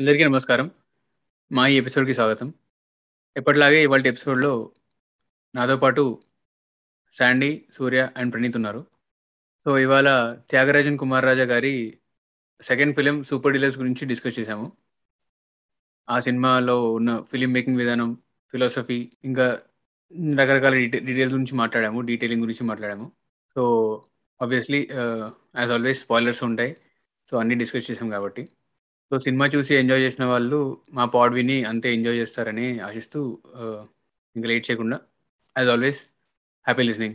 అందరికీ నమస్కారం. మా ఈ ఎపిసోడ్‌కి స్వాగతం. ఎప్పటిలాగే ఇవాల్టి ఎపిసోడ్‌లో నాతో పాటు శాండీ, సూర్య అండ్ ప్రణీత్ ఉన్నారు. సో, ఇవాళ 'త్యాగరాజన్ కుమారరాజా' గారి సెకండ్ ఫిల్మ్ 'సూపర్ డీలక్స్' గురించి డిస్కస్ చేశాము. ఆ సినిమాలో ఉన్న ఫిల్మ్ మేకింగ్ విధానం, ఫిలాసఫీ ఇంకా రకరకాల డీటె డీటెయిల్స్ గురించి మాట్లాడాము. డీటెయిలింగ్ గురించి మాట్లాడాము. So, obviously ah, as always spoilers ఉంటాయి. సో, అన్నీ డిస్కస్ చేసాం కాబట్టి. సో, సినిమా చూసి ఎంజాయ్ చేసిన వాళ్ళు మా పాడ్ విని అంతే ఎంజాయ్ చేస్తారని ఆశిస్తూ ఆహ్, ఇంక లేట్ చేయకుండా as always happy listening.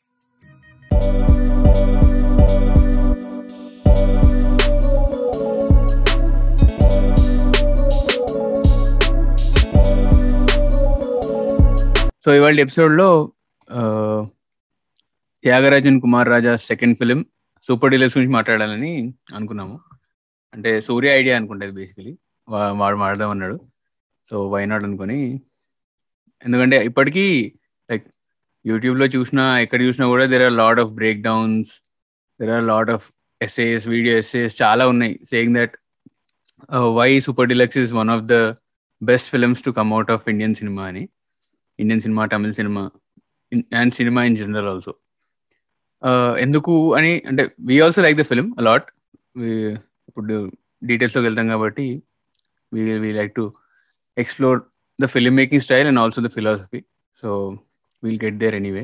So, ఇవాల్టి ఎపిసోడ్‌లో ah, 'Thiagarajan Kumararaja' second film 'Super deluxe' గురించి మాట్లాడాలని అనుకున్నాము. అంటే సూర్య ఐడియా అనుకుంటా ఇది బేసికల్లీ. వా వాడు మాట్లాడదామన్నాడు. సో, వై నాట్ అనుకోని ఎందుకంటే ఇప్పటికీ లైక్ యూట్యూబ్‌లో చూసినా, ఎక్కడ చూసినా కూడా there are lot of breakdowns, there are lot of essays, video essays చాలా ఉన్నాయి. Saying that ah, why 'Super Deluxe' is one of the best films to come out of Indian cinema అని. Indian cinema, Tamil cinema in and cinema in general also. Ah, ఎందుకు అని అంటే we also like the film a lot. We ఇప్పుడు డీటెయిల్స్‌లోకి వెళ్తాం కాబట్టి we we like to explore the film making style and also the philosophy. So, will get there anyway.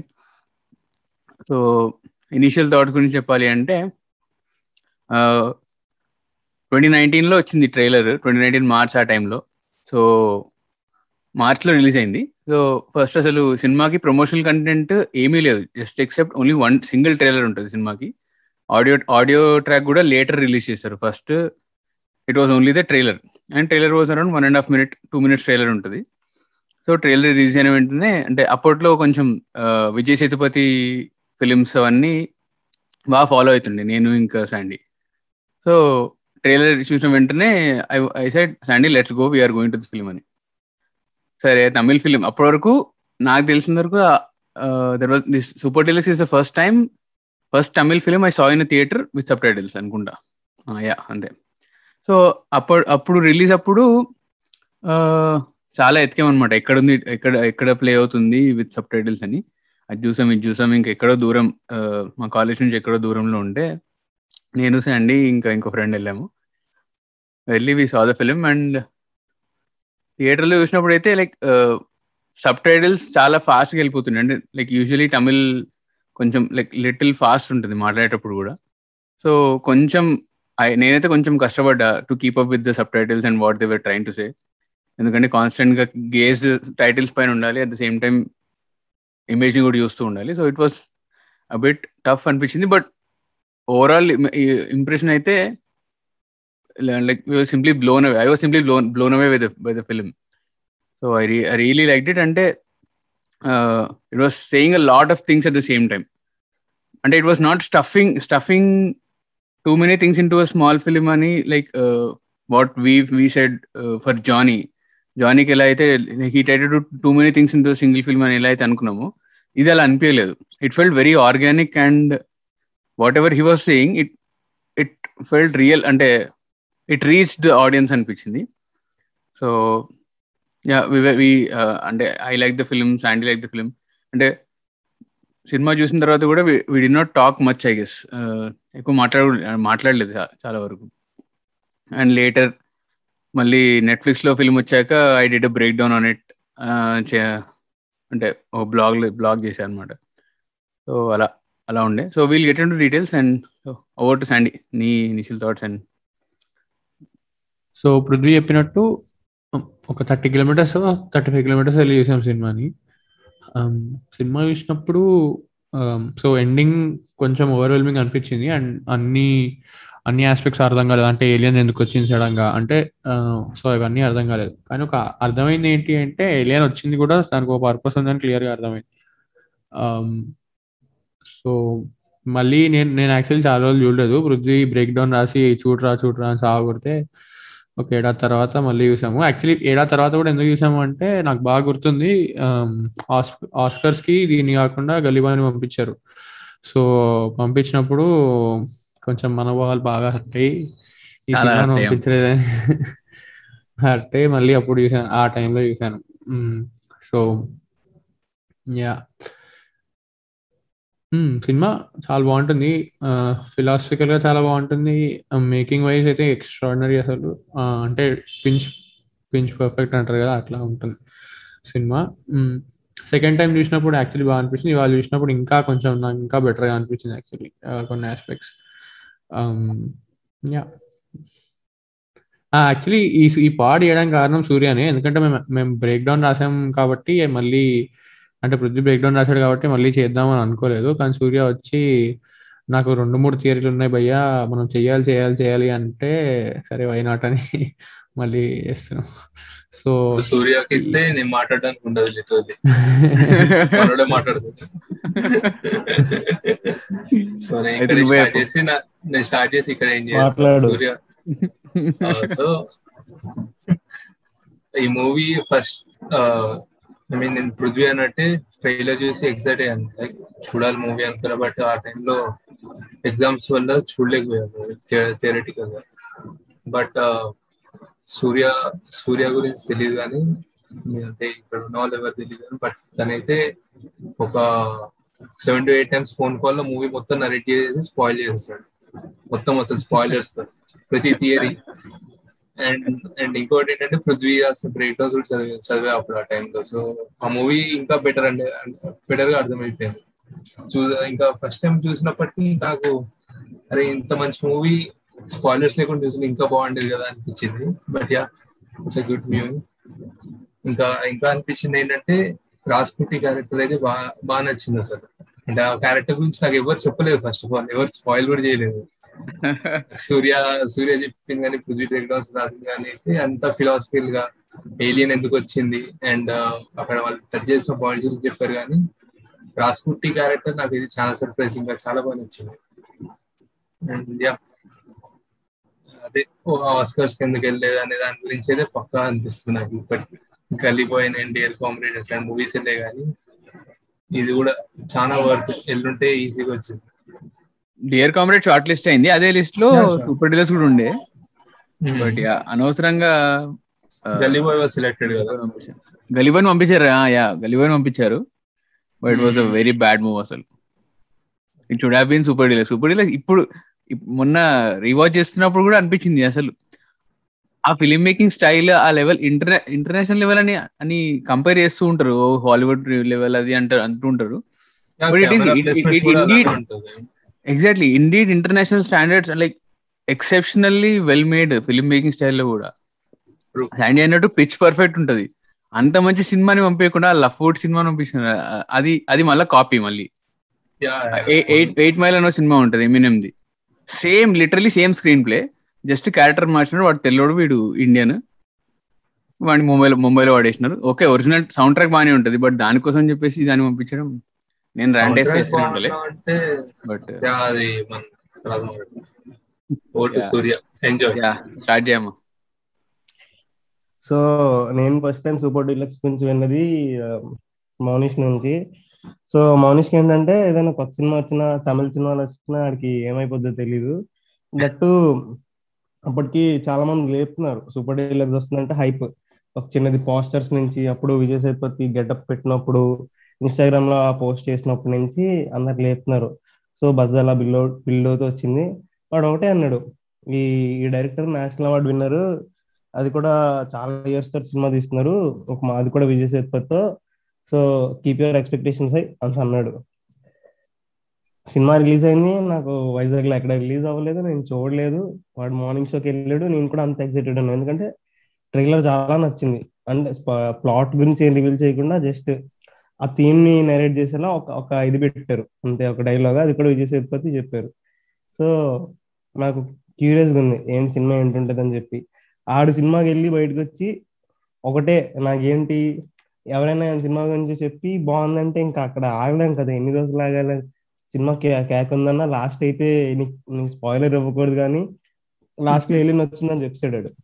So, initial thoughts గురించి చెప్పాలి అంటే ఆహ్, 2019లో వచ్చింది ట్రైలర్. 2019 మార్చ్ ఆ టైంలో. సో, మార్చ్‌లో రిలీజ్ అయింది. సో, ఫస్ట్ అసలు సినిమాకి ప్రమోషనల్ కంటెంట్ ఏమీ లేదు. Just except only one single trailer ఉంటది సినిమాకి. ఆడియో ఆడియో ట్రాక్ కూడా లేటర్ రిలీజ్ చేశారు. First it was only the trailer. And trailer was around 1 ½ minute, 2 minutes trailer ఉంటది. సో, ట్రైలర్ రిలీజ్ అయిన వెంటనే అంటే అప్పట్లో కొంచెం ఆహ్, విజయ్ సేతుపతి ఫిల్మ్స్ అవన్నీ బాగా ఫాలో అయితుండే నేను ఇంకా శాండీ. సో, ట్రైలర్ చూసిన వెంటనే I I said Sandy let's go we are going to this film అని. సరే తమిళ్ ఫిల్మ్ అప్పటి వరకు నాకు తెలిసినంత వరకు ah, there was this 'Super Deluxe' is the first time first Tamil film I saw in a theatre with subtitles అనుకుంటా. ఆ! Yeah! అంతే. సో, అప్పుడు అప్పుడు రిలీజ్ అప్పుడు ఆహ్, చాలా ఎతికామన్నమాట. ఎక్కడుంది ఎక్కడ ఎక్కడ ప్లే అవుతుంది విత్ సబ్‌టైటిల్స్ అని. అది చూసాం, ఇది చూసాం ఇంకా ఎక్కడో దూరం ఆహ్, మా కాలేజ్ నుంచి ఎక్కడో దూరంలో ఉంటే నేను, శాండీ ఇంకా ఇంకో ఫ్రెండ్ ఎళ్ళాము. వెళ్లి we saw the film and థియేటర్‌లో చూసినప్పుడైతే లైక్ ఆహ్, సబ్‌టైటిల్స్ చాలా ఫాస్ట్‌గా వెళ్ళిపోతున్నాయి. అంటే లైక్ యూజువల్లీ తమిళ్ కొంచెం లైక్ లిటిల్ ఫాస్ట్ ఉంటది మాట్లాడేటప్పుడు కూడా. సో, కొంచెం ఐ నేనైతే కొంచెం కష్టపడ్డా to keep up with the subtitles and what they were trying to say. ఎందుకంటే కాన్స్టెంట్‌గా గేజ్ టైటిల్స్ పైన ఉండాలి. అట్ ద సేమ్ టైమ్ ఇమేజ్‌ని కూడా చూస్తూ ఉండాలి. So, it was a bit tough అనిపించింది. బట్ ఓవరాల్ ఇమ్ ఇ ఇంప్రెషన్ అయితే like we were simply blown away. I was simply blown blown away by the by the film. So, I రి I really liked it అంటే ah, it was saying a lot of things at the same time. అంటే it was not stuffing stuffing too many things into a small film అని like ఆహ్, what we we said ah, for 'Johnny'. 'జానీకి' ఎలా అయితే he tried to do too many things into a single film అని ఎలా అయితే అనుకున్నామో, ఇది అలా అనిపియలేదు. It felt very organic and whatever he was saying it it felt real అంటే ఇట్ రీచ్డ్ ద ఆడియన్స్ అనిపించింది. So, yeah! We were we ah, అంటే I like the film, Sandy like the film. అంటే సినిమా చూసిన తర్వాత కూడా we we did not talk much I guess. Ah, ఎక్కువ మాట్లాడ మాట్లాడలేదు చా చాలా వరకు. అండ్ లేటర్ మళ్ళీ నెట్‌ఫ్లిక్స్‌లో ఫిల్మ్ వచ్చాక I did a breakdown on it. Ah, చ అంటే ఓ బ్లాగ్‌లో బ్లాగ్ చేశా అన్నమాట. సో, అలా అలా ఉండే. So, will get into details and over to Sandy. నీ initial thoughts and so, Prithvi చెప్పినట్టు హ్మ్, ఒక 30 కిలోమీటర్సో, 35 కిలోమీటర్స్ ఎళ్లి చూసాం సినిమాని. ఆహ్, సినిమా చూసినప్పుడు ఆహ్, సో, ఎండింగ్ కొంచెం ఓవర్‌వెల్మింగ్ అనిపించింది. అండ్ అన్ని అన్ని యాస్పెక్ట్స్ అర్థం కాలేదు. అంటే ఏలియన్ ఎందుకొచ్చింది సడెన్‌గా అంటే ఆహ్, సో, ఇవన్నీ అర్థం కాలేదు. కానీ ఒక అర్థమైంది ఏంటి అంటే ఏలియన్ వచ్చింది కూడా దానికో పర్పస్ ఉందని క్లియర్‌గా అర్థమైంది. ఆహ్, సో, మళ్ళీ నేను నేను యాక్చువల్లీ చాలా రోజులు చూడలేదు. పృథ్వీ బ్రేక్ డౌన్ రాసి చూడరా, చూడరా అని సావగొడితే ఒక ఏడాది తర్వాత మళ్ళీ చూసాము. యాక్చువల్లీ ఏడాది తర్వాత కూడా ఎందుకు చూసాము అంటే నాకు బాగా గుర్తుంది. ఆహ్, ఆస్ ఆస్కార్స్‌కి దీన్ని కాకుండా 'గల్లీబాయ్'ని పంపించారు. సో, పంపించినప్పుడు కొంచెం మనోభావాలు బాగా హర్ట్ అయ్యి ఈ చాలా సినిమాని హర్ట్ అయ్యాం. పంపించలేదని అంటే మళ్ళీ అప్పుడు చూసాను ఆ టైంలో చూసాను సో యా సినిమా చాలా బాగుంటుంది ఫిలాసఫికల్ గా చాలా బాగుంటుంది మేకింగ్ వైజ్ అయితే ఎక్స్ట్రాడినరీ అసలు ఆ, అంటే పించ్ పించ్ పర్ఫెక్ట్ అంటారు కదా అట్లా ఉంటుంది సినిమా సెకండ్ టైం చూసినప్పుడు యాక్చువల్లీ బాగా అనిపించింది ఇవాళ చూసినప్పుడు ఇంకా కొంచెం నాకు ఇంకా బెటర్గా అనిపించింది యాక్చువల్లీ కొన్ని ఆస్పెక్ట్స్ యా యాక్చువల్లీ ఈ ఈ పాడ్ చేయడానికి కారణం సూర్యనే ఎందుకంటే మేము మేము బ్రేక్ డౌన్ రాసాం కాబట్టి మళ్ళీ అంటే పృథ్వీ బ్రేక్ డౌన్ రాశాడు కాబట్టి మళ్ళీ చేద్దామని అనుకోలేదు కానీ సూర్య వచ్చి నాకు రెండు మూడు థియరీలు ఉన్నాయి భయ్యా మనం చెయ్యాలి చేయాలి చేయాలి అంటే సరే వై నాట్ అని మళ్ళీ చేస్తున్నాం సో సూర్యకి ఇస్తే నేను మాట్లాడడానికి ఉండదు లిటరల్లీ మనోడే మాట్లాడుతుంది సో నేను అయితే ఇక్కడ నువ్వే స్టార్ట్ చెప్పు. చేసి నా- నేను స్టార్ట్ చేసి ఇక్కడ ఏం చేస్తాను మాట్లాడు. సూర్య సో ఈ మూవీ ఫస్ట్ ఐ మీన్ నేను పృథ్వీ అన్నట్టే ట్రైలర్ చూసి ఎగ్జైట్ అయ్యాను లైక్ చూడాలి మూవీ అనుకున్నా బట్ ఆ టైంలో ఎగ్జామ్స్ వల్ల చూడలేకపోయాను థియరటికల్ గా బట్ సూర్య సూర్య గురించి తెలియదు కానీ అంటే ఇక్కడ ఉన్న వాళ్ళు ఎవరు తెలియదు కానీ బట్ తనైతే ఒక seven to eight times phone call లో మూవీ మొత్తం నరేట్ చేసి స్పాయిల్ చేస్తాడు మొత్తం అసలు స్పాయిలర్స్ ప్రతి థియరీ అండ్ అండ్ ఇంకోటి ఏంటంటే పృథ్వీ అసలు బ్రేక్ డౌన్స్ కూడా చదివే చదివే అప్పుడు ఆ టైంలో సో ఆ మూవీ ఇంకా బెటర్ అండి బెటర్ గా అర్థమైపోయింది చూ ఇంకా ఫస్ట్ టైం చూసినప్పటికీ నాకు అరే ఇంత మంచి మూవీ స్పాయిలర్స్ లేకుండా చూసిన ఇంకా బాగుండేది కదా అనిపించింది but yeah it's a good movie ఇంకా ఇంకా అనిపించింది ఏంటంటే రాజ్కుటి క్యారెక్టర్ అయితే బాగా బాగా నచ్చింది అసలు అంటే ఆ క్యారెక్టర్ గురించి నాకు ఎవరు చెప్పలేదు ఫస్ట్ ఆఫ్ ఆల్ ఎవరు స్పాయిల్ కూడా చేయలేదు సూర్య సూర్య చెప్పింది కానీ పృథ్వీ బ్రేక్ డౌన్స్ రాసింది కానీ అయితే అంత ఫిలాసఫికల్ గా ఏలియన్ ఎందుకు వచ్చింది అండ్ అక్కడ వాళ్ళు టచ్ చేసిన పాయింట్స్ గురించి చెప్పారు కానీ రాస్కుట్టి క్యారెక్టర్ నాకు ఇది చాలా సర్ప్రైజింగ్ గా చాలా బాగా నచ్చింది అండ్ యా అదే ఆస్కర్స్ కిందకి వెళ్ళలేదు అనే దాని గురించి అయితే పక్కా అనిపిస్తుంది నాకు ఇప్పటికి గల్లీబాయ్ అండ్ డియర్ కామ్రేడ్ అట్లాంటి మూవీస్ వెళ్ళే కానీ ఇది కూడా చాలా వర్త్ ఎల్లుంటే ఈజీగా వచ్చింది డియర్ కామ్రేడ్ షార్ట్ లిస్ట్ అయింది అదే లిస్ట్ లో Yeah, sure. సూపర్ డీలర్స్ కూడా ఉండే బట్ అనవసరంగా గల్లీబాయ్ వాజ్ సెలెక్టెడ్ కదా గలిబన్ పంపించారు యా గలిబన్ పంపించారు but it was a very bad move అసలు it should have been Super Deluxe Super Deluxe ఇప్పుడు ఇప్- మొన్న రీవాచ్ చేస్తున్నప్పుడు కూడా అనిపించింది అసలు ఆ ఫిలిం మేకింగ్ స్టైల్ ఆ లెవెల్ ఇంటర్నే ఇంటర్నేషనల్ లెవెల్ అని అని కంపేర్ చేస్తూ ఉంటారు హాలీవుడ్ లెవెల్ అది అంటారు అంటుంటారు But it is- camera it- placements it కూడా అలానే indeed- ఉంటుంది exactly indeed international standards like exceptionally well made film making స్టైల్లో కూడా True. శాండీ అన్నట్టు పిచ్ పర్ఫెక్ట్ ఉంటది అంత మంచి సినిమాని పంపించకుండా లఫ్వుడ్ సినిమాని పంపించిన అది అది మళ్ళీ కాపీ మళ్ళీ Yeah, yeah. Eight eight mile అనే సినిమా ఉంటది ఎమినెమ్ది same literally same screenplay just character మార్చినాడు వాడు తెల్లోడు వీడు ఇండియన్ వాడిని ముంబైలో ముంబైలో వాడేసినారు ఓకే ఒరిజినల్ సౌండ్ ట్రాక్ బాగానే ఉంటది బట్ దానికోసం చెప్పేసి దాన్ని పంపించడం నేను ర్యాండేస్ Soundtrack చేస్తూనే ఉండాలి బాగుందా అంటే బట్ yeah, అది మన తర్వాత మాట్లాడదాం. ఓటు Yeah. Surya enjoy yeah start చేయమ్మా సో నేను ఫస్ట్ టైం సూపర్ డీలక్స్ గురించి విన్నది ఆ, మౌనిష్ నుంచి సో మౌనిష్కి ఏంటంటే ఏదైనా కొత్త సినిమా వచ్చినా తమిళ సినిమాలు వచ్చినా ఆడికి ఏమైపోద్దో తెలీదు దట్టు అప్పటికి చాలా మంది లేపుతున్నారు సూపర్ డీలక్స్ వస్తుందంటే హైప్ ఒక చిన్నది పోస్టర్స్ నుంచి అప్పుడు విజయ్ సేతుపతి గెటప్ పెట్టినప్పుడు ఇన్స్టాగ్రామ్ లో పోస్ట్ చేసినప్పటి నుంచి అందరు లేపుతున్నారు సో బజ్ అలా బిల్డ్ బిల్డ్ అవుతూ వచ్చింది వాడు ఒకటే అన్నాడు ఈ ఈ డైరెక్టర్ నేషనల్ అవార్డు విన్నరు అది కూడా చాలా ఇయర్స్ తర్వాత సినిమా తీస్తున్నారు ఒక మా- అది కూడా విజయ్ సేతుపతితో సో కీప్ యువర్ ఎక్స్పెక్టేషన్స్ అయి అని అన్నాడు సినిమా రిలీజ్ అయింది నాకు వైజాగ్ లో ఎక్కడ రిలీజ్ అవ్వలేదు నేను చూడలేదు వాడు మార్నింగ్ షోకి వెళ్ళాడు నేను కూడా అంత ఎక్సైటెడ్ ఉన్నాను ఎందుకంటే ట్రైలర్ చాలా నచ్చింది అంటే ప్లాట్ గురించి ఏం రివీల్ చేయకుండా జస్ట్ ఆ థీమ్ ని నెరేట్ చేసేలా ఒక ఒక ఇది పెట్టారు అంతే ఒక డైలాగ్ అది కూడా విజయ్ సేతుపతి చెప్పారు సో నాకు క్యూరియస్ గా ఉంది ఏం సినిమా ఏంటుంటది అని చెప్పి ఆడు సినిమాకి వెళ్ళి బయటకు వచ్చి ఒకటే నాకేంటి ఎవరైనా సినిమా గురించి చెప్పి బాగుందంటే ఇంకా అక్కడ ఆగలేం కదా ఎన్ని రోజులు ఆగాలి సినిమా కేక్ ఉందన్నా లాస్ట్ అయితే నీకు స్పాయిలర్ ఇవ్వకూడదు కానీ లాస్ట్ లో వెళ్ళి వచ్చిందని చెప్పాడు వాడు.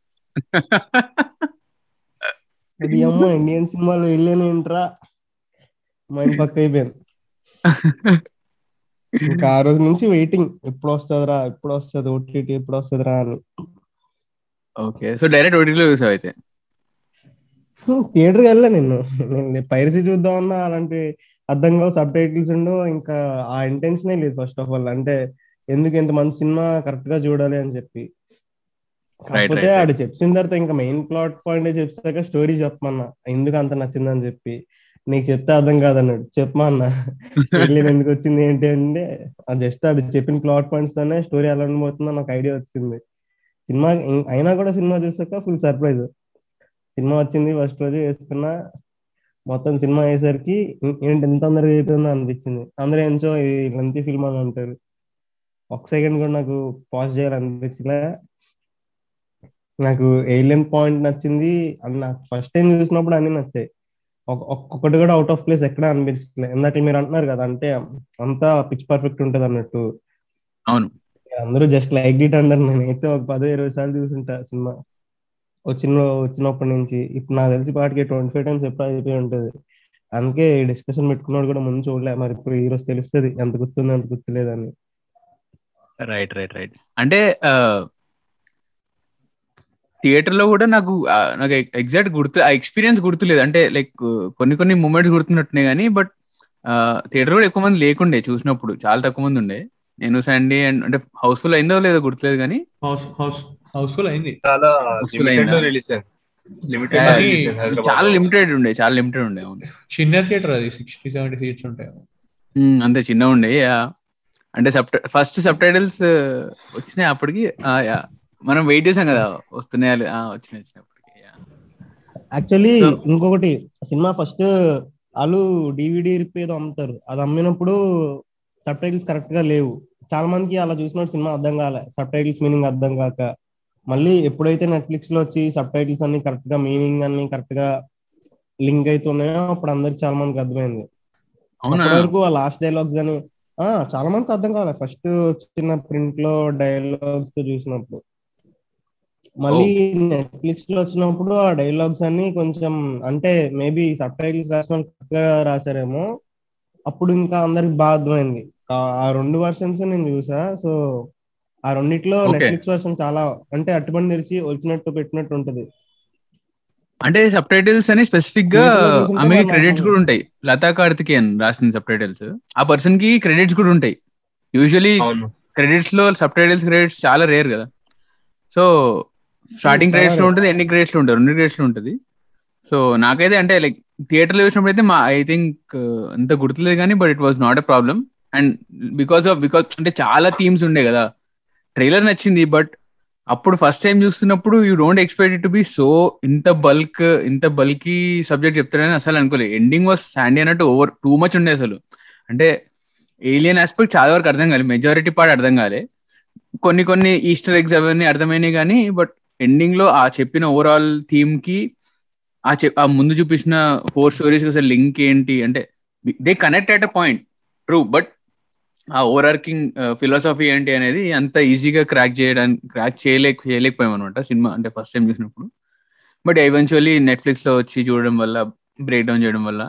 అది అమ్మ ఇండియన్ సినిమాలో వెళ్ళాను ఏంట్రా మైండ్ పక్క అయిపోయింది ఇంకా ఆ రోజు నుంచి వెయిటింగ్ ఎప్పుడు వస్తుందిరా ఎప్పుడు వస్తుంది ఓటీటీ ఎప్పుడు వస్తుందిరా అని ఓకే సో డైరెక్ట్ ఓటీటీలో చూసావు అయితే థియేటర్కి వెళ్ళా నేను నేను పైరసీ చూద్దామన్నా అలాంటి అర్థం కావు సబ్ టైటిల్స్ ఉండవు ఇంకా ఆ ఇంటెన్షనే లేదు ఫస్ట్ ఆఫ్ ఆల్ అంటే ఎందుకు ఇంత మంచి సినిమా కరెక్ట్ గా చూడాలి అని చెప్పి కాకపోతే right, ఆడు చెప్పిన తర్వాత ఇంకా మెయిన్ ప్లాట్ పాయింట్ చెప్పాక స్టోరీ చెప్పమన్నా ఎందుకు అంత నచ్చిందని చెప్పి నీకు చెప్తే అర్థం కాదన్నాడు చెప్పమా అన్న వెళ్ళి ఎందుకు వచ్చింది ఏంటి అంటే జస్ట్ ఆడు చెప్పిన ప్లాట్ పాయింట్స్ తోనే స్టోరీ ఎలా ఉండబోతుందో నాకు ఐడియా వచ్చింది సినిమా ఇం- అయినా కూడా సినిమా చూసాక ఫుల్ సర్ప్రైజ్ సినిమా వచ్చింది ఫస్ట్ రోజు వేసుకున్నా మొత్తం సినిమా అయ్యేసరికి ఇం- ఏంటి ఎంత తొందరగా అయిపోయిందో అనిపించింది అందరూ ఎంచో లెంతీ ఫిల్మ్ అని అంటారు ఒక సెకండ్ కూడా నాకు పాజ్ చేయాలనిపించలే నాకు ఏలియన్ పాయింట్ నచ్చింది అది నాకు ఫస్ట్ టైం చూసినప్పుడు అన్ని నచ్చాయి ఒక- ఒక్కొక్కటి కూడా అవుట్ ఆఫ్ ప్లేస్ ఎక్కడ అనిపించలేదు ఇందాక మీరు అంటున్నారు కదా అంటే అంతా పిచ్ పర్ఫెక్ట్ ఉంటది అన్నట్టు అవును అందరూ జస్ట్ లైక్ ఇట్ అంటారు నేనైతే ఒక పదో ఇరవై సార్లు చూసుంటా సినిమా వచ్చిన వచ్చినప్పటి నుంచి ఇప్పుడు నాకు తెలిసి పాటికి ట్వంటీ ఫైవ్ టైమ్స్ ఎప్పుడు అయిపోయి ఉంటది అందుకే డిస్కషన్ పెట్టుకున్నాడు కూడా ముందు చూడలే మరి ఇప్పుడు ఈ రోజు తెలుస్తుంది ఎంత గుర్తుంది ఎంత గుర్తులేదని రైట్ రైట్ రైట్ అంటే థియేటర్ లో కూడా నాకు ఆ, నాకు ఎగ్జాక్ట్ గుర్తు ఆ ఎక్స్పీరియన్స్ గుర్తులేదు అంటే లైక్ కొన్ని కొన్ని మూమెంట్స్ గుర్తున్నట్టునే కానీ బట్ థియేటర్ కూడా ఎక్కువ మంది లేకుండే చూసినప్పుడు చాలా తక్కువ మంది ఉండే నేను సండే అండ్ అంటే హౌస్ఫుల్ అయిందో లేదో గుర్తులేదు కానీ హౌస్ హౌస్ హౌస్ఫుల్ అయింది చాలా Useful లిమిటెడ్ అయిందా? లో రిలీజ్ అయింది లిమిటెడ్ Yeah, లో రిలీజ్ అయింది హైదరాబాద్ చాలా లో. లిమిటెడ్ ఉండే చాలా లిమిటెడ్ ఉండే అవును చిన్న థియేటర్ అది సిక్స్టీ సెవెంటీ సీట్స్ ఉంటాయి ఉమ్, అంతే చిన్న ఉండే yeah. అంటే సబ్ ఫస్ట్ సబ్ టైటిల్స్ వచ్చినాయి అప్పటికి ఆ, yeah. మనం వెయిట్ చేసాం కదా వస్తున్నాయి లే- ఆ, వచ్చినాయి వచ్చినప్పటికి yeah. యాక్చువల్లీ So- ఇంకొకటి సినిమా ఫస్ట్ వాళ్ళు డివిడి రిప్ ఏదో అమ్ముతారు అది అమ్మినప్పుడు సబ్ టైటిల్స్ కరెక్ట్ గా లేవు చాలా మందికి అలా చూసినప్పుడు సినిమా అర్థం కాలే సబ్ టైటిల్స్ మీనింగ్ అర్థం కాక మళ్ళీ ఎప్పుడైతే నెట్ఫ్లిక్స్ లో వచ్చి సబ్ టైటిల్స్ అన్ని కరెక్ట్ గా మీనింగ్ అన్ని కరెక్ట్ గా లింక్ అవుతున్నాయో అప్పుడు అందరికి చాలా మందికి అర్థమైంది అవునా అప్పటి వరకు ఆ లాస్ట్ డైలాగ్స్ గానీ ఆ చాలా మందికి అర్థం కాలే ఫస్ట్ చిన్న ప్రింట్ లో డైలాగ్స్ తో చూసినప్పుడు మళ్ళీ నెట్ఫ్లిక్స్ లో వచ్చినప్పుడు ఆ డైలాగ్స్ అన్ని కొంచెం అంటే మేబీ సబ్ టైటిల్స్ రాసిన వాళ్ళు correct గా రాశారేమో అప్పుడు ఇంకా అందరికి బాగా అర్థమైంది ఆ- ఆ రెండు వర్షన్స్ నేను చూసా సో ఆ రెండిట్లో Okay. నెట్ఫ్లిక్స్ వర్షన్ చాలా అంటే అట్టుపని తెరిచి వచ్చినట్టు పెట్టినట్టు ఉంటది అంటే సబ్ టైటిల్స్ అని స్పెసిఫిక్ గా Theatre లో చూసుంటే ఆమె వాళ్ళు క్రెడిట్స్ అర్థం కూడా ఉంటాయి లతా కార్తికేయన్ రాసిన సబ్ టైటిల్స్ ఆ పర్సన్ కి క్రెడిట్స్ కూడా ఉంటాయి యూజువలీ అవును క్రెడిట్స్ లో సబ్ టైటిల్స్ క్రెడిట్స్ చాలా రేర్ కదా సో స్టార్టింగ్ చాలా క్రెడిట్స్ లో rare. ఉంటుంది ఎండింగ్ క్రెడిట్స్ లో ఉంటుంది రెండు క్రెడిట్స్ లో ఉంటుంది సో నాకైతే అంటే లైక్ థియేటర్ లో చూసినప్పుడు అయితే మా ఐ థింక్ అంత గుర్తులేదు కానీ but it was not a problem and because of because అంటే చాలా థీమ్స్ ఉండే కదా ట్రైలర్ నచ్చింది బట్ అప్పుడు ఫస్ట్ టైం చూస్తున్నప్పుడు you don't expect it to be so ఇంత బల్క్ ఇంత బల్కీ సబ్జెక్ట్ చెప్తారని అసలు అనుకోలేదు ఎండింగ్ వాస్ శాండీ అన్నట్టు ఓవర్ టూ మచ్ ఉండే అసలు అంటే ఏలియన్ ఆస్పెక్ట్ చాలా వరకు అర్థం కాలేదు మెజారిటీ పార్ట్ అర్థం కాలే కొన్ని కొన్ని ఈస్టర్ ఎగ్స్ అవన్నీ అర్థమైనాయి కానీ బట్ ఎండింగ్ లో ఆ చెప్పిన ఓవరాల్ థీమ్ కి ఆ చెప్ ఆ ముందు చూపించిన ఫోర్ స్టోరీస్ అసలు లింక్ ఏంటి అంటే they connect at a point true but ఆ ఓవర్ ఆర్కింగ్ ఫిలాసఫీ ఏంటి అనేది అంత ఈజీగా క్రాక్ చేయడానికి క్రాక్ చేయలేక చేయలేకపోయాం అనమాట సినిమా అంటే ఫస్ట్ టైం చూసినప్పుడు బట్ ఎవెన్చువల్లీ నెట్ఫ్లిక్స్ లో వచ్చి చూడడం వల్ల బ్రేక్ డౌన్ చేయడం వల్ల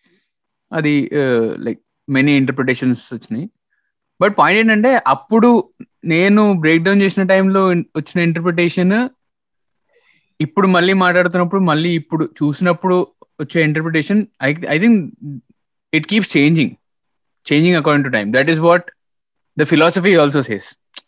అది లైక్ మెనీ ఇంటర్ప్రిటేషన్స్ వచ్చినాయి బట్ పాయింట్ ఏంటంటే అప్పుడు నేను బ్రేక్ డౌన్ చేసిన టైంలో వచ్చిన ఇంటర్ప్రిటేషన్ ఇప్పుడు మళ్ళీ మాట్లాడుతున్నప్పుడు మళ్ళీ ఇప్పుడు చూసినప్పుడు వచ్చే interpretation I I think it keeps changing changing according to time that is what the philosophy also says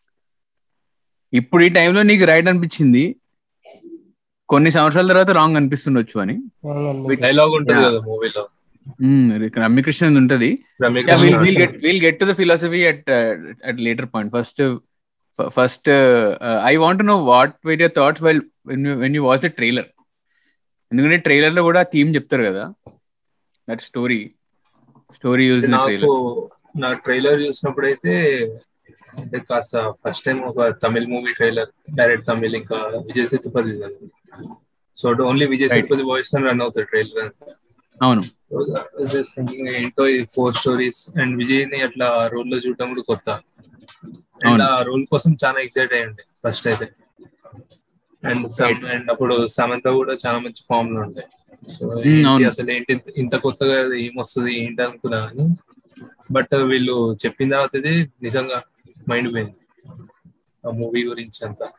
ఇప్పుడు ఈ టైంలో నీకు రైట్ అనిపించింది కొన్ని సంవత్సరాల తర్వాత రాంగ్ అనిపిస్తుండొచ్చు అని డైలాగ్ ఉంటుంది Yeah. కదా మూవీలో రమ్యకృష్ణ ఉంటది yeah we'll, we'll get we'll get to the philosophy at uh, at later point first uh, f- first uh, uh, i want to know what were your thoughts while when you when you watch the trailer ఎందుకంటే trailer లో కూడా theme చెప్తారు కదా that story story use in నాకు trailer నా trailer చూసినప్పుడు అయితే అంటే కాస్త ఫస్ట్ టైం ఒక Tamil movie trailer direct Tamil ఇంకా Vijay Sethupathi so only Vijay Right. Sethupathi voice run అవుతుంది ట్రైలర్ అవును థింకింగ్ ఏంటో ఈ ఫోర్ స్టోరీస్ అండ్ విజయ్ ని అట్లా రోల్ లో చూడడం కూడా కొత్త అండ్ అవును. ఆ రోల్ కోసం చాలా ఎక్సైట్ అయ్యండి ఫస్ట్ అయితే అండ్ Right. అండ్ అప్పుడు సమంత కూడా చాలా మంచి ఫామ్ లో ఉండే సో Mm, అవును. అసలు ఏంటి ఇంత- ఇంత కొత్తగా ఏమొస్తుంది ఏంటి అనుకున్నా కానీ బట్ వీళ్ళు చెప్పిన తర్వాత ఇది నిజంగా మైండ్ పోయింది ఆ మూవీ గురించి అంతా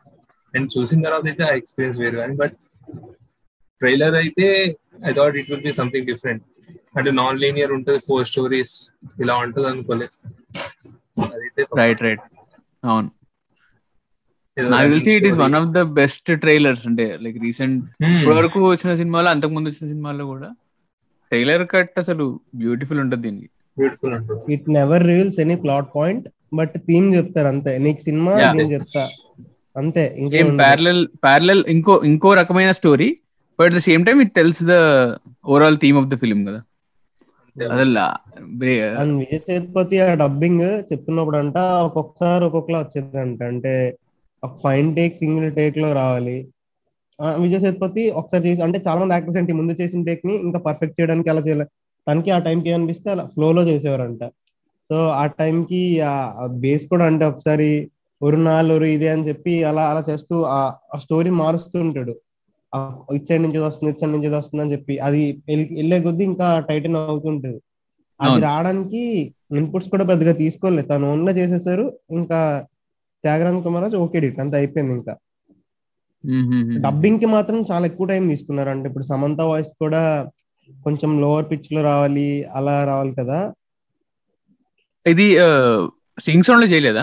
అండ్ చూసిన తర్వాత అయితే ఆ ఎక్స్పీరియన్స్ వేరు కానీ బట్ ట్రైలర్ అయితే I thought it will be something different అంటే నాన్ లీనియర్ ఉంటుంది ఫోర్ స్టోరీస్ ఇలా ఉంటుంది అనుకోలేదు అదైతే రైట్ రైట్ అవును ఏదో నాకు తెలిసి it is story. One of the best trailers అంటే లైక్ రీసెంట్ Hmm. ఇప్పటి వరకు వచ్చిన సినిమాలో అంతకు ముందు వచ్చిన సినిమాల్లో కూడా ట్రైలర్ కట్ అసలు బ్యూటిఫుల్ ఉంటుంది దీనికి బ్యూటిఫుల్ ఉంటుంది it never reveals any plot point but theme చెప్తారు అంతే నీకు సినిమా Yeah. నేను చెప్తా అంతే సేమ్ ఇంకేం ఉండదు. ప్యారలల్ ప్యారలల్ ఇంకో ఇంకో రకమైన story but the same time it tells the overall theme of the film కదా అంతే. అసలు అండ్ విజయ్ సేతుపతి ఆ డబ్బింగ్ చెప్తున్నప్పుడు అంట ఒక్కొక్కసారి ఒక్కొక్కలా వచ్చేది అంట అంటే ఒక ఫైన్ టేక్ సింగిల్ టేక్ లో రావాలి ఆ, విజయ్ సేతుపతి ఒకసారి చేసి అంటే చాలా మంది యాక్టర్స్ ఏంటి ముందు చేసిన టేక్ ని ఇంకా పర్ఫెక్ట్ చేయడానికి అలా చేయాలి తనకి ఆ టైంకి ఏమనిపిస్తే అలా ఫ్లో లో చేసేవారంట సో ఆ టైంకి ఆ బేస్ కూడా అంటే ఒకసారి ఒరు నాలుగు ఇది అని చెప్పి అలా అలా చేస్తూ ఆ స్టోరీ మారుస్తూ ఉంటాడు ఆ ఇటు సైడ్ నుంచి ఇది వస్తుంది ఇటు సైడ్ నుంచి ఇది వస్తుంది అని చెప్పి అది వెళ్- వెళ్ళే కొద్దీ ఇంకా టైటన్ అవుతుంటది అది అవును. రావడానికి ఇన్పుట్స్ కూడా పెద్దగా తీసుకోలేదు తను ఓన్ గా చేసేసారు ఇంకా త్యాగరాజ కుమారాజ్ ఓకే డిట్ అంత అయిపోయింది ఇంకా డబ్బింగ్ కి మాత్రం చాలా ఎక్కువ టైం తీసుకున్నారు అంటే ఇప్పుడు సమంత వాయిస్ కూడా కొంచెం లోవర్ పిచ్ లో రావాలి అలా రావాలి కదా ఇది సింగ్ సౌండ్ లో చేయలేదా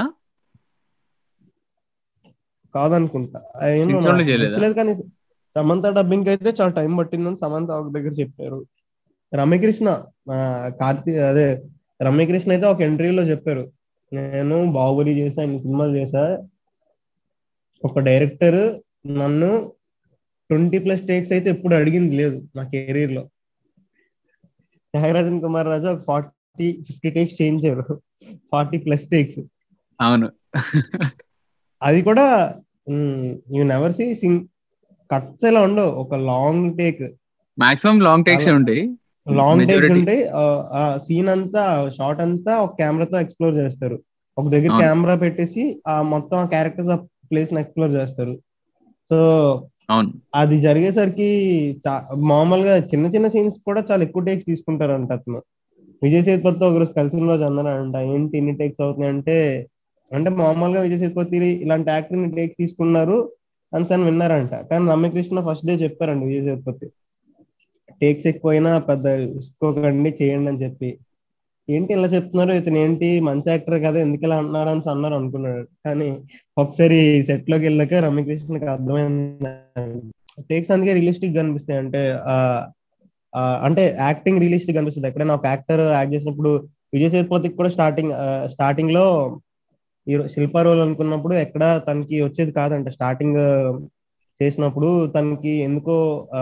కాదనుకుంటా ఏమో Synchron లో నాకు చేయలేదా? గుర్తులేదు కానీ సమంత డబ్బింగ్ అయితే చాలా టైం పట్టిందని సమంత ఒక దగ్గర చెప్పారు రమ్యకృష్ణ ఆ, కార్తీ అదే రమ్యకృష్ణ అయితే ఒక ఇంటర్వ్యూలో చెప్పారు నేను బాహుబలి చేసా ఇన్ని సినిమాలు చేసా ఒక డైరెక్టర్ నన్ను ట్వంటీ ప్లస్ టేక్స్ అయితే ఎప్పుడు అడిగింది లేదు నా కెరీర్ లో త్యాగరాజన్ కుమార్ రాజు ఒక ఫార్టీ ఫిఫ్టీ టేక్స్ చేయించారు ఫార్టీ ప్లస్ టేక్స్ అవును అది కూడా you never see single cuts ఎలా ఉండవు ఒక long take maximum long takes చాలా- ఉంటాయి లాంగ్ టేక్స్ Majority. ఉంటాయి ఆ సీన్ అంతా షార్ట్ అంతా ఒక కెమెరాతో ఎక్స్ప్లోర్ చేస్తారు ఒక దగ్గర అవును. కెమెరా పెట్టేసి ఆ మొత్తం ఆ క్యారెక్టర్స్ ఆ ప్లేస్ ని ఎక్స్ప్లోర్ చేస్తారు సో అవును అది జరిగేసరికి చా- మామూలుగా చిన్న చిన్న సీన్స్ కూడా చాలా ఎక్కువ టేక్స్ తీసుకుంటారంట అతను విజయ్ సేతుపతితో ఒకరోజు కలిసిన రోజు అన్నారంట ఏంటి ఇన్ని టేక్స్ అవుతున్నాయి అంటే అంటే మామూలుగా విజయ్ సేతుపతి ఇలాంటి యాక్టర్ ని టేక్స్ తీసుకున్నారు అని అని విన్నారంట కానీ రమ్యకృష్ణ ఫస్ట్ డే చెప్పారండి విజయ్ సేతుపతి టేక్స్ ఎక్కువైనా పెద్ద ఇసుకోకండి చేయండి అని చెప్పి ఏంటి ఇలా చెప్తున్నారు ఇతను ఏంటి మంచి యాక్టర్ కదా ఎందుకు ఇలా అంటున్నారు అని అన్నారు అనుకున్నాడు కానీ ఒకసారి సెట్ లోకి వెళ్ళాక రమ్యకృష్ణకి అర్థమైంది టేక్స్ అందుకే రియలిస్టిక్ గా అనిపిస్తాయి అంటే ఆ ఆ, అంటే యాక్టింగ్ రియలిస్టిక్ అనిపిస్తుంది ఎక్కడైనా ఒక యాక్టర్ యాక్ట్ చేసినప్పుడు విజయ్ సేతుపతికి కూడా స్టార్టింగ్ స్టార్టింగ్ లో ఈ శిల్పా రోల్ అనుకున్నప్పుడు ఎక్కడ తనకి వచ్చేది కాదంట స్టార్టింగ్ చేసినప్పుడు తనకి ఎందుకో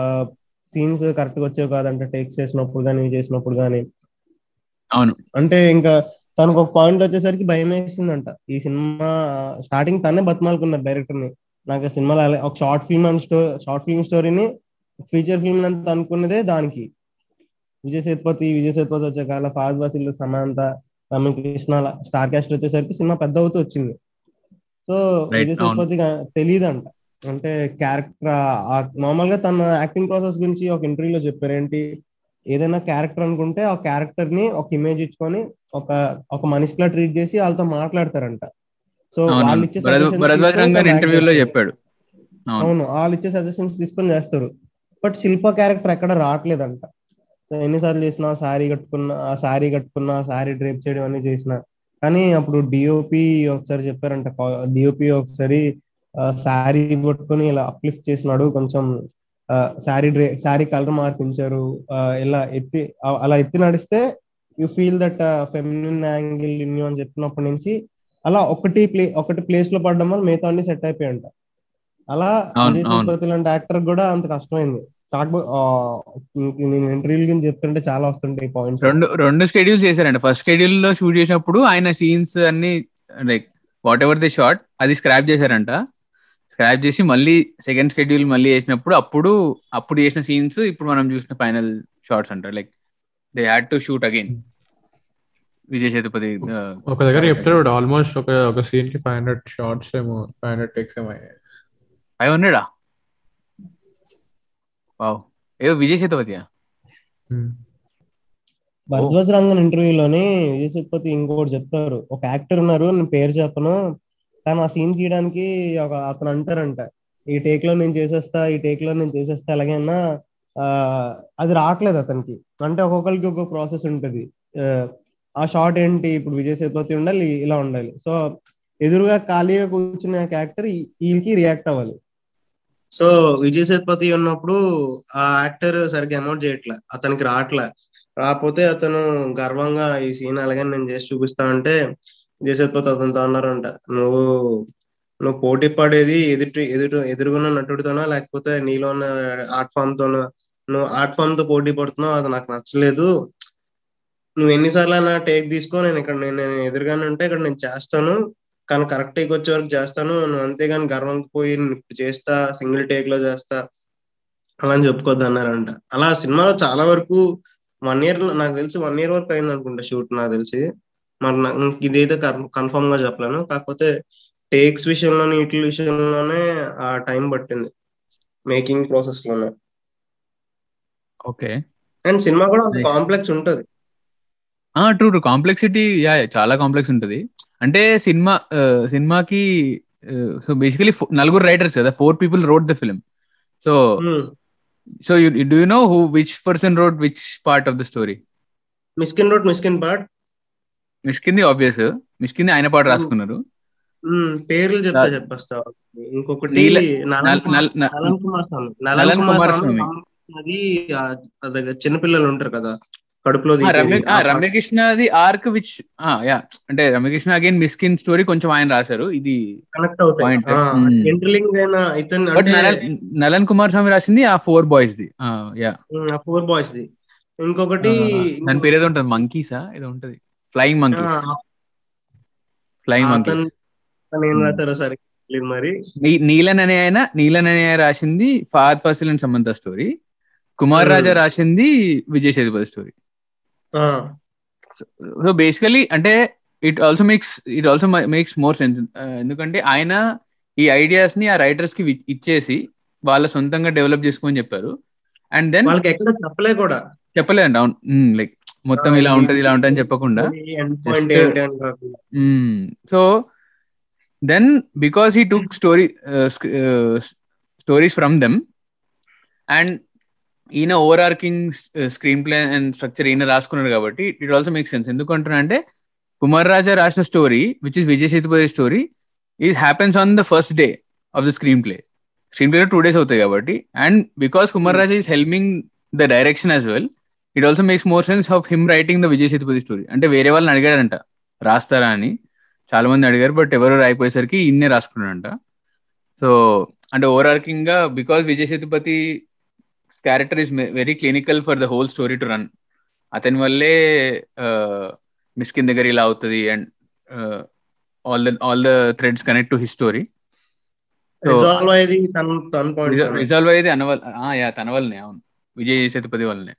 సీన్స్ కరెక్ట్ గా వచ్చేవి కాదంట టేక్స్ చేసినప్పుడు కానీ చేసినప్పుడు కానీ అవును అంటే ఇంకా తనకు ఒక పాయింట్ వచ్చేసరికి భయం వేసిందంట ఈ సినిమా స్టార్టింగ్ తనే బతిమాలుకున్నారు డైరెక్టర్ ని నాకు ఆ సినిమాలో అలా- ఒక షార్ట్ ఫిల్మ్ అండ్ స్టో షార్ట్ ఫిల్మ్ స్టోరీని ఫీచర్ ఫిల్మ్ అంత అనుకున్నదే దానికి విజయ్ సేతుపతి విజయ్ సేతుపతి వచ్చే కాల ఫాజ్ వాసిల్ సమాంత రమ్యకృష్ణ అలా స్టార్ క్యాస్ట్ వచ్చేసరికి సినిమా పెద్ద అవుతూ వచ్చింది సో Right, విజయ్ సేతుపతి తెలియదంట అంటే క్యారెక్టర్ నార్మల్ గా తన యాక్టింగ్ ప్రాసెస్ గురించి ఒక ఇంటర్వ్యూలో చెప్పారు ఏంటి ఏదైనా క్యారెక్టర్ అనుకుంటే ఆ క్యారెక్టర్ ని ఒక ఇమేజ్ ఇచ్చుకొని ఒక ఒక మనిషిలా ట్రీట్ చేసి వాళ్ళతో మాట్లాడతారంట సో అవును వాళ్ళు ఇచ్చే భరద్- suggestions భరద్వాజ్ తీసుకొని రంగన్ తను act ఇంటర్వ్యూలో చేస్తారు. చెప్పాడు అవును అవును వాళ్ళు ఇచ్చే సజెషన్స్ తీసుకొని చేస్తారు బట్ శిల్ప క్యారెక్టర్ ఎక్కడ రావట్లేదంట సో ఎన్నిసార్లు చేసినా సారీ కట్టుకున్నా ఆ సారీ కట్టుకున్నా సారీ డ్రేప్ చేయడం అన్ని చేసిన కానీ అప్పుడు డిఓపి ఒకసారి చెప్పారంట డిఓపి ఒకసారి సారీ పట్టుకొని ఇలా అప్లిఫ్ట్ చేసినాడు కొంచెం సారీ డ్రే సారీ కలర్ మార్పించారు ఆ, ఇలా ఎత్తి ఆ- అలా ఎత్తి నడిస్తే you feel that feminine angle in అని చెప్పినప్పటి నుంచి అలా ఒకటి ప్లే ఒకటి ప్లేస్ లో పడడం వల్ల మిగతా అన్ని సెట్ అయిపోయాయంట అలా అవును, విజయ్ అవును. సేతుపతి లాంటి యాక్టర్ కూడా అంత కష్టమైంది కాకపోతే ఆ, ఇంక నేను ఇంటర్వ్యూల గురించి చెప్తుంటే చాలా వస్తుంటాయి పాయింట్స్ రెండు రెండు స్కెడ్యూల్స్ చేశారండి ఫస్ట్ స్కెడ్యూల్ లో షూట్ చేసినప్పుడు ఆయన సీన్స్ అన్ని like whatever the short అది స్క్రాప్ చేశారంట స్క్రాప్ చేసి మళ్ళీ సెకండ్ స్కెడ్యూల్ మళ్ళీ చేసినప్పుడు అప్పుడు అప్పుడు చేసిన సీన్స్ ఇప్పుడు మనం చూసిన ఫైనల్ షార్ట్స్ అంటారు like they had to shoot again Vijay Sethupathi uh, ఒక దగ్గర చెప్తాడు ఆల్మోస్ట్ ఒక ఒక సీన్ కి ఫైవ్ హండ్రెడ్ షార్ట్స్ ఏమో ఫైవ్ హండ్రెడ్ టెక్స్ ఏమో అయ్యాయి. ఫైవ్ హండ్రెడా వావ్ ఏదో విజయ్ సేతుపతియా Hmm. భరద్వాజ్ రంగన్ ఇంటర్వ్యూలోని విజయ్ సేతుపతి ఇంకోటి చెప్తారు ఒక యాక్టర్ ఉన్నారు నేను పేరు చెప్పను కానీ ఆ సీన్ చేయడానికి ఒక అతను అంటారంట ఈ టేక్ లో నేను చేసేస్తా ఈ టేక్ లో నేను చేసేస్తా ఎలాగైనా ఆ, అది రావట్లేదు అతనికి అంటే ఒక్కొక్కరికి ఒక్కొక్క ప్రాసెస్ ఉంటుంది ఆ, ఆ షార్ట్ ఏంటి ఇప్పుడు విజయ్ సేతుపతి ఉండాలి ఇలా ఉండాలి సో ఎదురుగా ఖాళీగా కూర్చున్న క్యారెక్టర్ వీళ్ళకి రియాక్ట్ అవ్వాలి సో విజయ్ సేతుపతి ఉన్నప్పుడు ఆ యాక్టర్ సరిగ్గా అమౌంట్ చేయట్లే అతనికి రావట్లే రాకపోతే అతను గర్వంగా ఈ సీన్ అలాగే నేను చేసి చూపిస్తా అంటే విజయ్ సేతుపతి అతనితో అన్నారంట నువ్వు నువ్వు పోటీ పడేది ఎదుటి ఎదుటి ఎదురుగున్న నటుడితోనా లేకపోతే నీలో ఉన్న ఆర్ట్ ఫామ్ తోనా నువ్వు ఆర్ట్ ఫామ్ తో పోటీ పడుతున్నావు అది నాకు నచ్చలేదు నువ్వు ఎన్నిసార్లు అయినా టేక్ తీసుకో నేను ఇక్కడ నేను నేను ఎదురుగానే ఉంటే ఇక్కడ నేను చేస్తాను కానీ కరెక్ట్ టేక్ వచ్చే వరకు చేస్తాను నువ్వు అంతేగాని గర్వంకి పోయి నేను ఇప్పుడు చేస్తా సింగిల్ టేక్ లో చేస్తా అలా అని చెప్పుకోద్దు అన్నారంట అలా సినిమాలో చాలా వరకు వన్ ఇయర్ నాకు తెలిసి వన్ ఇయర్ వరకు అయింది అనుకుంటా షూట్ నాకు తెలిసి మరి నాకు ఇదైతే కన్ఫర్మ్ గా చెప్పలేను కాకపోతే టేక్స్ విషయంలోనే వీటి విషయంలోనే ఆ టైం పట్టింది మేకింగ్ ప్రాసెస్ లోనే ఓకే అండ్ సినిమా కూడా Nice. కాంప్లెక్స్ ఉంటది ట్రూ ట్రూ కాంప్లెక్సిటీ యా చాలా కాంప్లెక్స్ ఉంటుంది అంటే సినిమా ఆ, సినిమాకి సో బేసికలీ నలుగురు రైటర్స్ కదా four people wrote the film so so you do you know who which person wrote which part of the story Mysskin wrote Mysskin part మిష్కింది ఆబ్వియస్ మిష్కింది ఆయన పాట రాసుకున్నారు పేర్లు చెప్తా నా- చెప్పేస్తా ఇంకొకటి నీల- నలన్ నల్- కుమార్ నల్- నల్- నలన్ కుమార్ స్వామి నలన్ నలన్ కుమార్ కుమార్ స్వామి స్వామి. అది ఆ, అది చిన్నపిల్లలు ఉంటారు కదా కడుపులో ఆ, తీసేది. రమ్య ఆ ఆ, పాట. రమ్యకృష్ణది ఆర్క్ విచ్ యా అంటే రమ్యకృష్ణ అగైన్ మిస్కిన్ స్టోరీ కొంచెం ఆయన రాశారు ఇది కనెక్ట్ అవుతాయి Point. ఆ, Hmm. ఇంటర్లింక్ అయిన ఇతను బట్ నలన్ నలన్ కుమార్ స్వామి రాసింది ఆ four boys the yeah four boys the ఇంకొకటి దాని పేరు ఏదో ఉంటుంది మంకీసా ఏదో ఉంటది ఫ్లయింగ్ మంకీస్ ఫ్లయింగ్ మంకీస్ అతను అతను ఏం Hmm. రాశారో సరే తెలియదు మరి నీలన్ అనే ఆయన నీలన్ అనే ఆయన రాసింది Fahadh Faasil and Samantha story Kumar Hmm. Raja రాసింది విజయ్ సేతుపతి స్టోరీ ఆ, సో బేసికలీ అంటే it also makes it also makes more sense ఎందుకంటే ఆయన ఈ ఐడియాస్ ని ఆ రైటర్స్ కి వి- ఇచ్చేసి వాళ్ళ సొంతంగా డెవలప్ చేసుకోమని చెప్పారు అండ్ దెన్ వాళ్ళకి ఎక్కడ చెప్పలే కూడా చెప్పలేదండి అవును లైక్ మొత్తం ఇలా ఉంటది ఇలా ఉంటది అని చెప్పకుండా ఎండ్ పాయింట్ Just- ఏంటి అని కాకుండా so then because he took story stories from them and ఈయన overarching screen play and structure ఈయన రాసుకున్నాడు కాబట్టి ఇట్ ఆల్సో మేక్ సెన్స్ ఎందుకంటున్నా అంటే కుమార్ రాజా రాసిన story which is Vijay Sethupathi story is happens on the first day of the screen screenplay screenplay two days అవుతాయి కాబట్టి and because Kumar Raja is helping the direction as well it also makes more sense of him writing the Vijay Sethupathi story అంటే వేరే వాళ్ళని అడిగాడంట రాస్తారా అని చాలా మంది అడిగారు బట్ ఎవరు రాయిపోయేసరికి ఇన్నే రాసుకున్నాడంట సో అంటే ఓవర్ ఆర్కింగ్ గా because Vijay Sethupathi character is very clinical for the whole story to run అతని వల్లే మిస్కిన్ దగ్గర ఇలా అవుతుంది and all the all the threads connect to his story resolve అయ్యేది తన తన పాయింట్ రిజాల్వ్ అయ్యేది అన్న వల్ల యా తన వల్లనే అవును విజయ్ సేతుపతి వల్లనే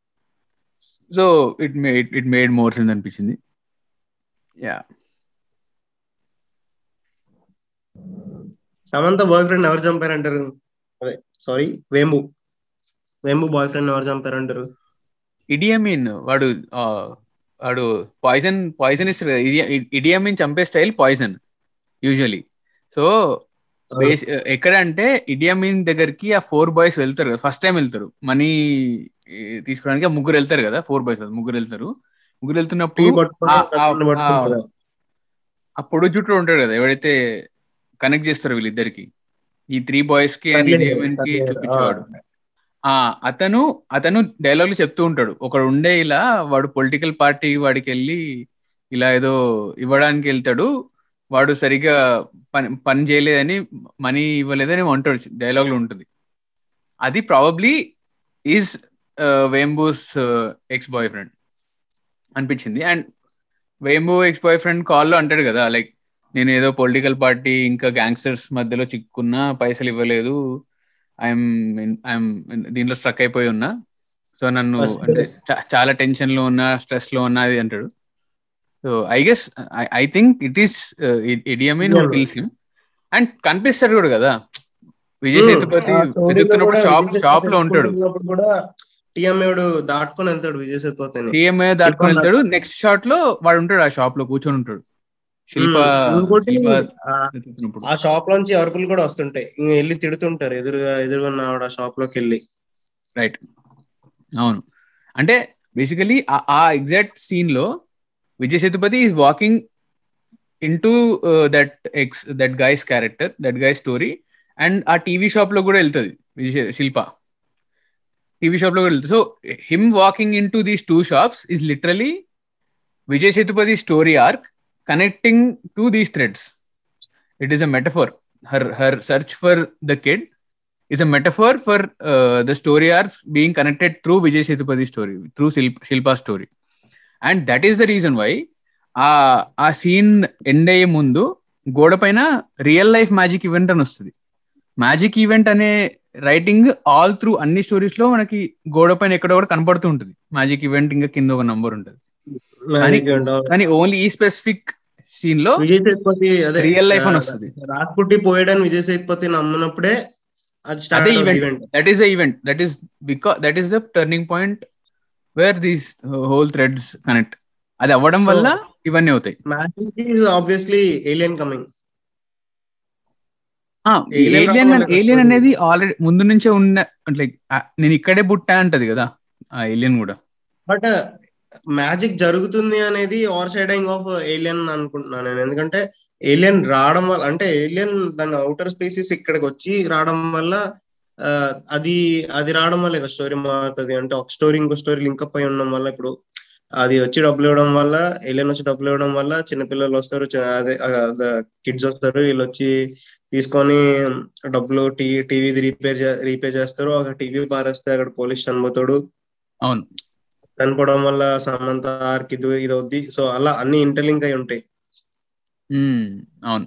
so it may it made more sense అనిపించింది యా సమంత బాయ్ ఫ్రెండ్ ఎవరు చంపారంటారు అదే sorry Vembu Vembu boy friend ఎవరు చంపారంటారు ఇడియమిన్ వాడు ఆ, వాడు పాయిజన్ పాయిజన్ ఇస్తారు ఇడియమిన్ చంపే style poison usually so base ఎక్కడ అంటే ఇడియమిన్ దగ్గరికి ఆ ఫోర్ బాయ్స్ వెళ్తారు కదా ఫస్ట్ టైం వెళ్తారు మనీ తీసుకోవడానికి ఆ ముగ్గురు వెళ్తారు కదా ఫోర్ బాయ్స్ ముగ్గురు వెళ్తారు ముగ్గురు టీ వెళ్తున్నప్పుడు పట్టుకొని ఆ- ఆ- కత్తిని పట్టుకొని ఆ- కదా. ఆ పొడు జుట్టు ఉంటాడు కదా ఎవడైతే కనెక్ట్ చేస్తారు వీళ్ళిద్దరికి ఈ త్రీ బాయ్స్ కి అండ్ కర్లీ ఇడియమిన్ కి కర్లీ చూపించేవాడు ఆ అతను అతను డైలాగులు చెప్తూ ఉంటాడు ఒకడు ఉండే ఇలా వాడు పొలిటికల్ పార్టీ వాడికి వెళ్ళి ఇలా ఏదో ఇవ్వడానికి వెళ్తాడు వాడు సరిగా పని పని చేయలేదని మనీ ఇవ్వలేదని అంటాడు డైలాగులు ఉంటుంది అది probably is Vembu's ex boy friend అనిపించింది and Vembu ex boy friend కాల్లో అంటాడు కదా లైక్ నేను ఏదో పొలిటికల్ పార్టీ ఇంకా గ్యాంగ్స్టర్స్ మధ్యలో చిక్కున్నా పైసలు ఇవ్వలేదు ఐఎమ్ ఐఎమ్ దీంట్లో స్ట్రక్ అయిపోయి ఉన్నా సో నన్ను First- అంటే చా- చాలా టెన్షన్ లో ఉన్నా స్ట్రెస్ లో ఉన్నా అది అంటాడు so I guess I think it is Idi Amin who Yeah. Kills him and కనిపిస్తాడు కూడా కదా విజయ్ Hmm. సేతుపతి ఆ story లో వెతుకుతున్నప్పుడు కూడా షాప్ విజయ్ షాప్ లో ఉంటాడు సేతుపతి కూడా టీఎంఏడు దాటుకొని వెళ్తాడు విజయ్ సేతుపతిని టీఎంఏ దాటుకొని వెళ్తాడు నెక్స్ట్ షాట్ లో వాడు ఉంటాడు ఆ షాప్ లో కూర్చొని ఉంటాడు శిల్ప ఇంకోటి శిల్ప ఆ, ఎత్తుతున్నప్పుడు. ఆ షాప్ లోంచి అరుపులు కూడా వస్తుంటాయి ఇంక వెళ్ళి తిడుతుంటారు ఎదురుగా ఎదురుగా ఆవిడ షాప్ లోకి వెళ్ళి రైట్ అవును అంటే బేసికలీ ఆ ఎగ్జాక్ట్ సీన్ లో Vijay Sethupathi is walking in to that ex that guy's character that guy's story and ఆ టీవీ షాప్ లో కూడా వెళ్తుంది విజయ్ శిల్ప టీవీ షాప్ లో కూడా వెళ్తుంది so him walking in to these two shops is literally Vijay Sethupathi story arc connecting to these threads it is a metaphor her her search for the kid is a metaphor for uh, the story arc being connected through Vijay Sethupathi story, through Shilp- Shilpa's story. And that is the reason why ఆ ఆ scene end అయ్యే ముందు గోడ పైన real life magic event అని వస్తుంది magic event అనే writing all through అన్ని స్టోరీస్ లో మనకి గోడ పైన ఎక్కడో కూడా కనపడుతూ ఉంటుంది మ్యాజిక్ ఈవెంట్ ఇంకా కింద ఒక నంబర్ ఉంటుంది Magic and all. కానీ ఓన్లీ ఈ స్పెసిఫిక్ సీన్ లో విజయ్ సేతుపతి అదే రియల్ లైఫ్ అని ఆ, వస్తుంది రాజ్పుట్టి పోయాడని విజయ్ సేతుపతి నమ్మినప్పుడే అది స్టార్ట్ అదే event. Event that is the event that is because that is the turning point where these uh, whole threads connect అది అవ్వడం వల్ల ఇవన్నీ అవుతాయి magic is obviously alien coming Alien alien రావడం ఏలియన్ అనేది అనేది ఆల్రెడీ ముందు నుంచే ఉన్న లైక్ నేను ఇక్కడే పుట్టా అంటది కదా ఆ ఏలియన్ కూడా బట్ మ్యాజిక్ జరుగుతుంది అనేది ఓవర్ సైడింగ్ ఆఫ్ ఏలియన్ అనుకుంటున్నాను నేను ఎందుకంటే ఏలియన్ రావడం వల్ల అంటే ఏలియన్ దాని అవుటర్ స్పీసీస్ ఇక్కడికి వచ్చి రావడం వల్ల ఆ, అది అది రావడం వల్ల ఇక స్టోరీ మారుతుంది అంటే ఒక స్టోరీ ఇంకో స్టోరీ లింకప్ అయి ఉండడం వల్ల ఇప్పుడు అది వచ్చి డబ్బులు ఇవ్వడం వల్ల ఏలియన్ వచ్చి డబ్బులు ఇవ్వడం వల్ల చిన్నపిల్లలు వస్తారు చి- అదే కిడ్స్ వస్తారు వీళ్ళు వచ్చి తీసుకొని డబ్బులు టీ టీవీ రీపేర్ రీపేర్ చేస్తారు ఒక టీవీ పారేస్తే అక్కడ పోలీస్ చనిపోతాడు అవును చనిపోవడం వల్ల సమంత ఆర్క్ ఇది ఇది అవుద్ది సో అలా అన్ని ఇంటర్లింక్ అయి ఉంటాయి మ్మ్. అవును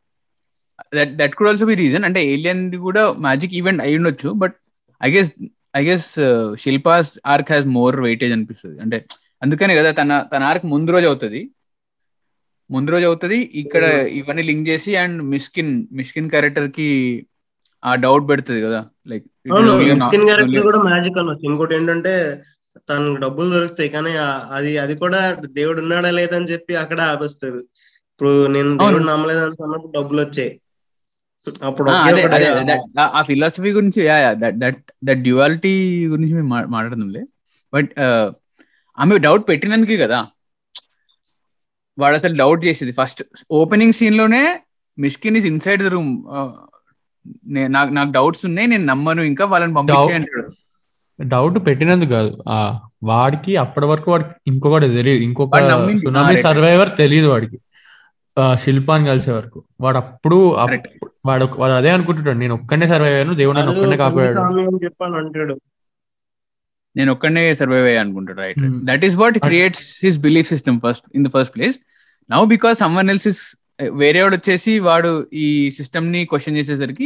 that that could also be reason అంటే ఏలియన్ కూడా మ్యాజిక్ ఈవెంట్ అయి ఉండొచ్చు but I guess I guess Shilpa's arc has more weightage అనిపిస్తుంది అంటే అందుకనే కదా తన తన ఆర్క్ ముందు రోజు అవుతుంది ముందు రోజు అవుతుంది ఇక్కడ ఇవన్నీ లింక్ చేసి అండ్ మిస్కిన్ మిస్కిన్ క్యారెక్టర్ కి ఆ డౌట్ పెడుతుంది కదా లైక్ అవును మిస్కిన్ క్యారెక్టర్ కూడా మ్యాజిక్ అనొచ్చు ఇంకోటి ఏంటంటే తనకు డబ్బులు దొరుకుతాయి కానీ ఆ- అది అది కూడా దేవుడు ఉన్నాడా లేదని చెప్పి అక్కడ ఆపేస్తారు ఇప్పుడు నేను దేవుడు నమ్మలేదని అన్నప్పుడు డబ్బులు వచ్చాయి అప్పుడు ఒకే అదే ఒకటి అదే ఆ- that- ఆ- ఆ ఫిలాసఫీ గురించి దట్ దట్ దట్ డ్యువాలిటీ గురించి మేము మా- మాట్లాడుతుందిలే బట్ ఆమె డౌట్ పెట్టినందుకే కదా వాడు అసలు డౌట్ చేసేది ఫస్ట్ ఓపెనింగ్ సీన్ లోనే Mysskin is inside the room నాకు నాకు డౌట్స్ ఉన్నాయి నేను నమ్మను ఇంకా వాళ్ళని పంపించే అంటాడు డౌట్ పెట్టినందుకు కాదు ఆ వాడికి అప్పటి వరకు వాడికి ఇంకొకటి తెలియదు ఇంకొక వాడు నమ్మింది. సునామీ ఆ, right. సర్వైవర్ తెలియదు వాడికి ఆ, శిల్పాన్ని కలిసే వరకు వాడు అప్పుడు అప్- Correct. వాడు వాడు అదే అనుకుంటుంటాడు నేను ఒక్కనే సర్వైవ్ అయ్యాను దేవుడు నన్ను వాళ్ళు ఒక్కనే కాపాడాడు స్వామి అని చెప్పని అంటాడు నేను ఒక్కడే సర్వైవ్ అయ్యా అనుకుంటాడు right Hmm. That is what creates his belief system first in the first place now because someone else is వేరే వాడు వచ్చేసి వాడు ఈ సిస్టమ్ ని క్వశ్చన్ చేసేసరికి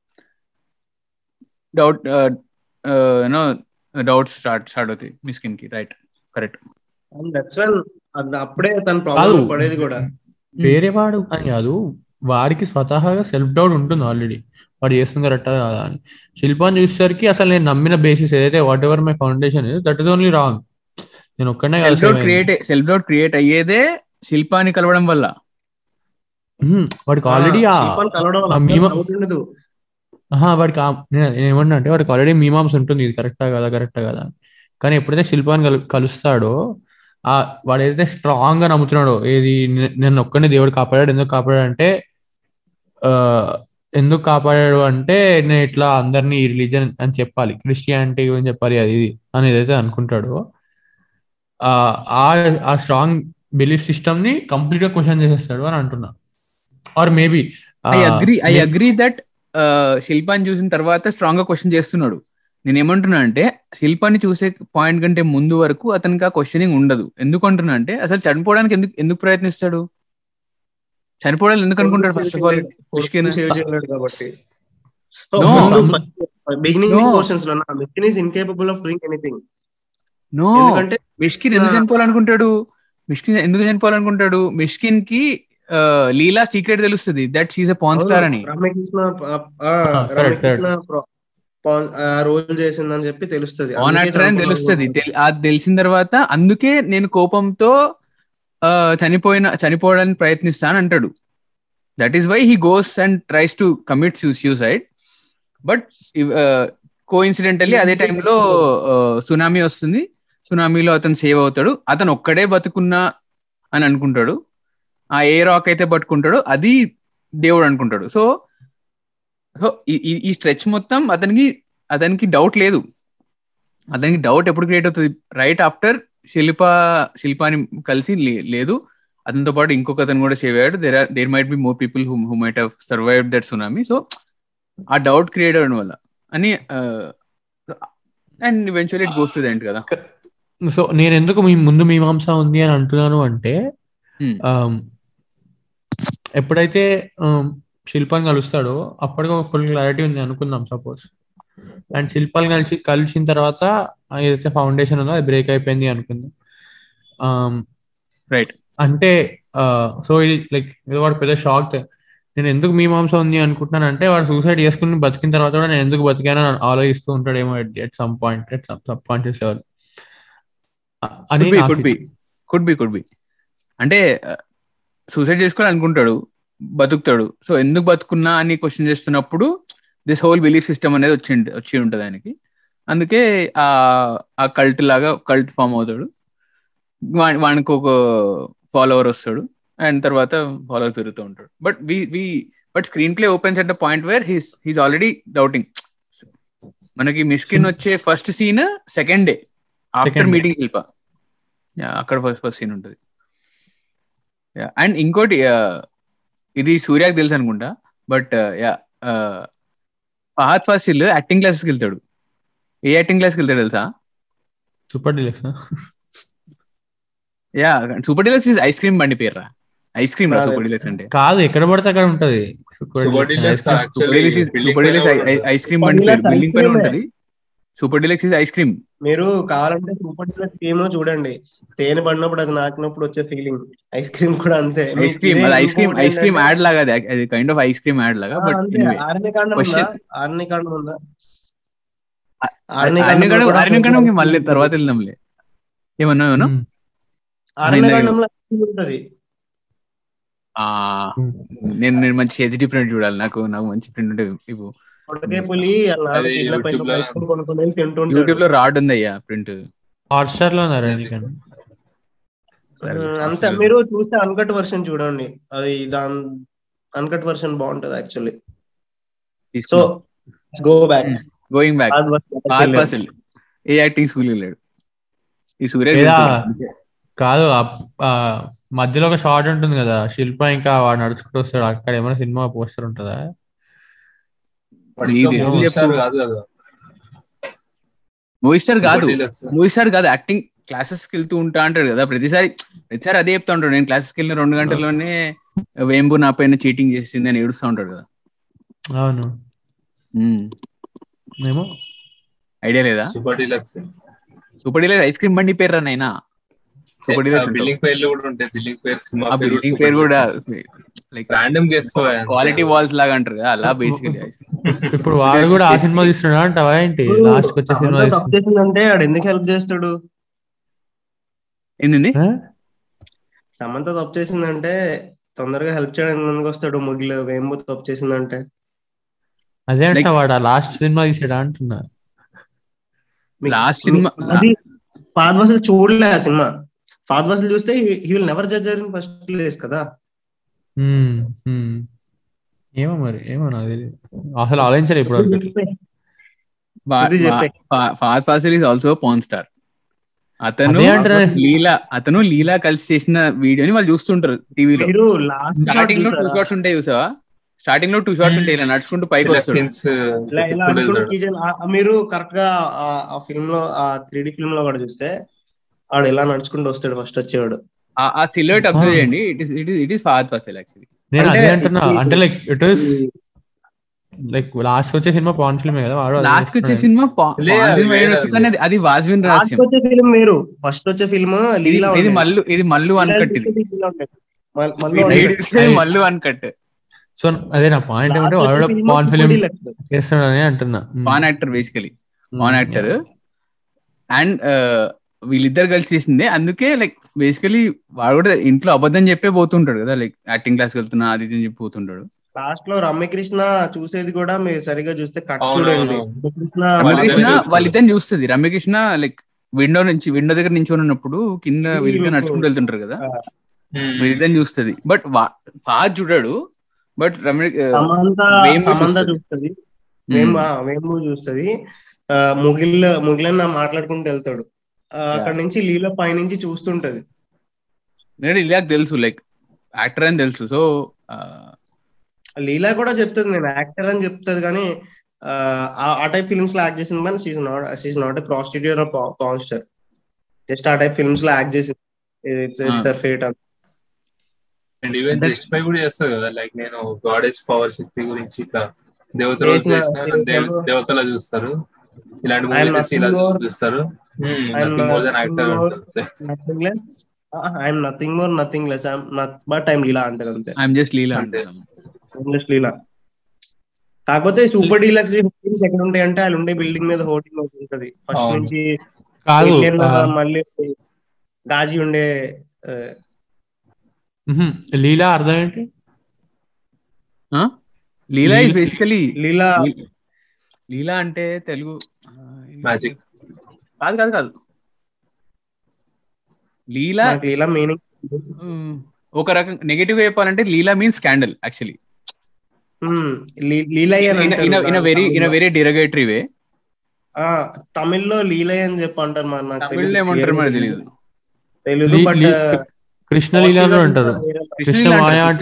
doubt you know doubts start start అవుతాయి మిస్కిన్ కి రైట్ కరెక్ట్ దట్స్ వన్ అప్పుడే తన ప్రాబ్లం కాదు. పడేది కూడా వేరే వాడు అని కాదు వాడికి స్వతహాగా సెల్ఫ్ డౌట్ ఉంటుంది ఆల్రెడీ వాడు చేస్తుంది కరెక్టా కాదా అని శిల్పాన్ని చూసేసరికి అసలు నేను నమ్మిన బేసిస్ ఏదైతే whatever my foundation is that is only wrong నేను ఒక్కనే self doubt create self doubt create అయ్యేదే శిల్పాన్ని కలవడం వల్ల వాడికి ఆల్రెడీ ఆ, శిల్పాన్ని కలవడం వల్ల ఆ మీమ- doubt ఉండదు ఆహా వాడికి ఆ- నేను నేను ఏమన్నా అంటే వాడికి ఆల్రెడీ మీమాంస్ ఉంటుంది ఇది కరెక్టా కదా కరెక్టా కదా అని. కానీ ఎప్పుడైతే శిల్పాన్ని కలు కలుస్తాడో ఆ వాడు ఏదైతే స్ట్రాంగ్ గా నమ్ముతున్నాడో ఏది నే- నన్ను ఒక్కనే దేవుడు కాపాడాడు ఎందుకు కాపాడాడు అంటే ఆ, ఎందుకు కాపాడాడు అంటే నేను ఇట్లా అందరినీ ఈ రిలీజన్ అని చెప్పాలి క్రిస్టియానిటీ గురించి చెప్పాలి అది ఇది అని ఏదైతే అనుకుంటాడో ఆ ఆ- ఆ స్ట్రాంగ్ బిలీఫ్ సిస్టమ్ ని కంప్లీట్ గా క్వశ్చన్ చేసేస్తాడు అని అంటున్నా or maybe I agree I agree that శిల్పాన్ని చూసిన తర్వాత స్ట్రాంగ్ గా క్వశ్చన్ చేస్తున్నాడు నేను ఏమంటున్నా అంటే శిల్పాన్ని చూసే పాయింట్ కంటే ముందు వరకు అతనికి ఆ క్వశ్చనింగ్ ఉండదు ఎందుకు అంటున్నా అంటే అసలు చనిపోవడానికి ఎందుకు ఎందుకు ప్రయత్నిస్తాడు చనిపోవడానికి ఎందుకు అనుకుంటాడు first of all Mysskin save చేయలేడు కాబట్టి No. Beginning No. పోర్షన్స్ లో Mysskin is incapable of doing anything no ఎందుకంటే మిష్కిన్ ఎందుకు ఆ. చనిపోవాలనుకుంటాడు మిష్కిన్ ఎందుకు చనిపోవాలనుకుంటాడు మిష్కిన్ కి ఆ, లీలా సీక్రెట్ తెలుస్తుంది that she's a pan star అని రమ్యకృష్ణ ఆ, correct, రమ్యకృష్ణ pro- pawn- ఆ రోల్ చేసిందని చెప్పి తెలుస్తుంది పాన్ యాక్టర్ అని తెలుస్తుంది తెల్- అది తెలిసిన తర్వాత అందుకే నేను కోపంతో ఆ, చనిపోయిన చనిపోవడానికి ప్రయత్నిస్తా అని అంటాడు that is why he goes and tries to commit suicide but coincidentally అదే టైంలో సునామీ వస్తుంది సునామీలో అతను సేవ్ అవుతాడు అతను ఒక్కడే బతుకున్నా అని అనుకుంటాడు ఆ ఏ రాక్ అయితే పట్టుకుంటాడో అది దేవుడు అనుకుంటాడు సో సో ఈ- ఈ- ఈ స్ట్రెచ్ మొత్తం అతనికి అతనికి డౌట్ లేదు అతనికి డౌట్ ఎప్పుడు క్రియేట్ అవుతుంది రైట్ ఆఫ్టర్ శిల్ప శిల్పాని కలిసి లే- లేదు అతనితో పాటు ఇంకొక అతను కూడా సేవ్ అయ్యాడు there are there might be more people who who might have survive that tsunami so ఆ డౌట్ క్రియేట్ అవ్వడం వల్ల అని and eventually it goes to end కదా సో నేను ఎందుకు మీ ముందు మీమాంస ఉంది అని అంటున్నాను అంటే Hmm. um, ఎప్పుడైతే um, శిల్పాన్ని కలుస్తాడో అప్పటికి ఒక ఫుల్ క్లారిటీ ఉంది అనుకుందాం సపోజ్ అండ్ శిల్పాలు కలిసి కలిసిన తర్వాత ఏదైతే ఫౌండేషన్ ఉందో అది బ్రేక్ అయిపోయింది అనుకుందాం Um, రైట్ అంటే సో ఇది లైక్ ఏదో వాడు పెద్ద షాక్ నేను ఎందుకు మీమాంస ఉంది అనుకుంటున్నాను అంటే వాడు సూసైడ్ చేసుకుని బతికిన తర్వాత కూడా నేను ఎందుకు బతికానో అని ఆలోచిస్తూ ఉంటాడేమో at some point at subconscious level అని కుడ్ బి నా could be could be could be అంటే సూసైడ్ చేసుకోవాలి అనుకుంటాడు బతుకుతాడు సో ఎందుకు బతుకున్నా అని క్వశ్చన్ చేస్తున్నప్పుడు దిస్ హోల్ బిలీఫ్ సిస్టమ్ అనేది వచ్చి ఉంట- వచ్చి ఉంటుంది ఆయనకి అందుకే ఆ ఆ కల్ట్ లాగా కల్ట్ ఫామ్ అవుతాడు వా- వానికి ఒక ఫాలోవర్ వస్తాడు అండ్ తర్వాత ఫాలోవర్ పెరుగుతూ ఉంటాడు but we we but screen play opens at the point where he's he's already doubting మనకి మిస్కిన్ వచ్చే first scene second day after Second day. Meeting Shilpa Yeah, అక్కడ ఫస్ట్ ఫస్ట్ సీన్ ఉంటుంది అండ్ ఇంకోటి uh, ఇది సూర్యకి తెలుసు అనుకుంటా but yeah Fahadh Faasil acting క్లాసెస్కి వెళ్తాడు ఏ యాక్టింగ్ క్లాస్కి వెళ్తాడు తెలుసా super deluxe yeah super deluxe is ice cream బండి పేర్రా ఐస్ క్రీమ్ రా అదే. సూపర్ డీలక్స్ అంటే కాదు ఎక్కడ పడితే అక్కడ ఉంటది Super Super Deluxe Deluxe ice cream. actually building super పైన డీలక్స్ ఉంటుంది. ఐస్ క్రీమ్ Super బండి పేరు Deluxe బిల్డింగ్ పైన ice cream ఉంటుంది super deluxe is ice cream మీరు కావాలంటే సూపర్ డీలక్స్ క్రీమ్ చూడండి తేనె పడినప్పుడు అది నాకినప్పుడు వచ్చే ఫీలింగ్ ఐస్ క్రీమ్ కూడా అంతే ఐస్ క్రీమ్ అది ice cream ice cream ad లాగా అది అది kind of ice cream ad లాగా బట్ ఆరణ్య కాండం ఉందా Question- ఆరణ్య కాండం ఉందా అరణ్యకాండం మళ్ళీ తర్వాత వెళ్దాంలే ఏమన్నా ఏమన్నా Hmm. ఆరణ్య ఇందాక- కాండంలో ice cream ఉంటది ఆ, నేను నేను మంచి హెచ్డి ప్రింట్ చూడాలి నాకు నాకు మంచి ప్రింట్ ఉంటే ఇవ్వు పొడకే పులి అలా అది కింద పైన YouTube లో- ice cream కొనుక్కొని వెళ్ళి తింటుంటాడు. యూట్యూబ్ లో రాడ్ ఉంది అయ్యా ప్రింట్ హాట్స్టార్ లో ఉన్నారు ఎందుకంటే ఉమ్, అంతే మీరు చూస్తే అన్కట్ వర్షన్ చూడండి అది దాని అన్కట్ వర్షన్ బాగుంటది actually so go back going back Fahadh Faasil ఏ యాక్టింగ్ స్కూల్ వెళ్ళాడు ఈ సూర్య ఏదా? కాదు ఆ- ఆ మధ్యలో ఒక షార్ట్ ఉంటుంది కదా శిల్ప ఇంకా వాడు నడుచుకుంటూ వస్తాడు అక్కడ ఏమైనా సినిమా పోస్టర్ ఉంటుందా వాడు ఇది ఇంకా ఏం movie చెప్పు? star కాదు కదా మూవీ స్టార్ కాదు Super Deluxe. మూవీ స్టార్ కాదు యాక్టింగ్ క్లాసెస్ కి వెళ్తూ ఉంటా అంటాడు కదా ప్రతిసారి ప్రతిసారి అదే చెప్తా ఉంటాడు నేను క్లాసెస్ కి వెళ్ళిన రెండు గంటల్లోనే వేంబు నా పైన చీటింగ్ చేసింది అని ఏడుస్తూ ఉంటాడు కదా అవును ఏమో ఐడియా లేదా super deluxe super dealer ice cream బండి పేరు నైనా సూపర్ డీలర్ బిల్డింగ్ పేర్లు కూడా ఉంటాయి బిల్డింగ్ పేరు సినిమా ఆ బిల్డింగ్ పేరు కూడా like random guess Kwality Wall's లాగా అంటారు కదా అలా బేసికలీ ఇప్పుడు వాడు కూడా ఆ సినిమా తీస్తున్నాడా అంటావా ఏంటి లాస్ట్ వచ్చే సినిమా తప్పు చేసిందంటే ఆడు ఎందుకు హెల్ప్ చేస్తాడు ఏంది సమంత తప్పు చేసిందంటే తొందరగా హెల్ప్ చేయడానికి ముందుకు వస్తాడు ముగ్గులు వేంబు తప్పు చేసిందంటే అదే అంట వాడు ఆ లాస్ట్ సినిమా తీసాడా అంటున్నా మీకు- లాస్ట్ సినిమా అది ఫాద్ వసల్ చూడలే ఆ సినిమా ఫాద్ వసల్ చూస్తే he will never judge in first place కదా హ్మ్, హ్మ్. ఏమో మరి ఏమో నాకు తెలియదు అసలు ఆలోచించాలి ఇప్పుడు వరకు. ఇది చెప్పే. Fahadh Faasil is also porn star అతను అదే అంటారా? లీలా అతను లీలా కలిసి చేసిన వీడియోని వాళ్ళు చూస్తుంటారు టీవీలో మీరు లాస్ట్ స్టార్టింగ్ లో టూ షార్ట్స్ ఉంటాయి చూసావా స్టార్టింగ్ లో టూ షార్ట్స్ ఉంటాయి ఇలా నడుచుకుంటూ పైకి వస్తాడు మీరు కరెక్ట్ గా ఆ- ఆ ఫిల్మ్ లో ఆ త్రీ డి ఫిల్మ్ లో కూడా చూస్తే ఆడు ఎలా నడుచుకుంటూ వస్తాడు ఫస్ట్ వచ్చేవాడు ఆ- ఆ సిల్వర్ట్ అబ్జర్వ్ Ah. చేయండి it is it is it is fast fossil actually నేను అంటే అదే అంటున్నా ఇది- అంటే like it is like last వచ్చే సినిమా పాన్ ఫిల్మే కదా వాడు అదే లాస్ట్ వచ్చే చేస్తున్నాడు. సినిమా లే, అది వేరే అది. కానీ అది వాజ్విన్ లాస్ట్ రహస్యం వచ్చే ఫిల్మ్ మీరు ఫస్ట్ వచ్చే ఫిల్మ్ ఇది లీలా ఇది ఉండేది. మల్లు ఇది మల్లు అన్కట్ ఇది లీలా ఉండేది. మల్- మళ్ళీ వీడు ఉండేది. ఏడిస్తే మల్లు అన్కట్ సో అదే నా పాయింట్ ఏమంటే లాస్ట్ వాడు వచ్చే film pan Super film Deluxe. చేస్తున్నాడని అంటున్నా pan actor basically pan actor and వీళ్ళిద్దరు కలిసి చేసిందే అందుకే లైక్ బేసికలీ వాడు కూడా ఇంట్లో అబద్ధం చెప్పే పోతుంటాడు కదా లైక్ యాక్టింగ్ క్లాస్ వెళ్తున్నా అది ఇది అని చెప్పి పోతుంటాడు లాస్ట్ లో రమ్యకృష్ణ చూసేది కూడా మీరు సరిగా చూస్తే కట్ అవును, చూడండి అవును. రమ్యకృష్ణ రమ్యకృష్ణ వాళ్ళిద్దరిని చూస్తుంది. వాళ్ళిద్దరిని చూస్తుంది రమ్యకృష్ణ లైక్ విండో నుంచి విండో దగ్గర నించొని ఉన్నప్పుడు కింద ఇది వీళ్ళిద్దరు మీకు- నడుచుకుంటూ వెళ్తుంటారు కదా ఆ, వీళ్ళిద్దరిని చూస్తుంది బట్ ఫాజ్ చూడాడు బట్ రమ్య సమంత వేము సమంత చూస్తది. చూస్తుంది వేము ఆ, వేము చూస్తుంది ముగిల్ ముగిలన్న మాట్లాడుకుంటూ వెళ్తాడు ఆ, అక్కడ నుంచి లీల పైనుంచి చూస్తుంటది నేను ఇలాగ తెలుసు లైక్ యాక్టర్ అని తెలుసు సో లీలా కూడా చెప్తుంది నేను యాక్టర్ అని చెప్తుంది కానీ ఆ, ఆ- ఆ టైప్ ఫిల్మ్స్ లో యాక్ట్ చేసింది కానీ she's not she's not a prostitute or porn star just ఆ టైప్ ఫిల్మ్స్ లో యాక్ట్ చేసింది it's it's Ah. Fate and even అంటే- జస్టిఫై కూడా చేస్తారు కదా లైక్ నేను గాడెస్ పవర్ శక్తి గురించి ఇట్లా దేవతలు చేసిన- చేసిన దేవ- చేసిన- దేవతలా చూస్తారు ఇలాంటి I am మూవీస్ ఇలా nothing more- చూస్తారు I am nothing more than nothing actor more- nothing less I'm nothing more nothing less I'm but I'm Leela అంటది అంతే ఐఎమ్ జస్ట్ లీలా అంతే. అంటాను జస్ట్ లీలా కాకపోతే సూపర్ డీలక్స్ హోర్డింగ్స్ ఎక్కడ ఉంటాయి అంటే వాళ్ళు ఉండే బిల్డింగ్ మీద హోర్డింగ్ ఒకటి ఉంటది ఫస్ట్ అవును. నుంచి కాదు ఇండియన్ ఆ, మళ్ళీ గాజీ ఉండే ఆ, మ్హూ. లీలా అర్థం ఏంటి లీలా ఇస్ లీ- బేసికలీ లీలా లీలా అంటే తెలుగు ఆ, మ్యాజిక్ కాదు కాదు కాదు లీలా నాకు లీలా మీనింగ్ ఉమ్, ఒక రకం నెగటివ్ చెప్పాలంటే లీలా మీన్స్ స్కాండల్ యాక్చువల్లీ లీలయ్య అని ఇన్ అంటారు వెరీ ఇన్ తమిళ్లో. వెరీ డిరగేటరీ వే ఆ, తమిళ్లో లీలయ్య అని చెప్పి అంటారు మరి నాకు తమిళ్లో ఏమంటారు మరి తెలియదు తెలీదు లీ- బట్ లీ- కృష్ణ లీలా అని అంటారు కృష్ణ మాయ అంటే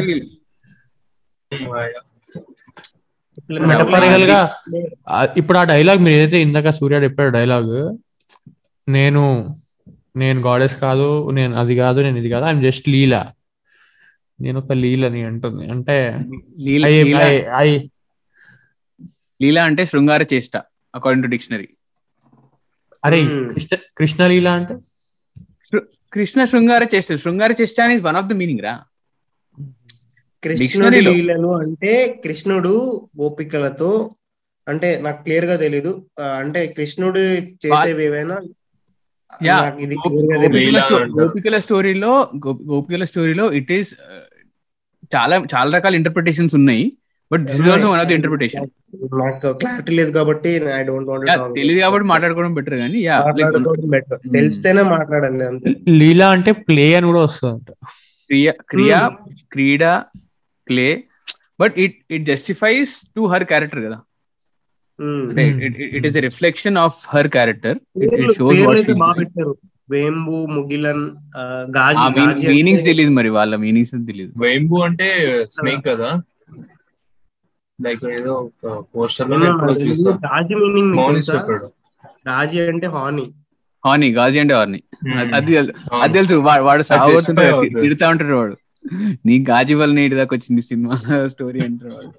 మెటఫరికల్ గా ఆ, ఇప్పుడు ఆ డైలాగ్ మీరు ఏదైతే ఇందాక సూర్య చెప్పాడు డైలాగ్ నేను నేను గాడెస్ కాదు నేను అది కాదు నేను ఇది కాదు ఐఎమ్ జస్ట్ లీలా నేను ఒక లీలని అంటుంది అంటే లీలా I- Leela- I- I- Leela అంటే శృంగార చేష్ట అకార్డింగ్ టు డిక్షనరీ అరే Hmm. కృష్ణ కృష్ణ లీలా అంటే కృష్ణ శృంగార చేష్ట శృంగార చేష్ట అనేది వన్ ఆఫ్ ద మీనింగ్ రా కృష్ణుడి Dictionary-లో. లీలలు అంటే కృష్ణుడు గోపికలతో అంటే నాకు క్లియర్ గా తెలీదు ఆ, అంటే కృష్ణుడు చేసేవి ఏవైనా Yeah. నాకు ఇది గో- clear గా గోపికల తెలీదు. లీలా స్టో- అంటారు. గోపికల స్టోరీలో గో- గోపికల స్టోరీలో ఇట్ ఈస్ చాలా చాలా రకాల ఇంటర్ప్రిటేషన్స్ ఉన్నాయి but this is also one of the interpretation నాకు క్లారిటీ లేదు కాబట్టి ఐ డోంట్ వాంట్ తెలియదు కాబట్టి మాట్లాడుకోవడం బెటర్ కానీ యా బెటర్ తెలిస్తేనే మాట్లాడండి అంతే లీలా అంటే ప్లే అని కూడా వస్తుంది క్రియ క్రియ Hmm. క్రీడ play but it it justifies to her character కదా Hmm. It is a reflection of her character it పేర్లు- షోస్ పేర్లు వాట్ అయితే బాగా పెట్టారు వేంబు ముగిలన్ ఆ, గాజీ ఆ గాజీ మీనింగ్స్ అంటే- తెలియదు మరి వాళ్ళ మీనింగ్స్ తెలియదు వెయింబు అంటే స్నేక్ కదా లైక్ ఏదో పోస్టర్ లో ఏమో ఎప్పుడో నాకు చూసా తెలీదు. గాజీ మీనింగ్ మౌని చెప్పాడు గాజీ అంటే హానీ హానీ గాజీ అంటే హార్నీ Hmm. అది తెలుసు. అవును. అది తెలుసు వా- వాడు సాగుతుంటాడు justify అవుతుంది. తిడతా ఉంటాడు వాడు నీ గాజీ వల్ల నీటి దాకా వచ్చింది సినిమా స్టోరీ అంటాడు వాడు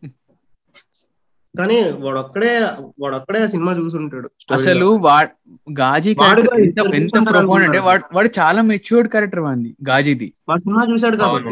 కానీ వాడొక్కడే వాడొక్కడే ఆ సినిమా చూసుంటాడు story అసలు లో. వా- గాజీ వాడు character ఎంత ఇద్దరు ఎంత చూసుకుంటారు ప్రొఫౌండ్ అంటే అనుకున్నాను. వాడు వాడు చాలా మెచ్యూర్డ్ క్యారెక్టర్ వాడిది గాజీది వాడు సినిమా చూశాడు కాబట్టి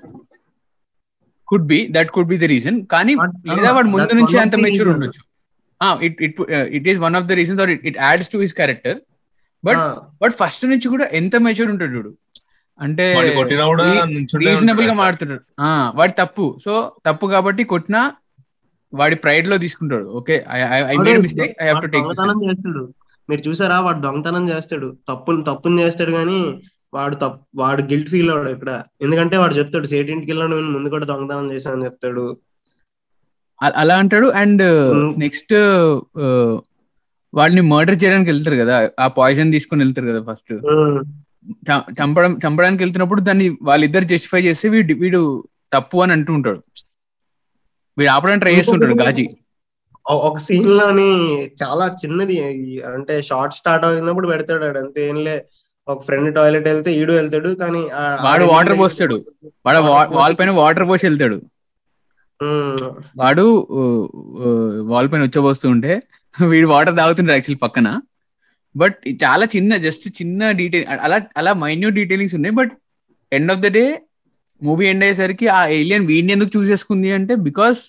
could be that could be the reason కానీ But- లేదా వాడు ముందు that's నుంచి one of అంత the మెచ్యూర్ reasons. ఉండొచ్చు it it it is one of the reasons or it adds to his character but ఆ, బట్ ఫస్ట్ నుంచి కూడా ఎంత మెచ్యూర్ ఉంటాడు చూడు అంటే వాడిని కొట్టినా కూడా నుంచుంటే రీజనబుల్ గా ఉంటాడు. మాడుతున్నాడు ఆ వాడి తప్పు సో తప్పు కాబట్టి కొట్టినా వాడి ప్రైడ్ లో తీసుకుంటాడు ఓకే ఐ వాడు made mistake I have to వాడు టేక్ దొంగతనం చేస్తాడు మీరు చూసారా వాడు దొంగతనం చేస్తాడు తప్పుని తప్పుని చేస్తాడు కానీ వాడు తప్పు వాడు గిల్ట్ ఫీల్ అవడు ఇక్కడ ఎందుకంటే వాడు చెప్తాడు సేటింటికి వెళ్ళాడు నేను ముందు కూడా దొంగతనం చేశానని చెప్తాడు అలా అంటాడు అండ్ Hmm. నెక్స్ట్ వాళ్ళని మర్డర్ చేయడానికి వెళ్తారు కదా ఆ పాయిజన్ తీసుకొని వెళ్తారు కదా ఫస్ట్ ఉమ్, చంపడం చంపడానికి వెళ్తున్నప్పుడు దాన్ని వాళ్ళిద్దరు జస్టిఫై చేసి వీడు వీడు తప్పు అని అంటూ ఉంటాడు వీడు ఆపడానికి ట్రై చేస్తుంటాడు గాజీ ఒ- ఒక సీన్ లోని చాలా చిన్నది ఈ అంటే షార్ట్ స్టార్ట్ అవుతున్నప్పుడు పెడతాడు ఆడు అంతే ఏంలే ఒక ఫ్రెండ్ టాయిలెట్ వెళ్తే ఈడు వెళ్తాడు కానీ ఆ- వాడు ఆ వాటర్ దగ్గర- పోస్తాడు వాడు వాల్ పైన వాటర్ పోసి వెళ్తాడు ఉమ్, వాడు వాల్ పైన వచ్చబోస్తూ ఉంటే వీడు వాటర్ తాగుతుంటాడు యాక్చువల్లీ పక్కన బట్ చాలా చిన్న జస్ట్ చిన్న డీటెయిల్ అలా అలా మైన్యూట్ డీటెయిలింగ్స్ ఉన్నాయి but end of the day movie end అయ్యేసరికి ఆ ఏలియన్ వీడిని ఎందుకు చూస్ చేసుకుంది అంటే because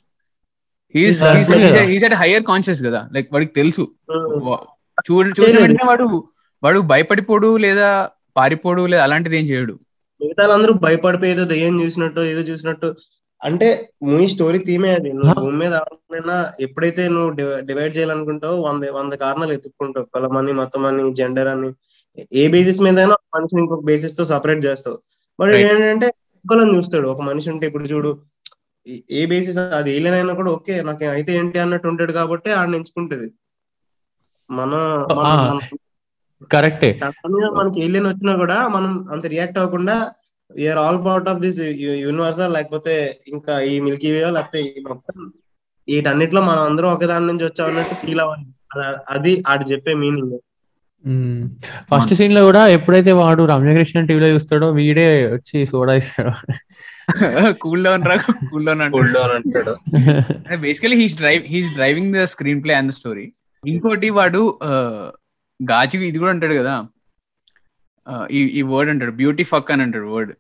Yeah. He's at higher conscious కదా లైక్ వాడికి తెలుసు ఉమ్. వా- చూడ చూసిన వెంటనే వాడు వాడు భయపడిపోడు లేదా పారిపోడు లేదా అలాంటిది ఏం చేయడు మిగతా అందరూ భయపడిపోయి ఏదో దయ్యం చూసినట్టు ఏదో చూసినట్టు అంటే మూవీ స్టోరీ థీమే అది నువ్వు Huh? భూమి మీద ఆడమైనా ఎప్పుడైతే నువ్వు డివైడ్ చేయాలనుకుంటావో వంద వంద కారణాలు ఎత్తుక్కుంటావు కులం అని మతం అని జెండర్ అని ఏ బేసిస్ మీద అయినా మనిషిని ఇంకొక బేసిస్ తో సపరేట్ చేస్తావు బట్ Right. ఏంటంటే కులం చూస్తాడు ఒక మనిషి ఉంటే ఇప్పుడు చూడు ఏ- ఏ బేసిస్ అది ఏలియన్ అయినా కూడా ఓకే నాకు అయితే ఏంటి అన్నట్టు ఉంటాడు కాబట్టి ఆడిని ఎంచుకుంటది మన మన- Ah. మన- కరెక్టే సడన్ గా మనకి ఏలియన్ వచ్చినా కూడా మనం అంత రియాక్ట్ అవ్వకుండా we are all part of this universe లేకపోతే ఇంకా ఈ మిల్కీ వే లేకపోతే ఈ మొత్తం వీటన్నిటిలో మనం అందరూ ఒక దాని నుంచి వచ్చాం అన్నట్టు ఫీల్ అవ్వాలి అద- అది ఆడు చెప్పే మీనింగ్ ఫస్ట్ సీన్ లో కూడా ఎప్పుడైతే వాడు రమ్యకృష్ణ టీవీలో చూస్తాడో వీడే వచ్చి సోడా ఇస్తాడు కూల్ డౌన్ రా కూల్ డౌన్ అంటే కూల్ డౌన్ అంటాడు basically he's drive he's driving the screen play and the story ఇంకోటి వాడు గాజు ఇది కూడా అంటాడు కదా ఆ, ఈ ఈ వర్డ్ అంటాడు బ్యూటీ ఫక్ అని అంటాడు వర్డ్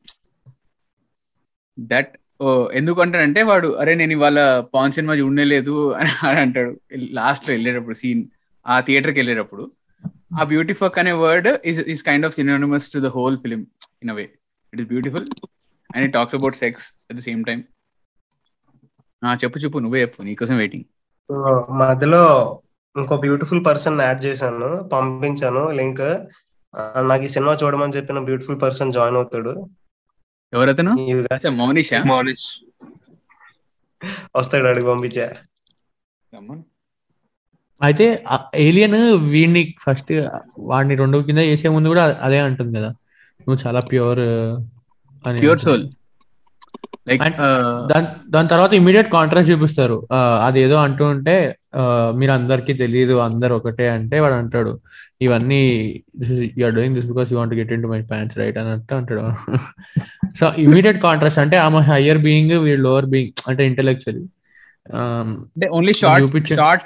దట్ ఎందుకు అంటాడంటే వాడు అరే నేను ఇవాళ పాన్ సినిమా చూడలేదు అని అంటాడు లాస్ట్ లో వెళ్ళేటప్పుడు సీన్ ఆ థియేటర్కి వెళ్ళేటప్పుడు ఆ బ్యూటీ ఫక్ అనే word is is kind of synonymous to the whole film in a way it is beautiful and it talks about sex at the same time చెప్పు చెప్పు నువ్వే చెప్పు నీకోసం వెయిటింగ్ సో మధ్యలో ఇంకో బ్యూటిఫుల్ పర్సన్ యాడ్ చేశాను పంపించాను లింక్ నాకు ఈ సినిమా చూడమని చెప్పిన బ్యూటిఫుల్ పర్సన్ జాయిన్ అవుతాడు ఎవరతను ఈ guy అచ్చా, మౌనిషా మౌనిష్ వస్తాడు అడిగి పంపించా రమ్మను. అయితే ఏలియన్ వీడిని ఫస్ట్ వాడిని రెండు కింద చేసే ముందు కూడా అదే అంటుంది కదా నువ్వు చాలా ప్యూర్ అని ప్యూర్ సోల్ లైక్ And దాని దాని తర్వాత ఇమీడియట్ కాంట్రాస్ట్ చూపిస్తారు ఆ, అదేదో అంటూ ఉంటే ఆ, మీరు అందరికీ తెలియదు అందరు ఒకటే అంటే వాడు అంటాడు ఇవన్నీ you're doing this because you want get in to my pants right అన్నట్టు అంటాడు సో ఇమీడియట్ కాంట్రాస్ట్ అంటే ఆమె హయ్యర్ బీయింగ్ వీడు లోవర్ బీయింగ్ అంటే ఇంటెలెక్చువల్లీ అంటే ఓన్లీ షార్ట్ చూపించే- షార్ట్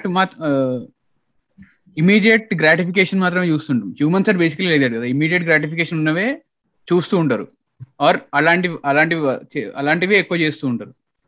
ఇమీడియట్ గ్రాటిఫికేషన్ మాత్రమే చూస్తుంటాం హ్యూమన్స్ ఆర్ బేసికలీ లేదు కదా ఇమీడియట్ గ్రాటిఫికేషన్ ఉన్నవే చూస్తూ ఉంటారు ఆర్ అలాంటివి అలాంటివి చే- అలాంటివి ఎక్కువ చేస్తూ ఉంటారు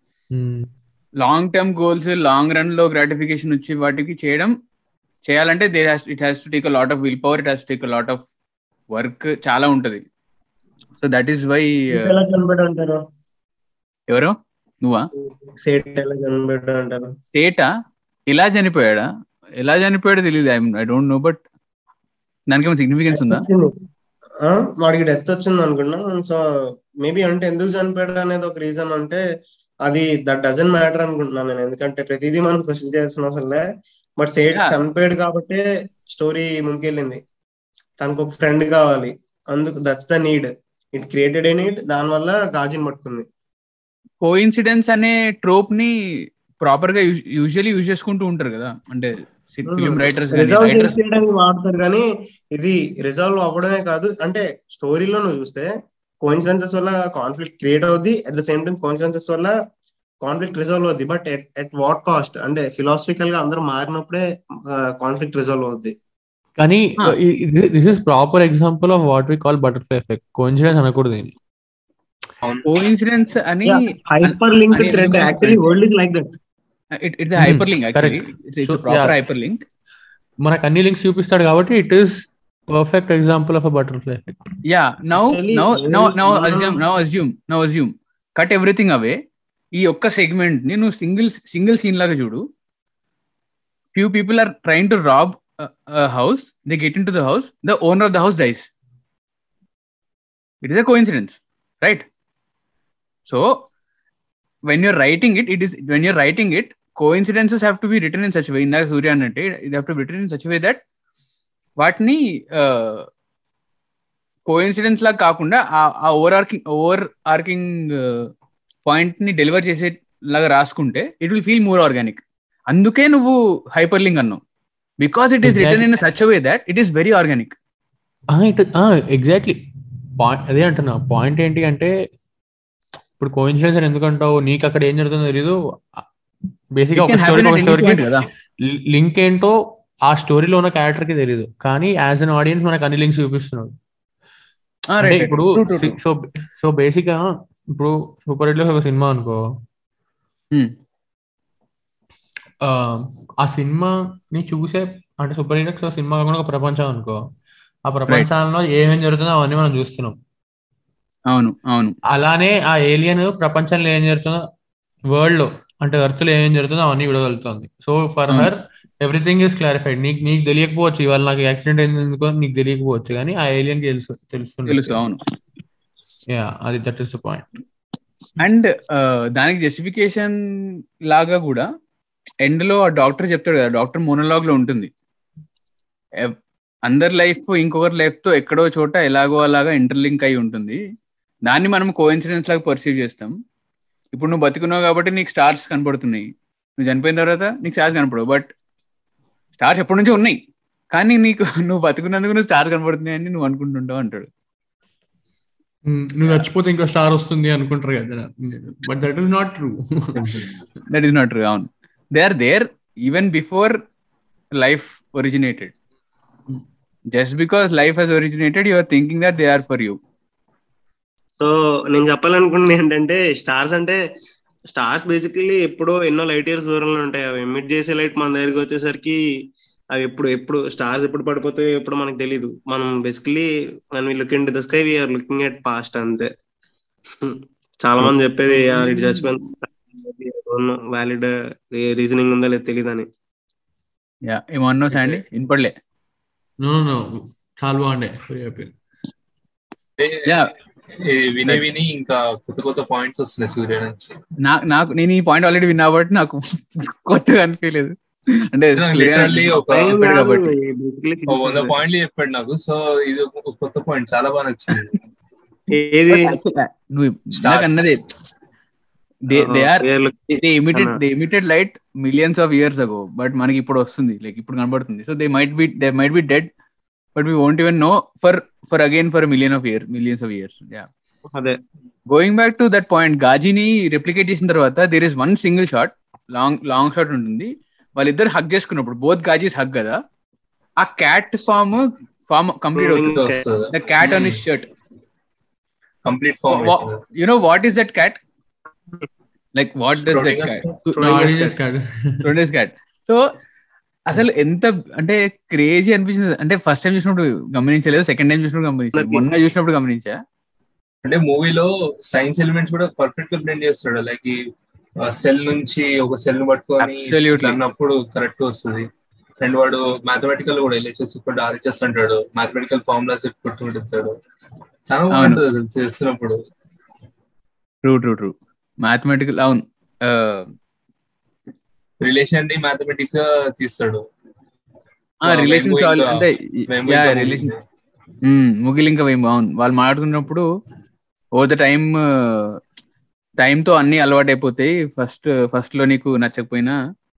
long term goals long run లో గ్రాటిఫికేషన్ వచ్చి వాటికి చేయడం చేయాలంటే they it has to take a lot of will power it has to take a lot of work చాలా ఉంటది సో దట్ ఈస్ వై ఎలా కనిపెట్టు అంటారు ఎవరు నువ్వా సేట్ ఎలా కనిపెట్టు అంటారు స్టేటా ఎలా చనిపోయాడా ఎలా చనిపోయాడో తెలియదు ఐ డోంట్ నో బట్ దానికి ఏమైనా సిగ్నిఫికెన్స్ ఉందా వచ్చింది. ఆ, వాడికి డెత్ వచ్చింది అనుకున్నా సో మేబీ అంటే ఎందుకు చనిపోయాడు అనేది ఒక రీజన్ అంటే అది దట్ డజన్ మ్యాటర్ అనుకుంటున్నాను నేను ఎందుకంటే ప్రతిదీ మనం క్వశ్చన్ చేయాల్సిన అవసరం లే బట్ సేట్ Yeah. చనిపోయాడు కాబట్టి స్టోరీ ముందుకెళ్ళింది తనకు ఒక ఫ్రెండ్ కావాలి అందుకు that's the need it created a need దాని వల్ల గాజిని పట్టుకుంది కో ఇన్సిడెన్స్ అనే ట్రోప్ ని ప్రాపర్ గా యూజువల్లీ యూజ్ చేసుకుంటూ ఉంటారు కదా అంటే ఫిలిం రైటర్స్ రిజాల్వ్ రైటర్స్ చేయడానికి వాడతారు కానీ ఇది రిజాల్వ్ అవ్వడమే కాదు అంటే స్టోరీలో నువ్వు చూస్తే కోఇన్సిడెన్సెస్ వల్ల కాన్ఫ్లిక్ట్ క్రియేట్ అవుద్ది at the same time coincidences వల్ల కాన్ఫ్లిక్ట్ రిజాల్వ్ అవుద్ది బట్ ఎట్ వాట్ కాస్ట్ అంటే ఫిలాసఫికల్ గా అందరూ మారినప్పుడే కాన్ఫ్లిక్ట్ రిజాల్వ్ అవుద్ది కానీ Huh. This is proper example of what we call butterfly effect coincidence అనకూడదు దీన్ని కో ఇన్సిడెన్స్ అని హైపర్ లింక్ అని థ్రెడ్ ఎందుకు actually world is like that it's Hmm, hyperlink actually correct. It's So, proper yeah. Hyperlink మనకు అన్ని links చూపిస్తాడు కాబట్టి it is perfect example of a butterfly effect yeah now Actually, now now now మనం- assume now assume now assume cut everything away ఈ ఒక్క segment ని నువ్వు single single scene లాగా చూడు few people are trying to rob house they get in to the house the owner of the house dies it is a coincidence right so when you're writing it it is when you're writing it coincidences have to be written in such way ఇందాక సూర్య అన్నట్టు ఇది have to be written in such way that వాటిని coincidence లాగా కాకుండా ఆ- ఆ overarching overarching point ని deliver చేసే లాగా రాసుకుంటే it will feel more organic అందుకే నువ్వు హైపర్ లింక్ అన్నావు because it is written in such way that it is very organic it exactly point అదే అంటున్నా పాయింట్ ఏంటి అంటే ఇప్పుడు కోఇన్సిడెన్స్ అని ఎందుకంటావు నీకు అక్కడ ఏం జరుగుతుందో తెలీదు బేసిక్ ఒక స్టోరీ ఒక స్టోరీకి కదా లింక్ ఏంటో ఆ స్టోరీలో ఉన్న క్యారెక్టర్ కి తెలియదు కానీ యాజ్ అన్ ఆడియన్స్ మనకు అన్ని లింక్స్ చూపిస్తున్నాడు Ah, అంటే right, right. ఇప్పుడు True, true, true. So so basic గా ఇప్పుడు సూపర్ హిట్ లో ఒక సినిమా అనుకో Hmm. ఆ, ఆ సినిమాని చూసే అంటే సూపర్ హిట్ సినిమా కాకుండా ఒక ప్రపంచం అనుకో ఆ ప్రపంచంలో ఏమేం జరుగుతుందో అవన్నీ మనం చూస్తున్నాం అవును అవును అలానే ఆ ఏలియన్ ప్రపంచంలో ఏం జరుగుతుందో వరల్డ్ లో అంటే ఎర్త్ లో ఏమేం జరుగుతుందో అవన్నీ విడగలుగుతుంది సో ఫర్ అవును. హర్ ఎవ్రీథింగ్ ఈస్ క్లారిఫైడ్ నీకు నీకు తెలియకపోవచ్చు ఇవాళ నాకు యాక్సిడెంట్ అయింది ఎందుకో నీకు తెలియకపోవచ్చు కానీ ఆ ఏలియన్ కి తెలుసు తెలుస్తుంది తెలుసు అవును యా అది that is the point and దానికి జస్టిఫికేషన్ లాగా కూడా ఎండ్ లో ఆ డాక్టర్ చెప్తాడు కదా డాక్టర్ మోనోలాగ్ లో ఉంటుంది ఎవ్- అందరి లైఫ్ ఇంకొకరి లైఫ్ తో ఎక్కడో చోట ఎలాగో అలాగా ఇంటర్లింక్ అయి ఉంటుంది దాన్ని మనం కోఇన్సిడెన్స్ లాగా పర్సీవ్ చేస్తాం ఇప్పుడు నువ్వు బతుకున్నావు కాబట్టి నీకు స్టార్స్ కనపడుతున్నాయి నువ్వు చనిపోయిన తర్వాత నీకు స్టార్స్ కనపడవు బట్ స్టార్స్ ఎప్పటి నుంచో ఉన్నాయి కానీ నీకు నువ్వు బతుకున్నందుకు నువ్వు స్టార్ కనపడుతున్నాయి అని నువ్వు అనుకుంటుంటావు అంటాడు నువ్వు చచ్చిపోతే ఇంకో స్టార్ వస్తుంది అనుకుంటారు కదా but that is not true that is not true అవును they are there even before life originated just because life has originated you are thinking that they are for you so నేను చెప్పాలనుకుంటుంది ఏంటంటే stars అంటే stars basically ఎప్పుడో ఎన్నో light years దూరంలో ఉంటాయి అవి ఎమిట్ చేసే లైట్ మన దగ్గరికి వచ్చేసరికి అవి ఎప్పుడు ఎప్పుడు స్టార్స్ ఎప్పుడు పడిపోతాయో ఎప్పుడు మనకు తెలియదు మనం బేసికలీ మన look in the sky we're looking at past అంతే చాలా మంది చెప్పేది ఇటు చచ్చిపోయిన వ్యాలిడ్ రీజనింగ్ ఉందో లేదు తెలియదు అని యా ఏమన్నా శాండీ వినపడలే నో నో చాలా బాగుండే యా ఇది విని విని ఇంకా కొత్త కొత్త పాయింట్స్ వస్తున్నాయి సూర్య నుంచి నాకు నాకు నేను ఈ పాయింట్ ఆల్రెడీ విన్నా కాబట్టి నాకు కొత్తగా అనిపించలేదు అంటే Literally ఒక చెప్పాడు కాబట్టి ఓ వంద పాయింట్లు చెప్పాడు నాకు సో ఇది ఒక కొత్త పాయింట్ చాలా బాగా నచ్చింది ఏది నువ్వు నాకు అన్నది they they are they emitted అన్న. They emitted light millions of years ago but మనకి ఇప్పుడు వస్తుంది లైక్ ఇప్పుడు కనబడుతుంది so they might be they might be dead but we won't even know for for again for million of years millions of years yeah అదే going back to that point గాజీని replicate చేసిన తర్వాత there is one single shot long long shot ఉంటుంది వాళ్ళిద్దరు హక్ చేసుకున్నప్పుడు both గాజీస్ Haq కదా ఆ cat form form complete అవుతుంది వస్తుంది the cat on his shirt complete form you know what is that cat like what does that cat produce cat so అసలు ఎంత అంటే క్రేజీ అనిపించింది అంటే ఫస్ట్ టైం చూసినప్పుడు గమనించలేదు సెకండ్ టైం చూసినప్పుడు గమనించలేదు మొన్న చూసినప్పుడు గమనించా అంటే మూవీలో సైన్స్ ఎలిమెంట్స్ కూడా పర్ఫెక్ట్ గా బ్లెండ్ చేస్తాడు లైక్ ఈ సెల్ నుంచి ఒక సెల్ ని పట్టుకొని Absolutely. ఇట్లా అన్నప్పుడు కరెక్ట్ వస్తుంది అండ్ వాడు మ్యాథమెటికల్ కూడా ఎల్హెచ్ఎస్ ఇప్పుడు ఆర్హెచ్ఎస్ అంటాడు మ్యాథమెటికల్ ఫార్ములాస్ పెట్టుకుంటాడు చాలా అవును. బాగుంటుంది అసలు చేస్తున్నప్పుడు ట్రూ ట్రూ ట్రూ మ్యాథమెటికల్ అవును రిలేషన్ ని మ్యాథమెటిక్స్ గా తీస్తాడు రిలేషన్ Rainbow సాల్వ్ ఇంకా- అంటే Rainbow యా ఇంకా రిలేషన్ ఉంది. ముగిల్ ఇంకా వేయం అవును వాళ్ళు మాట్లాడుకున్నప్పుడు ఓ ద టైం టైం తో అన్ని అలవాటు అయిపోతాయి ఫస్ట్ ఫస్ట్ లో నీకు నచ్చకపోయినా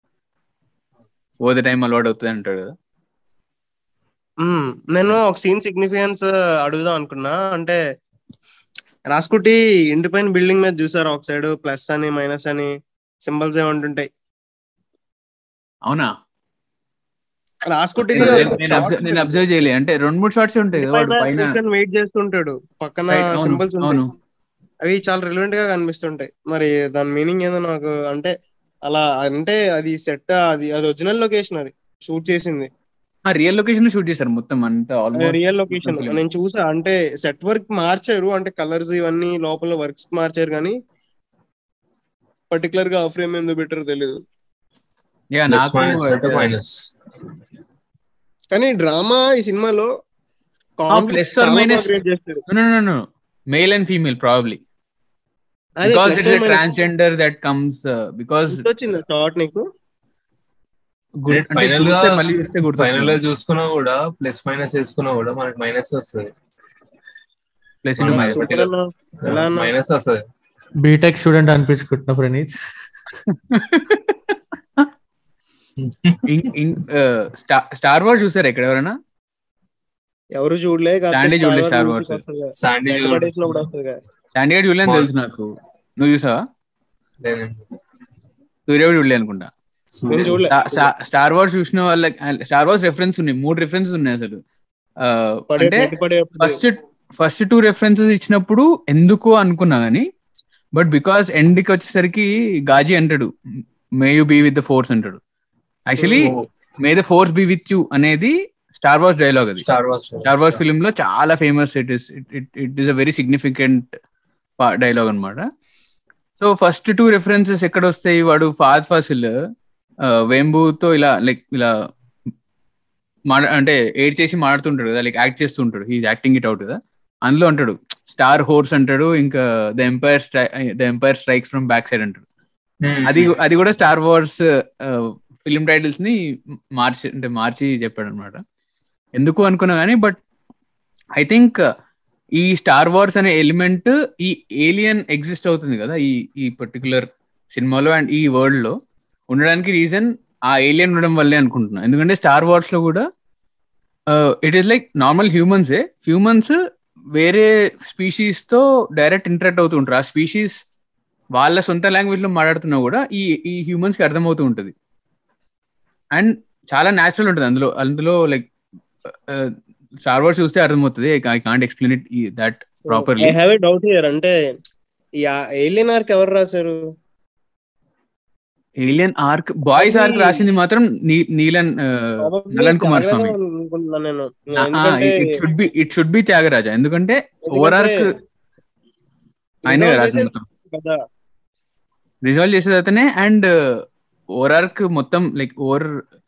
ఓ ద టైం అలవాటు అవుతుంది అంటాడు కదా మ్మ్. నేను ఒక సీన్ సిగ్నిఫికెన్స్ అడుగుదాం అనుకున్నా అంటే రాసుకుటి ఇంటి పైన బిల్డింగ్ మీద చూసారు ఒక సైడ్ ప్లస్ అని మైనస్ అని సింబల్స్ ఏమంటుంటాయి అవునా రాసుకుటి నేను observe- నేను అబ్జర్వ్ చేయలే అంటే రెండు మూడు షార్ట్స్ ఉంటాయి కదా వాడు పైన వెయిట్ చేస్తుంటాడు పక్కన Right, అవును సింబల్స్ అవును ఉంటాయి అవి చాలా రిలవెంట్ గా కనిపిస్తుంటాయి మరి దాని మీనింగ్ ఏదో నాకు అంటే అలా అంటే అది సెట్ అది అది ఒరిజినల్ లొకేషన్ అది షూట్ చేసింది ఆ రియల్ లొకేషన్ షూట్ చేశారు మొత్తం అంతా ఆల్మోస్ట్ రియల్ లొకేషన్ film. నేను చూసా అంటే సెట్ వర్క్ మార్చారు అంటే కలర్స్ ఇవన్నీ లోపల వర్క్స్ మార్చారు కానీ పర్టికులర్ గా ఫ్రేమ్ ఎందుకు పెట్టారో తెలియదు యా Plus నాకు minus అంటే minus. కానీ డ్రామా ఈ సినిమాలో plus or minus. Male and female probably because it's transgender that comes because వచ్చింది షార్ట్ నీకు Final గా- మళ్ళీ చూస్తే ఫైనల్ గా గుర్తు చూసుకున్నా కూడా ప్లస్ మైనస్ వేసుకున్నా కూడా మనకి మైనస్ వస్తుంది ప్లస్ మనం మైనస్ సూపర్ ఎలా అన్నా? మైనస్ వస్తుంది బీటెక్ స్టూడెంట్ అనిపించుకుంటున్నా ప్రణీత్ స్టార్ వార్ చూసారు ఎక్కడ ఎవరైనా ఎవరు చూడలే Sandy చూడలే Star Wars. శాండీ పడేసినప్పుడు వస్తుంది కదా. చాండీగఢ్ చూడలేని తెలుసు నాకు నువ్వు చూసావా సూర్యవుడు చూడలే అనుకుంటా నేను చూడలే స్టార్ వార్స్ చూసిన వాళ్ళకి స్టార్ వార్స్ రెఫరెన్స్ ఉన్నాయి మూడు రెఫరెన్స్ ఉన్నాయి అసలు ఆ, పడే అంటే బయట పడేటప్పుడు ఫస్ట్ ఫస్ట్ టూ రెఫరెన్సెస్ ఇచ్చినప్పుడు ఎందుకు అనుకున్నా గానీ బట్ బికాస్ ఎండ్ కి వచ్చేసరికి గాజీ అంటాడు may you be with the force అంటాడు actually may the force be with you అనేది స్టార్ వార్స్ డైలాగ్ అది Star Wars Star Wars film లో చాలా famous it is it it is a very significant dialogue అనమాట so first two references ఎక్కడ వస్తాయి వాడు Fahd fossil వేంబుతో ఇలా like ఇలా మాడ అంటే ఏడ్ చేసి మాడుతుంటాడు కదా లైక్ యాక్ట్ చేస్తుంటాడు హీఈస్ యాక్టింగ్ ఇట్ అవుట్ కదా అందులో అంటాడు స్టార్ హోర్స్ అంటాడు ఇంకా the empire the empire strikes from back side అంటాడు అది అది కూడా స్టార్ వార్స్ ఫిలిం టైటిల్స్ ని మార్చి అంటే మార్చి చెప్పాడు అనమాట ఎందుకు అనుకున్నా కానీ బట్ ఐ థింక్ ఈ స్టార్ వార్స్ అనే ఎలిమెంట్ ఈ ఏలియన్ ఎగ్జిస్ట్ అవుతుంది కదా ఈ ఈ పర్టికులర్ సినిమాలో అండ్ ఈ వరల్డ్ లో ఉండడానికి రీజన్ ఆ ఏలియన్ ఉండడం వల్లే అనుకుంటున్నా ఎందుకంటే స్టార్ వార్స్ లో కూడా ఇట్ ఈస్ లైక్ నార్మల్ హ్యూమన్సే హ్యూమన్స్ వేరే స్పీషీస్ తో డైరెక్ట్ ఇంటరాక్ట్ అవుతూ ఉంటారు ఆ స్పీషీస్ వాళ్ళ సొంత లాంగ్వేజ్ లో మాట్లాడుతున్నా కూడా ఈ ఈ హ్యూమన్స్ కి అర్థమవుతూ ఉంటుంది అండ్ చాలా న్యాచురల్ ఉంటుంది అందులో అందులో లైక్ స్టార్ వార్స్ చూస్తే అర్థమవుతుంది I can't explain it that properly I have a doubt here అంటే ఈ ఏలియన్ ఆర్క్ ఎవరు రాశారు ఏలియన్ ఆర్క్ బాయ్స్ అది- ఆర్క్ రాసింది మాత్రం నీ- నీలన్ ఆ, Probably నలన్ కుమార్ స్వామి త్యాగరాజన్ అనుకుంటున్నా నేను ఎందుకంటే it should be it should be Thiagaraja ఎందుకంటే ఓవర్ ఆర్క్ ఆయన resolve రాసింది చేసేది కదా రిజాల్వ్ చేసేది అతనే అండ్ ఓవర్ ఆర్క్ మొత్తం like over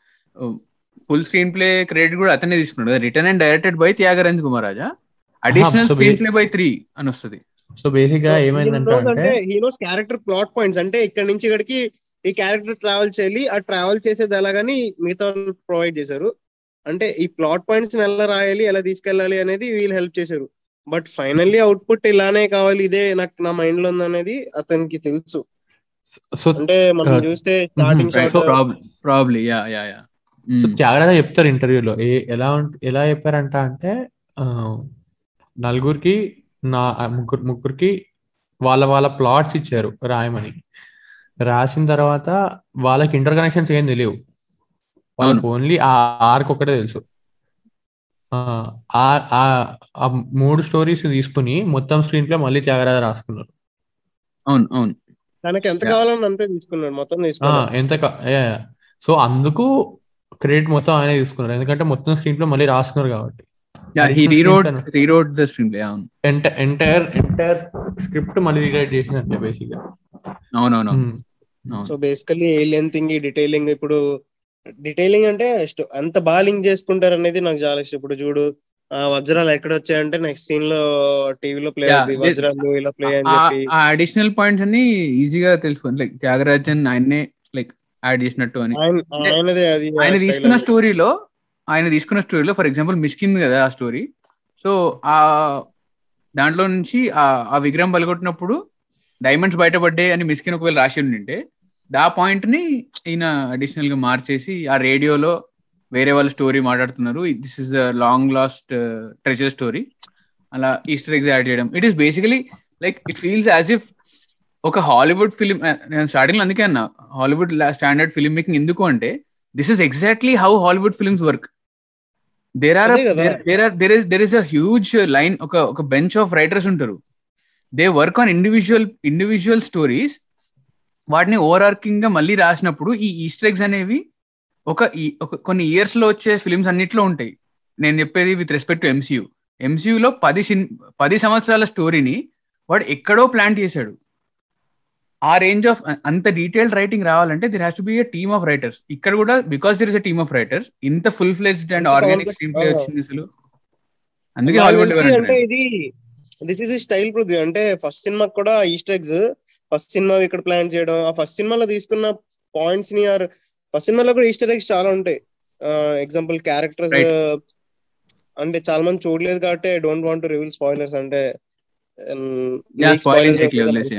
full screenplay credit కూడా అతనే తీసుకున్నాడు written and directed by Thiagaraj Kumar Raja additional so screen ba- play by three అని వస్తుంది సో బేసిక్ గా ఏమైందంటే అంటే he knows character plot points అంటే ఇక్కడ నుంచి ఇక్కడికి ఈ క్యారెక్టర్ ట్రావెల్ చేయాలి ఆ ట్రావెల్ చేసేది ఎలాగని మిగతా ప్రొవైడ్ చేశారు అంటే ఈ ప్లాట్ పాయింట్స్ ఎలా రాయాలి ఎలా తీసుకెళ్ళాలి అనేది వీళ్ళు హెల్ప్ చేశారు బట్ ఫైనల్లీ అవుట్పుట్ ఇలానే కావాలి ఇదే నాకు నా మైండ్ లో ఉంది అనేది అతనికి తెలుసు సో అంటే మనం Uh, చూస్తే starting mhm. Shot So, probably yeah yeah yeah so Thiagaraja చెప్తారు ఇంటర్వ్యూలో ఎలా ఉం- ఎలా చెప్పారంట అంటే ఆ, నలుగురికి నా ఆ, ముగ్గురు ముగ్గురికి వాళ్ళ వాళ్ళ ప్లాట్స్ ఇచ్చారు రాయమని రాసిన తర్వాత వాళ్ళకి ఇంటర్ కనెక్షన్స్ ఏం తెలియవు వాళ్ళకి ఓన్లీ ఆ ఆర్క్ ఒకటే తెలుసు ఆ, ఆ- ఆ- ఆ మూడు స్టోరీస్ తీసుకుని మొత్తం స్క్రీన్ ప్లే మళ్ళీ త్యాగరాజ రాసుకున్నారు అవును అవును తనకి ఎంత Yeah. కావాలని అంతే తీసుకున్నాడు మొత్తం ఆ, తీసుకున్నాడు ఎంత సో అందుకు క్రెడిట్ మొత్తం ఆయనే తీసుకున్నారు ఎందుకంటే మొత్తం స్క్రీన్ ప్లే మళ్ళీ రాసుకున్నారు కాబట్టి yeah he Additional rewrote screenplay. Rewrote the screen screenplay అవును ఎంట ఎంటైర్ ఎంటైర్ స్క్రిప్ట్ మళ్ళీ రీరైట్ చేసినట్టే బేసిక్ గా అవునవును ఉమ్. అవును so basically alien thing detailing ఇప్పుడు డిటైలింగ్ అంటే స్ట్- అంత బాగా లింక్ చేసుకుంటారు అనేది నాకు చాలా ఇష్టం ఇప్పుడు చూడు ఆ వజ్రాలు ఎక్కడ వచ్చాయంటే నెక్స్ట్ సీన్ లో టీవీలో ప్లే Yeah, అవుతుంది this- వజ్రాలు ఇలా ప్లే అని ఆ చెప్పి అడిషనల్ పాయింట్స్ అన్ని ఈజీగా తెలుసుకోండి లైక్ త్యాగరాజన్ ఆయన్నే లైక్ యాడ్ చేసినట్టు అని ఆయన ఆయనదే అది ఆయన style తీసుకున్న అది. స్టోరీలో ఆయన తీసుకున్న స్టోరీలో ఫర్ ఎగ్జాంపుల్ మిస్కిన్ కదా ఆ స్టోరీ సో ఆ దాంట్లో నుంచి ఆ ఆ విగ్రహం పలగొట్టినప్పుడు డైమండ్స్ బయటపడ్డాయి అని మిస్కిన్ ఒకవేళ రాసి ఉండింటే ఆ పాయింట్ ని ఈయన అడిషనల్ గా మార్చేసి ఆ రేడియోలో వేరే వాళ్ళ స్టోరీ మాట్లాడుతున్నారు this is the long lost treasure story అలా ఈస్టర్ ఎగ్స్ యాడ్ చేయడం it is basically like it feels as if ఒక హాలీవుడ్ ఫిలిం నేను స్టార్టింగ్ లో అందుకే అన్నా హాలీవుడ్ స్టాండర్డ్ ఫిల్మ్ మేకింగ్ ఎందుకు అంటే this is exactly how Hollywood films work there are అదే కదా. There are there is there is a huge line ఒక ఒక బెంచ్ ఆఫ్ రైటర్స్ ఉంటారు they work on individual individual stories వాటిని overarching గా మళ్ళీ రాసినప్పుడు ఈ ఈస్టర్ ఎగ్స్ అనేవి ఒక ఈ- ఒక కొన్ని ఇయర్స్ లో వచ్చే ఫిల్మ్స్ అన్నిట్లో ఉంటాయి నేను చెప్పేది విత్ రెస్పెక్ట్ టు ఎంసీయూ ఎంసీయూలో పది సిన్ పది సంవత్సరాల స్టోరీని వాడు ఎక్కడో ప్లాన్ చేశాడు ఆ రేంజ్ ఆఫ్ అంత డీటెయిల్డ్ రైటింగ్ రావాలంటే there has to be team of writers ఇక్కడ కూడా because there is a team of writers ఇంత ఫుల్ ఫ్లెజ్డ్ అండ్ ఇంత ఆర్గానిక్ complex- స్క్రీన్ ప్లే ఆ. వచ్చింది అసలు అందుకే నాకు హాలీవుడ్ తెలిసి అంటే ఇది దిస్ ఇస్ స్టైల్ పృథ్వీ అంటే ఫస్ట్ సినిమాకి కూడా ఈస్టర్ ఎగ్స్ ఫస్ట్ సినిమా ఇక్కడ ప్లాన్ చేయడం ఆ ఫస్ట్ సినిమాలో తీసుకున్న పాయింట్స్ ని ఆర్ ఫస్ట్ సినిమాలో కూడా ఈస్టర్ ఎగ్స్ చాలా ఉంటాయి ఎగ్జాంపుల్ క్యారెక్టర్స్ Right. అంటే చాలా మంది చూడలేదు కాబట్టి I don't want to reveal spoilers అంటే Yeah, spoiling చేయట్లేదు, వదిలేసి,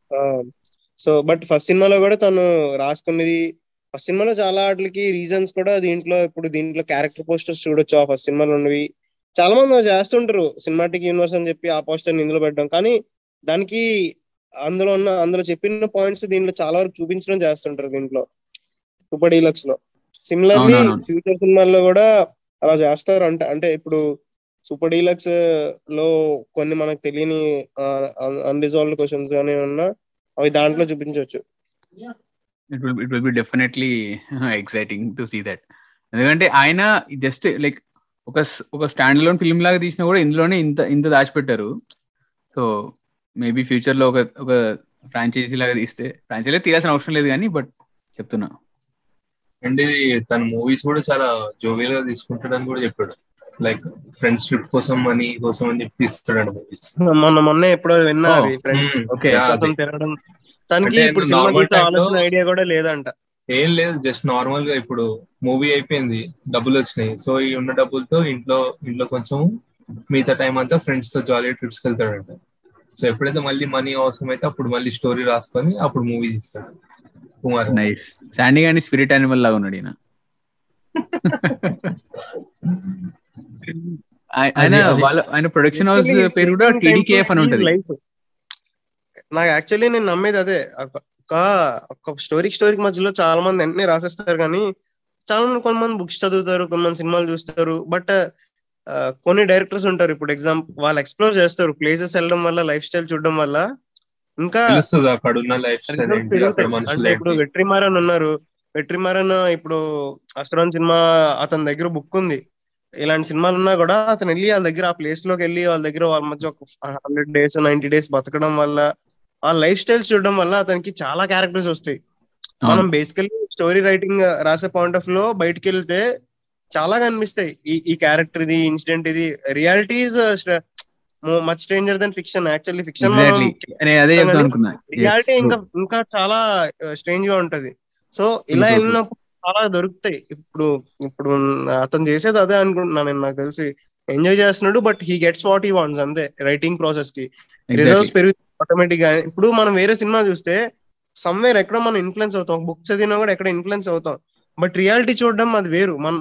సో బట్ ఫస్ట్ సినిమాలో కూడా తను రాసుకున్నది ఫస్ట్ సినిమాలో చాలా వాటికి రీజన్స్ కూడా దీంట్లో ఇప్పుడు దీంట్లో క్యారెక్టర్ పోస్టర్స్ చూడొచ్చు ఆ ఫస్ట్ సినిమాలో ఉన్నవి చాలా మంది అలా చేస్తుంటారు సినిమాటిక్ యూనివర్స్ అని చెప్పి ఆ పోస్టర్ ఇందులో పెట్టడం కానీ దానికి అందులో ఉన్న అందులో చెప్పిన పాయింట్స్ దీంట్లో చాలా వరకు చూపించడం చేస్తుంటారు దీంట్లో సూపర్ డీలక్స్ లో సిమిలర్లీ అవునవును. ఫ్యూచర్ సినిమాల్లో కూడా అలా చేస్తారు అంటే అంటే ఇప్పుడు సూపర్ డీలక్స్ లో కొన్ని మనకు తెలియని అన్రిజాల్వ్డ్ క్వశ్చన్స్ కానీ ఉన్నా అవి దాంట్లో చూపించవచ్చు it will it will be definitely exciting to see that ఎందుకంటే ఆయన జస్ట్ లైక్ ఒక స్- ఒక స్టాండ్ లోన్ ఫిల్మ్ లాగా తీసినా కూడా ఇందులోనే ఇంత ఇంత దాచిపెట్టారు సో మేబీ ఫ్యూచర్ లో ఒక ఒక ఫ్రాంచైజీ లాగా తీస్తే ఫ్రాంచైజీ తీయాల్సిన అవసరం లేదు కానీ బట్ చెప్తున్నా అండ్ ఇది తన మూవీస్ కూడా చాలా జోవియల్ గా తీసుకుంటాడని కూడా చెప్పాడు లైక్ ఫ్రెండ్స్ ట్రిప్ కోసం మనీ కోసం అని చెప్పి తీస్తాడు మూవీస్ మొన్న మొన్న ఎప్పుడో విన్నా Oh, అది ఫ్రెండ్స్ ఓకే కోసం తిరగడం తనకి అంటే ఇప్పుడు normal సినిమా తీసే time లో- ఆలోచన ఐడియా కూడా లేదంట ఏం లేదు జస్ట్ నార్మల్ గా ఇప్పుడు మూవీ అయిపోయింది డబ్బులు వచ్చినాయి సో ఈ ఉన్న డబ్బులతో ఇంట్లో ఇంట్లో కొంచెం మిగతా టైం అంతా ఫ్రెండ్స్ తో జాలీ ట్రిప్స్ కి వెళ్తాడంట సో ఎప్పుడైతే మళ్ళీ మనీ అవసరం అయితే అప్పుడు మళ్ళీ స్టోరీ రాసుకొని అప్పుడు మూవీ తీస్తాడు కుమార్ నైస్ శాండీ గాని స్పిరిట్ యానిమల్ లాగా ఉన్నాడు ఈయన ఆయ- ఆయన అది- అది- వాళ్ళ ఆయన ప్రొడక్షన్ హౌస్ పేరు కూడా టీడీకేఎఫ్ అని ఉంటది లైఫ్ నాకు యాక్చువల్లీ నేను నమ్మేది అదే ఒక ఒక స్టోరీకి స్టోరీకి మధ్యలో చాలా మంది వెంటనే రాసేస్తారు కానీ చాలా మంది కొంతమంది బుక్స్ చదువుతారు కొంతమంది సినిమాలు చూస్తారు బట్ కొన్ని డైరెక్టర్స్ ఉంటారు ఇప్పుడు ఎగ్జాంపుల్ వాళ్ళు ఎక్స్ప్లోర్ చేస్తారు ప్లేసెస్ వెళ్ళడం వల్ల లైఫ్ స్టైల్ చూడడం వల్ల ఇంకా తెలుస్తుంది అక్కడ ఉన్న లైఫ్ స్టైల్ results ఏంటి అక్కడ పెరుగుతాయి. మనుషులు అంటే ఇప్పుడు ఏంటి వెట్రిమారన్ ఉన్నారు వెట్రిమారన్ ఇప్పుడు అస్ట్రాన్ సినిమా అతని దగ్గర బుక్ ఉంది ఇలాంటి సినిమాలు ఉన్నా కూడా అతను వెళ్ళి వాళ్ళ దగ్గర ఆ ప్లేస్ లోకి వెళ్ళి వాళ్ళ దగ్గర వాళ్ళ మధ్య ఒక హండ్రెడ్ డేస్ నైన్టీ డేస్ బతకడం వల్ల ఆ లైఫ్ స్టైల్స్ చూడడం వల్ల అతనికి చాలా క్యారెక్టర్స్ వస్తాయి మనం బేసికలీ స్టోరీ రైటింగ్ రాసే పాయింట్ ఆఫ్ లో బయటికి వెళ్తే చాలా కనిపిస్తాయి ఈ ఈ క్యారెక్టర్ ఇది ఇన్సిడెంట్ ఇది reality is much stranger than fiction actually fiction మనం ఎగ్జాక్ట్లీ నేను అదే చెప్తాను అనుకున్నా Yes, రియాలిటీ true. ఇంకా ఇంకా చాలా స్ట్రేంజ్ గా ఉంటది సో ఇలా True, true, వెళ్ళినప్పుడు చాలా దొరుకుతాయి ఇప్పుడు ఇప్పుడు అతను చేసేది అదే అనుకుంటున్నాను నేను నాకు తెలిసి ఎంజాయ్ చేస్తున్నాడు but he gets what he wants అంతే రైటింగ్ ప్రాసెస్ కి Exactly. రిజల్ట్స్ పెరుగుతాయి ఆటోమేటిక్ గా ఇప్పుడు మనం వేరే సినిమా చూస్తే సమ్వేర్ ఎక్కడ మనం ఇన్ఫ్లుయెన్స్ అవుతాం బుక్ చదివినా కూడా ఎక్కడ ఇన్ఫ్లుయెన్స్ అవుతాం బట్ రియాలిటీ చూడడం అది వేరు మన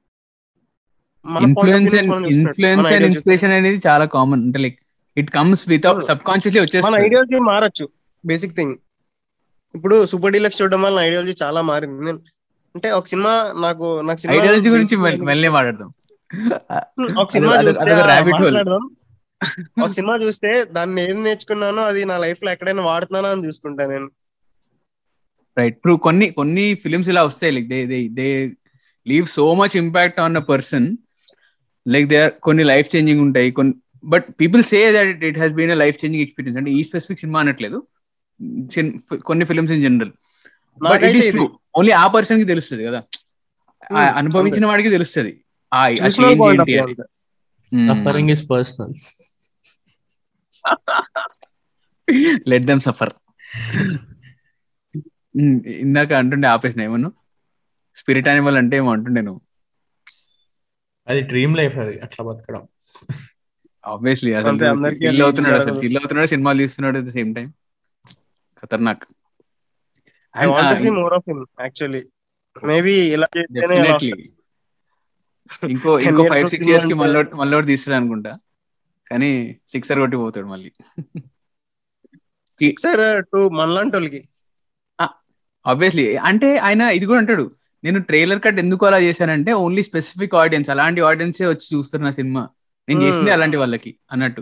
మన point of view ఇన్ఫ్లుయెన్స్ నుంచి మనం చూస్తున్నట్టు. ఇన్ఫ్లుయెన్స్ మన అండ్ ideology- ఇన్స్పిరేషన్ అనేది చాలా కామన్ అంటే లైక్ ఇట్ కమ్స్ వితౌట్ అవును. సబ్ కాన్షియస్లీ మన వచ్చేస్తుంది ఐడియాలజీ మారచ్చు బేసిక్ థింగ్ ఇప్పుడు సూపర్ డీలక్స్ చూడడం వల్ల ఐడియాలజీ చాలా మారింది నేను- అంటే ఒక సినిమా నాకు నాకు సినిమా ఐడియాలజీ గురించి basic మళ్ళీ- మళ్ళీ మాట్లాడదాం ఒక సినిమా అదొక- చూస్తే అదొక ఆ rabbit hole. మాట్లాడదాం. ఒక సినిమా చూస్తే దాన్ని ఏం నేర్చుకున్నానో అది నా లైఫ్ లో ఎక్కడైనా వాడుతున్నానో అని చూసుకుంటా నేను రైట్ ఇప్పుడు కొన్ని కొన్ని ఫిలిమ్స్ ఇలా వస్తాయి like they they they leave so much impact on a person like they కొన్ని లైఫ్ చేంజింగ్ ఉంటాయి కొన్ని but people say that it has been a life changing experience అంటే ఈ స్పెసిఫిక్ సినిమా అనట్లేదు Cin- కొన్ని films in general but it నాకైతే is ఇది ట్రూ ఓన్లీ ఆ పర్సన్ కి తెలుస్తుంది కదా ఆ Hmm, అనుభవించిన వాడికి తెలుస్తుంది ఆ ఆ చూసిన change point of ఏంటి view అని. అంతే. Hmm. Suffering is personal let them suffer ఇందాక అంటుండే ఆపేసిన ఏమన్నా స్పిరిట్ యానిమల్ అంటే ఏమో అంటుండే నువ్వు అది డ్రీమ్ లైఫ్ అది అట్లా బతకడం ఆబ్వియస్లీ అసలు అంతే, అందరికీ ఫీల్ అది అవుతున్నాడు అసలు జరగదు. ఫీల్ అవుతున్నాడు సినిమాలు తీస్తున్నాడు అట్ ద సేమ్ టైం ఖతర్నాక్ I want to see more of him actually maybe ఇలా చేస్తేనే అలా డెఫినెట్లీ ఇంకో Ten ఇంకో years five of six years కి cinema మళ్ళీ మళ్ళీ ఒకటి తీస్తాడు అనుకుంటా కానీ సిక్సర్ కొట్టి పోతాడు మళ్ళీ సిక్సర్ టు మనలాంటి వాళ్ళకి ఆబ్వియస్లీ అంటే ఆయన ఇది కూడా అంటాడు నేను ట్రైలర్ కట్ ఎందుకు అలా చేశానంటే ఓన్లీ స్పెసిఫిక్ ఆడియన్స్ అలాంటి ఆడియన్సే వచ్చి చూస్తారు నా సినిమా నేను చేసింది Hmm. అలాంటి వాళ్ళకి అన్నట్టు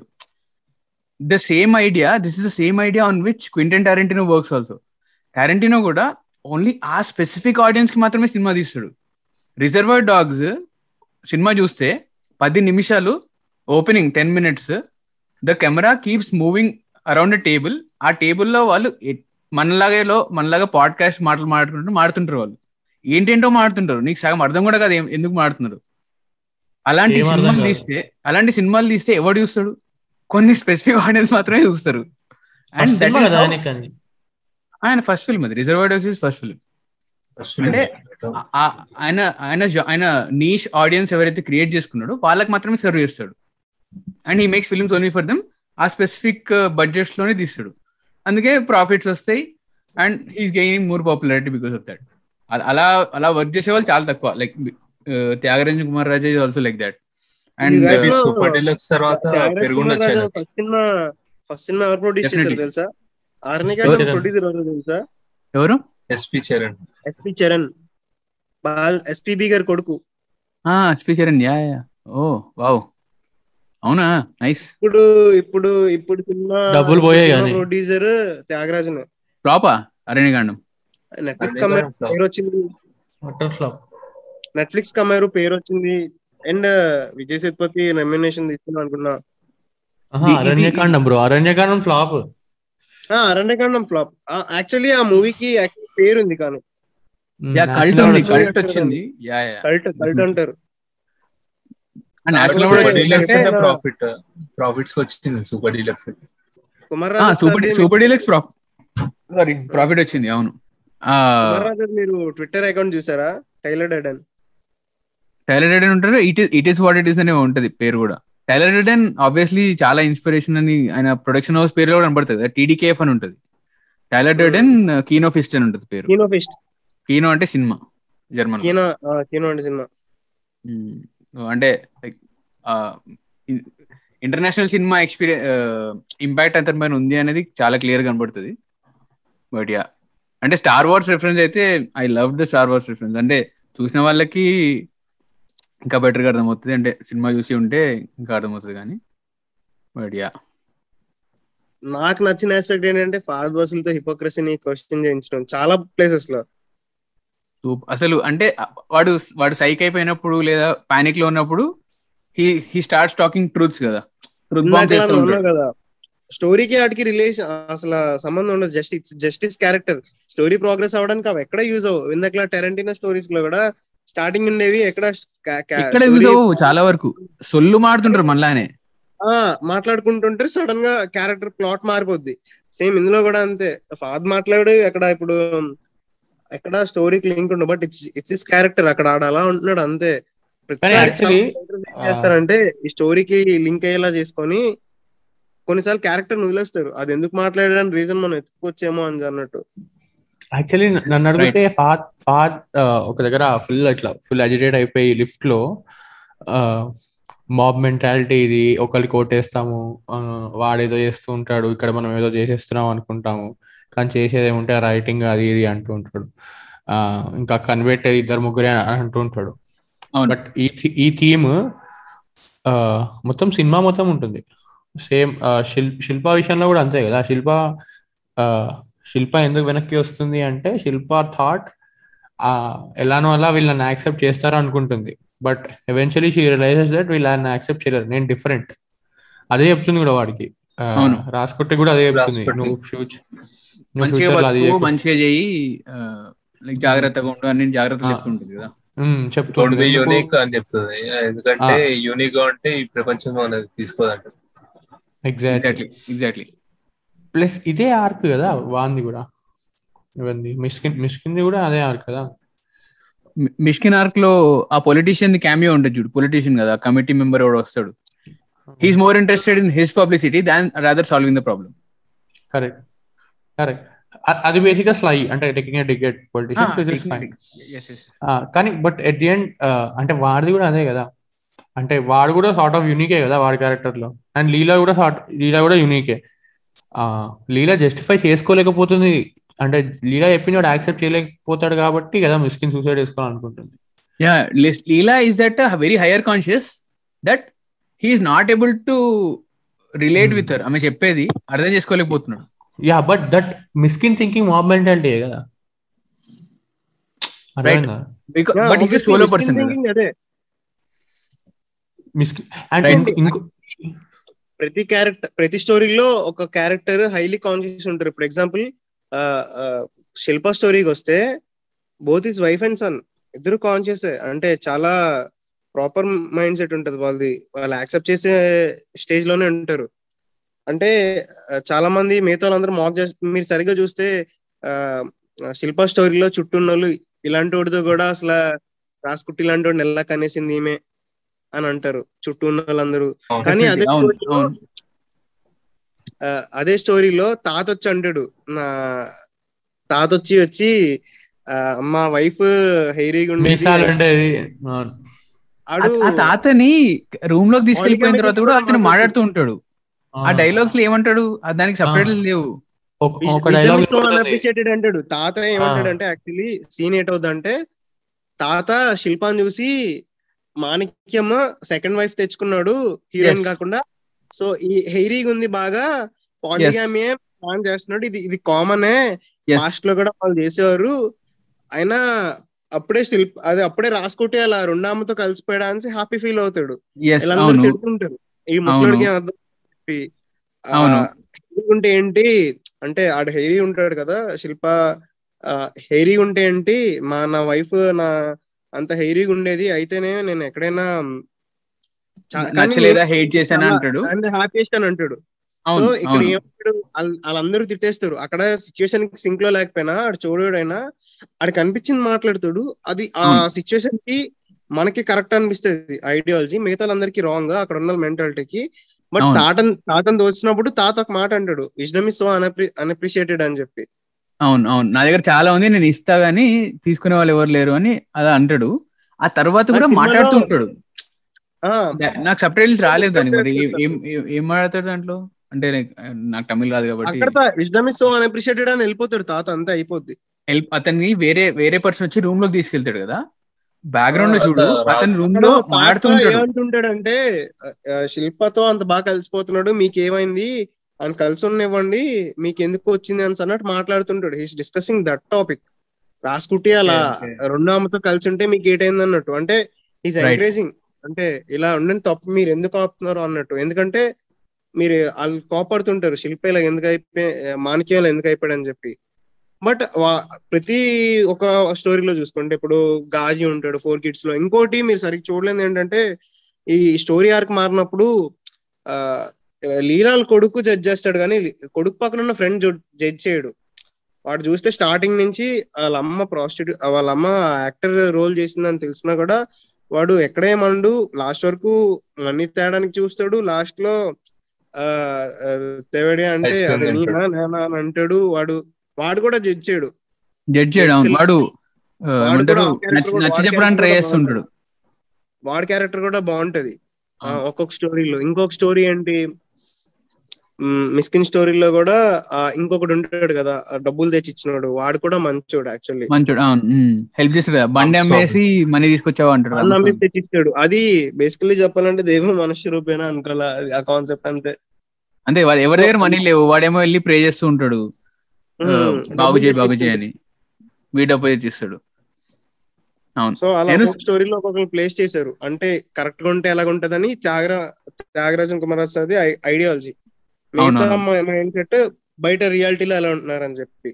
the same idea this is the same idea on which Quentin Tarantino works also Tarantino కూడా ఓన్లీ ఆ స్పెసిఫిక్ ఆడియన్స్ కి మాత్రమే సినిమా తీస్తాడు రిజర్వర్ డాగ్స్ సినిమా చూస్తే పది నిమిషాలు opening ten minutes the camera keeps moving around table ఆ టేబుల్లో వాళ్ళు ఎ- మనలాగేలో మనలాగా పాడ్కాస్ట్ మాటలు మాట్లాడుకుంటూ మాడుతుంటారు వాళ్ళు ఏంటేంటో మాడుతుంటారు నీకు సగం అర్థం కూడా కాదు ఏం- ఎందుకు మాడుతున్నారు అలాంటి ఏం అర్థం సినిమాలు కాదు. తీస్తే అలాంటి సినిమాలు తీస్తే ఎవడు చూస్తాడు కొన్ని స్పెసిఫిక్ ఆడియన్స్ మాత్రమే చూస్తారు అండ్ First సినిమా కదా ఆయనకి అది. ఆయన ఫస్ట్ ఫిల్మ్ అది రిజర్వ్ డాగ్స్ ఫస్ట్ ఫిల్మ్ అంటే ఆ- ఆయన ఆయన జ- ఆయన నీష్ ఆడియన్స్ ఎవరైతే క్రియేట్ చేసుకున్నాడో వాళ్ళకి మాత్రమే సర్వ్ చేస్తాడు and he makes films only for them ఆ స్పెసిఫిక్ బడ్జెట్స్ లోనే తీస్తాడు అందుకే ప్రాఫిట్స్ వస్తాయి and he's gaining more popularity because of that అలా అలా వర్క్ చేసే వాళ్ళు చాలా తక్కువ like Thiagarajan Kumararaja is also like that and You guys know- Super deluxe తర్వాత పెరుగుండొచ్చు ఆయనకి. ఫస్ట్ సినిమా ఫస్ట్ సినిమా ఎవరు ప్రొడ్యూస్ చేశారు Definitely. తెలుసా ఆర్ని ఎవరు? గారు ప్రొడ్యూసర్ ఎవరు తెలుసా ఎవరు SP Charan SP Charan Bal SPB గారి కొడుకు SP Charan yeah yeah oh wow అవునా నైస్ ఇప్పుడు ఇప్పుడు ఇప్పుడు సినిమా డబ్బులు పోయాయి కానీ. ప్రొడ్యూసర్ త్యాగరాజన్ ఫ్లాపా అరణ్యకాండం నెట్ఫ్లిక్స్ అదే కమేరు కదా. పేరు వచ్చింది Utter flop. నెట్ఫ్లిక్స్ కమేరు పేరు వచ్చింది అండ్ విజయ్ సేతుపతి రెమ్యునేషన్ తీసుకున్నాం అనుకున్నా ఆహా, ఇది- అరణ్యకాండం బ్రో అరణ్యకాండం ఫ్లాప్ ఆ, అరణ్యకాండం ఫ్లాప్ యాక్చువల్లీ ఆ మూవీకి పేరు ఉంది కానీ యా కల్ట్ ఉంది National కల్ట్ Award వచ్చింది యా యా కల్ట్ కల్ట్ అంటారు నేషనల్ కాకపోతే అవార్డ్ డీలక్స్ అంటే అంటే- ప్రాఫిట్ ప్రాఫిట్స్ వచ్చింది సూపర్ డీలక్స్ కుమార్ ఆ, రాజు సూపర్ సార్ని- Super Deluxe profit sorry profit వచ్చింది అవును ఆ కుమార్ రాజు మీరు Twitter account Tyler Durden Tyler Durden డెడెన్ ఉంటారు it is it is what it is అనే ఉంటది పేరు కూడా టైలర్ డెడెన్ ఆబ్వియస్లీ చాలా ఇన్స్పిరేషన్ అని ఆయన ప్రొడక్షన్ హౌస్ పేరు కూడా కనబడుతుంది టీడీకేఎఫ్ అని ఉంటది టైలర్ డెడెన్ కీనో ఫిస్ట్ అని ఉంటది పేరు కీనో ఫిస్ట్ కీనో అంటే సినిమా జర్మన్ కీనో ఆ, కీనో అంటే సినిమా అంటే ఇంటర్నేషనల్ సినిమా ఎక్స్పీరియన్స్ ఇంపాక్ట్ అతని పైన ఉంది అనేది చాలా క్లియర్ కనబడుతుంది బట్ యా అంటే స్టార్ వార్స్ రిఫరెన్స్ అయితే I love the Star Wars reference అంటే చూసిన వాళ్ళకి ఇంకా బెటర్గా అర్థమవుతుంది అంటే సినిమా చూసి ఉంటే ఇంకా అర్థమవుతుంది కానీ బట్ యా నాకు నచ్చిన ఆస్పెక్ట్ ఏంటంటే ఫాద్ వసూలతో హిపోక్రసీని క్వశ్చన్ చేయించడం చాలా ప్లేసెస్ లో అసలు అంటే వాడు వాడు సైక్ అయిపోయినప్పుడు లేదా పానిక్ లో ఉన్నప్పుడు he he starts talking truths కదా ట్రూత్ బాంబ్ ఇందాక చేస్తూ అలా ఉంటాడు ఉన్నావు కదా స్టోరీకి వాటికి రిలేషన్ అసలు సంబంధం ఉండదు just it's justice character story progress అవడానికి అవి ఎక్కడ యూజ్ అవ్వవు ఇందాక టెరంటినో స్టోరీస్ లో కూడా స్టార్టింగ్ ఉండేవి ఎక్కడ క- క- ఇక్కడ story- యూజ్ అవ్వవు చాలా వరకు సొల్లు మాడుతుంటారు మళ్ళానే ఆ, మాట్లాడుకుంటుంటే సడన్ గా క్యారెక్టర్ ప్లాట్ మారిపోద్ది సేమ్ ఇందులో కూడా అంతే ఫాద్ మాట్లాడు ఎక్కడ ఇప్పుడు ఎక్కడ స్టోరీకి లింక్ ఉండదు but it's it's is character అక్కడ ఆడ అలా ఉంటున్నాడు అంతే ప్రతిసారి actually, చాలా writers ఏం చేస్తారంటే ఈ స్టోరీకి లింక్ అయ్యేలా చేసుకొని కొన్నిసార్లు క్యారెక్టర్ వదిలేస్తారు అది ఎందుకు మాట్లాడడానికి రీజన్ మనం ఎత్తుకోవచ్చేమో అని అన్నట్టు యాక్చువల్లీ నన్ను అడిగితే ఫాద్ ఫాద్ ఒక దగ్గర ఫుల్ అట్లా ఫుల్ అజిటేట్ అయిపోయి లిఫ్ట్ లో మాబ్ మెంటాలిటీ ఇది ఒకరికి కోటేస్తాము వాడేదో చేస్తూ ఉంటాడు ఇక్కడ మనం ఏదో చేసేస్తున్నాం అనుకుంటాము కానీ చేసేది ఏముంటే రైటింగ్ అది ఇది అంటూ ఉంటాడు ఆ, ఇంకా కన్వర్ట్ ఇద్దరు ముగ్గురే అని అంటూ ఉంటాడు అవును. బట్ ఈ థీ- ఈ థీమ్ మొత్తం సినిమా మొత్తం ఉంటుంది సేమ్ శిల్ శిల్ప విషయంలో కూడా అంతే కదా శిల్ప ఆ, శిల్ప ఎందుకు వెనక్కి వస్తుంది అంటే శిల్ప థాట్ ఎలానో అలా వీళ్ళని యాక్సెప్ట్ చేస్తారు అనుకుంటుంది but eventually she realises that వీళ్ళని యాక్సెప్ట్ చేయలేరు నేను డిఫరెంట్ అదే చెప్తుంది కూడా వాడికి ఆ, అవును. రాసుకుంటే కూడా అదే చెప్తుంది రాసుకుంటే. నువ్వు ఫ్యూచర్ నువ్వు మంచిగా ఫ్యూచర్ లో అది బతుకు చేయకు. మంచిగా చెయ్యి లైక్ జాగ్రత్తగా ఉండు అని జాగ్రత్తగా ఆ. చెప్తుంటుంది కదా ఉమ్, డోంట్ చెప్తుంది బి ఎందుకు? యూనిక్ అని చెప్తుంది ఎందుకంటే యూనిక్ గా ఉంటే ఈ ప్రపంచం అనేది తీసుకోదంట ఎగ్జాక్ట్లీ ఎగ్జాక్ట్లీ ఎగ్జాక్ట్లీ ప్లస్ ఇదే ఆర్క్ కదా వాంది కూడా ఇవన్నీ మిస్కిన్ మిస్కిన్ది కూడా అదే ఆర్క్ కదా మిష్కిన్ ఆర్క్ లో ఆ పొలిటీషియన్ ది క్యామియో ఉంటుంది చూడు పొలిటీషియన్ కదా కమిటీ మెంబర్ ఎవడు వస్తాడు he's more interested in his publicity than rather solving the problem correct correct అది బేసిక్ గా స్లై అంటే టెకింగ్ టికెట్ పొలిటీషియన్ కానీ బట్ ఎట్ ది ఎండ్ అంటే వాడిది కూడా అదే కదా అంటే వాడు కూడా సార్ట్ ఆఫ్ యూనికే కదా వాడి క్యారెక్టర్ లో అండ్ లీలా కూడా సార్ట్ లీలా కూడా యూనికే లీలా జస్టిఫై చేసుకోలేకపోతుంది అంటే లీలా చెప్పిన వాడు యాక్సెప్ట్ చేయలేకపోతాడు కాబట్టి కదా మిస్కిన్ సూసైడ్ చేసుకోవాలనుకుంటుంది yeah Leela is that very higher conscious that he's not able to relate Hmm. With her ఆమె చెప్పేది అర్థం చేసుకోలేకపోతున్నాడు yeah but that Mysskin thinking mob mentality కదా అర్థమైందా బట్ ఈస్ సోలో పర్సన్ అదే మిస్కిన్ అండ్ Right. ఇంకో ప్రతి క్యారెక్టర్ ప్రతి స్టోరీలో ఒక క్యారెక్టర్ హైలీ కాన్షియస్ ఉంటారు ఇప్పుడు ఎగ్జాంపుల్ శిల్ప స్టోరీకి వస్తే both is wife and son ఇద్దరు కాన్షియస్ అంటే చాలా ప్రాపర్ మైండ్ సెట్ ఉంటది వాళ్ళది వాళ్ళు యాక్సెప్ట్ చేసే స్టేజ్ లోనే ఉంటారు అంటే ఆ, చాలా మంది మిగతా వాళ్ళందరూ మాక్ చేస్తారు మీరు సరిగ్గా చూస్తే ఆ, శిల్ప స్టోరీలో చుట్టూ ఉన్న వాళ్ళు ఇలాంటి వాడితో కూడా అసలు రాసుకుట్టి ఇలాంటి వాడిని ఎలా కనేసింది ఈమె అని అంటారు చుట్టూ ఉన్న వాళ్ళందరూ కానీ అదే అవును స్టోరీలో అవును ఆ, అదే స్టోరీలో తాత వచ్చి అంటాడు నా తాత వచ్చి వచ్చి ఆ, మా వైఫ్ హెయిరీగా ఉండేది మీసాలు ఉండేది అవును. ఆడు ఆ తాతని రూమ్ లోకి తీసుకెళ్లిపోయిన Polygamy తర్వాత కూడా కూడా అతను మాట్లాడుతూ ఉంటాడు ఆ డైలాగ్స్ లో ఏమంటాడు ఆ దానికి సపరేట్ లేవు ఒక- విజ్- ఒక wisdom dialogue is not unappreciated అంటాడు తాత ఏమంటాడంటే యాక్చువల్లీ సీన్ ఏటవుద్దంటే తాత శిల్పాన్ని చూసి మాణిక్యమ్మ సెకండ్ వైఫ్ తెచ్చుకున్నాడు హీరోయిన్ Yes. కాకుండా సో ఈ హెయిరీగా ఉంది బాగా పాలిగామి ప్లాన్ చేస్తున్నాడు ఇది ఇది కామనే Yes. పాస్ట్ లో కూడా వాళ్ళు చేసేవారు అయినా అప్పుడే శిల్ప అది అప్పుడే రాసుకుంటే అలా రెండు ఆమెతో కలిసిపోయాడా అని హ్యాపీ ఫీల్ అవుతాడు ఎస్ వీళ్ళందరూ అవును తిడుతుంటారు ఈ ముసలోడికి ఏం అర్థం చెప్పి ఆ, అవును. హెయిరీ ఉంటే ఏంటి అంటే ఆడ హెయిరీ ఉంటాడు కదా శిల్ప హెయిరీ ఉంటే ఏంటి మా నా వైఫ్ నా అంత హెయిరీగా ఉండేది అయితేనే నేను ఎక్కడైనా చా- కానీ నచ్చలేదా నేను హేట్ చేశాను చాలా- అంటాడు ఆయన హ్యాపీయెస్ట్ అని అంటాడు సో అవును ఇక్కడ అవును ఏమంటాడు వాళ్ళ- వాళ్ళందరూ తిట్టేస్తారు అక్కడ సిచ్యువేషన్ సింక్ లో లేకపోయినా ఆడు చూడడైనా ఆడికి అనిపించింది మాట్లాడుతాడు అది ఆ అవును. సిచ్యువేషన్ కి మనకి కరెక్ట్ అనిపిస్తుంది ఐడియాలజీ మిగతా వాళ్ళందరికీ రాంగ్ అక్కడ ఉన్న మెంటాలిటీకి బట్ అవును. తాతన్ తాతను దోచినప్పుడు తాత ఒక మాట అంటాడు విజ్డమ్ ఇస్ సో అన్అప్రిషియేటెడ్ అని చెప్పి అవును అవును నా దగ్గర చాలా ఉంది నేను ఇస్తా గానీ తీసుకునే వాళ్ళు ఎవరు లేరు అని అలా అంటాడు ఆ తర్వాత కూడా ఆ సినిమాలో- మాట్లాడుతూ ఉంటాడు ఆ, నాకు సపరేట్ రాలేదు దానికి మరి ఏం- ఏం ఏం- ఏం మాట్లాడతాడు దాంట్లో అంటే like, నాకు తమిళ రాదు కాబట్టి అక్కడ విజ్డమ్ ఇస్ సో అన్అప్రిషియేటెడ్ అని వెళ్ళిపోతాడు తాత అంతా అయిపోద్ది help- అతన్ని వేరే వేరే పర్సన్ వచ్చి రూమ్ లోకి తీసుకెళ్తాడు కదా బ్యాక్గ్రౌండ్ లో ఆ, చూడు రా- అతని రూమ్ అక్కడ లో తాత మాట్లాడుతుంటాడు ఏమంటుంటాడంటే ఆ, ఆ, శిల్పతో అంత బాగా కలిసిపోతున్నాడు మీకు ఏమైంది ఆయన కలిసి ఉండనివ్వండి మీకు ఎందుకు వచ్చింది అని అన్నట్టు మాట్లాడుతుంటాడు హీస్ డిస్కసింగ్ దట్ టాపిక్ రాసుకుంటే అలా Okay, రెండు ఆమెతో కలిసి ఉంటే మీకు ఏటైంది అన్నట్టు అంటే ఈస్ Right. ఎంకరేజింగ్ అంటే ఇలా ఉండండి తప్పు మీరు ఎందుకు ఆపుతున్నారు అన్నట్టు ఎందుకంటే మీరు వాళ్ళు కోపడుతుంటారు శిల్ప ఇలా ఎందుకు అయిపోయి మాణిక్యం ఇలా ఎందుకు అయిపోయాడు అని చెప్పి బట్ ప్రతి ఒక స్టోరీలో చూసుకుంటే ఇప్పుడు గాజీ ఉంటాడు ఫోర్ కిడ్స్ లో ఇంకోటి మీరు సరిగ్గా చూడలేదు ఏంటంటే ఈ స్టోరీ ఆర్క్ మారినప్పుడు ఆ లీలాల్ కొడుకు జడ్జ్ చేస్తాడు కానీ కొడుకు పక్కన ఉన్న ఫ్రెండ్ జడ్జ్ చేయడు వాడు చూస్తే స్టార్టింగ్ నుంచి వాళ్ళ అమ్మ ప్రాస్టిట్యూట్ వాళ్ళ అమ్మ యాక్టర్ రోల్ చేసిందని తెలిసినా కూడా వాడు ఎక్కడేమండు లాస్ట్ వరకు మనీ తేడానికి చూస్తాడు లాస్ట్ లో ఆ ఆ, తేవడి అంటే Ice cream అది తింటాడు. నీనా నేనా అని అంటాడు వాడు వాడు కూడా జడ్జ్ చేయడు జడ్జ్ చేయడం అవును. Basically, వాడు ఆ, వాడు ఏమంటారు కూడా ఆ character నచ్చ కూడా- నచ్చ వాడి చెప్పడానికి character ట్రై కూడా చేస్తుంటాడు వాడి క్యారెక్టర్ కూడా బాగుంటది ఆ, అవును. ఒక్కొక్క స్టోరీలో ఇంకొక స్టోరీ ఏంటి మిస్కిన్ స్టోరీలో కూడా ఆ, ఇంకొకటి ఉంటాడు కదా ఆ డబ్బులు తెచ్చి ఇచ్చినాడు వాడు కూడా మంచోడు యాక్చువల్లీ మంచోడు అవును హెల్ప్ చేస్తాడు కదా. బండి Absorb. అమ్మేసి మనీ తీసుకొచ్చావు అంటాడు అన్న రామస్వామి. తెచ్చిచ్చాడు అది బేసికలీ చెప్పాలంటే దైవం మనుష్య రూపేనా అనుకోవాలా అది ఆ కాన్సెప్ట్ అంతే అంటే వాడు ఎవరి దగ్గర మనీ లేవు వాడేమో వెళ్ళి ప్రే చేస్తూ ఉంటాడు ఆ, ఉమ్, బాబు డబ్బులు చేయి బాబు తెచ్చిస్తాడు. చేయి అని వీడు డబ్బు తెచ్చిస్తాడు అవును సో అలా నేను- ఒక్కొక్క స్టోరీలో ఒక్కొక్కరు ప్లేస్ చేశారు అంటే కరెక్ట్ గా ఉంటే ఎలాగ ఉంటదని త్యాగరా త్యాగరాజన్ కుమార్ అది ఐడియాలజీ మిగతా అవునవును. మైండ్ సెట్ బయట రియాలిటీలో ఎలా ఉంటున్నారని చెప్పి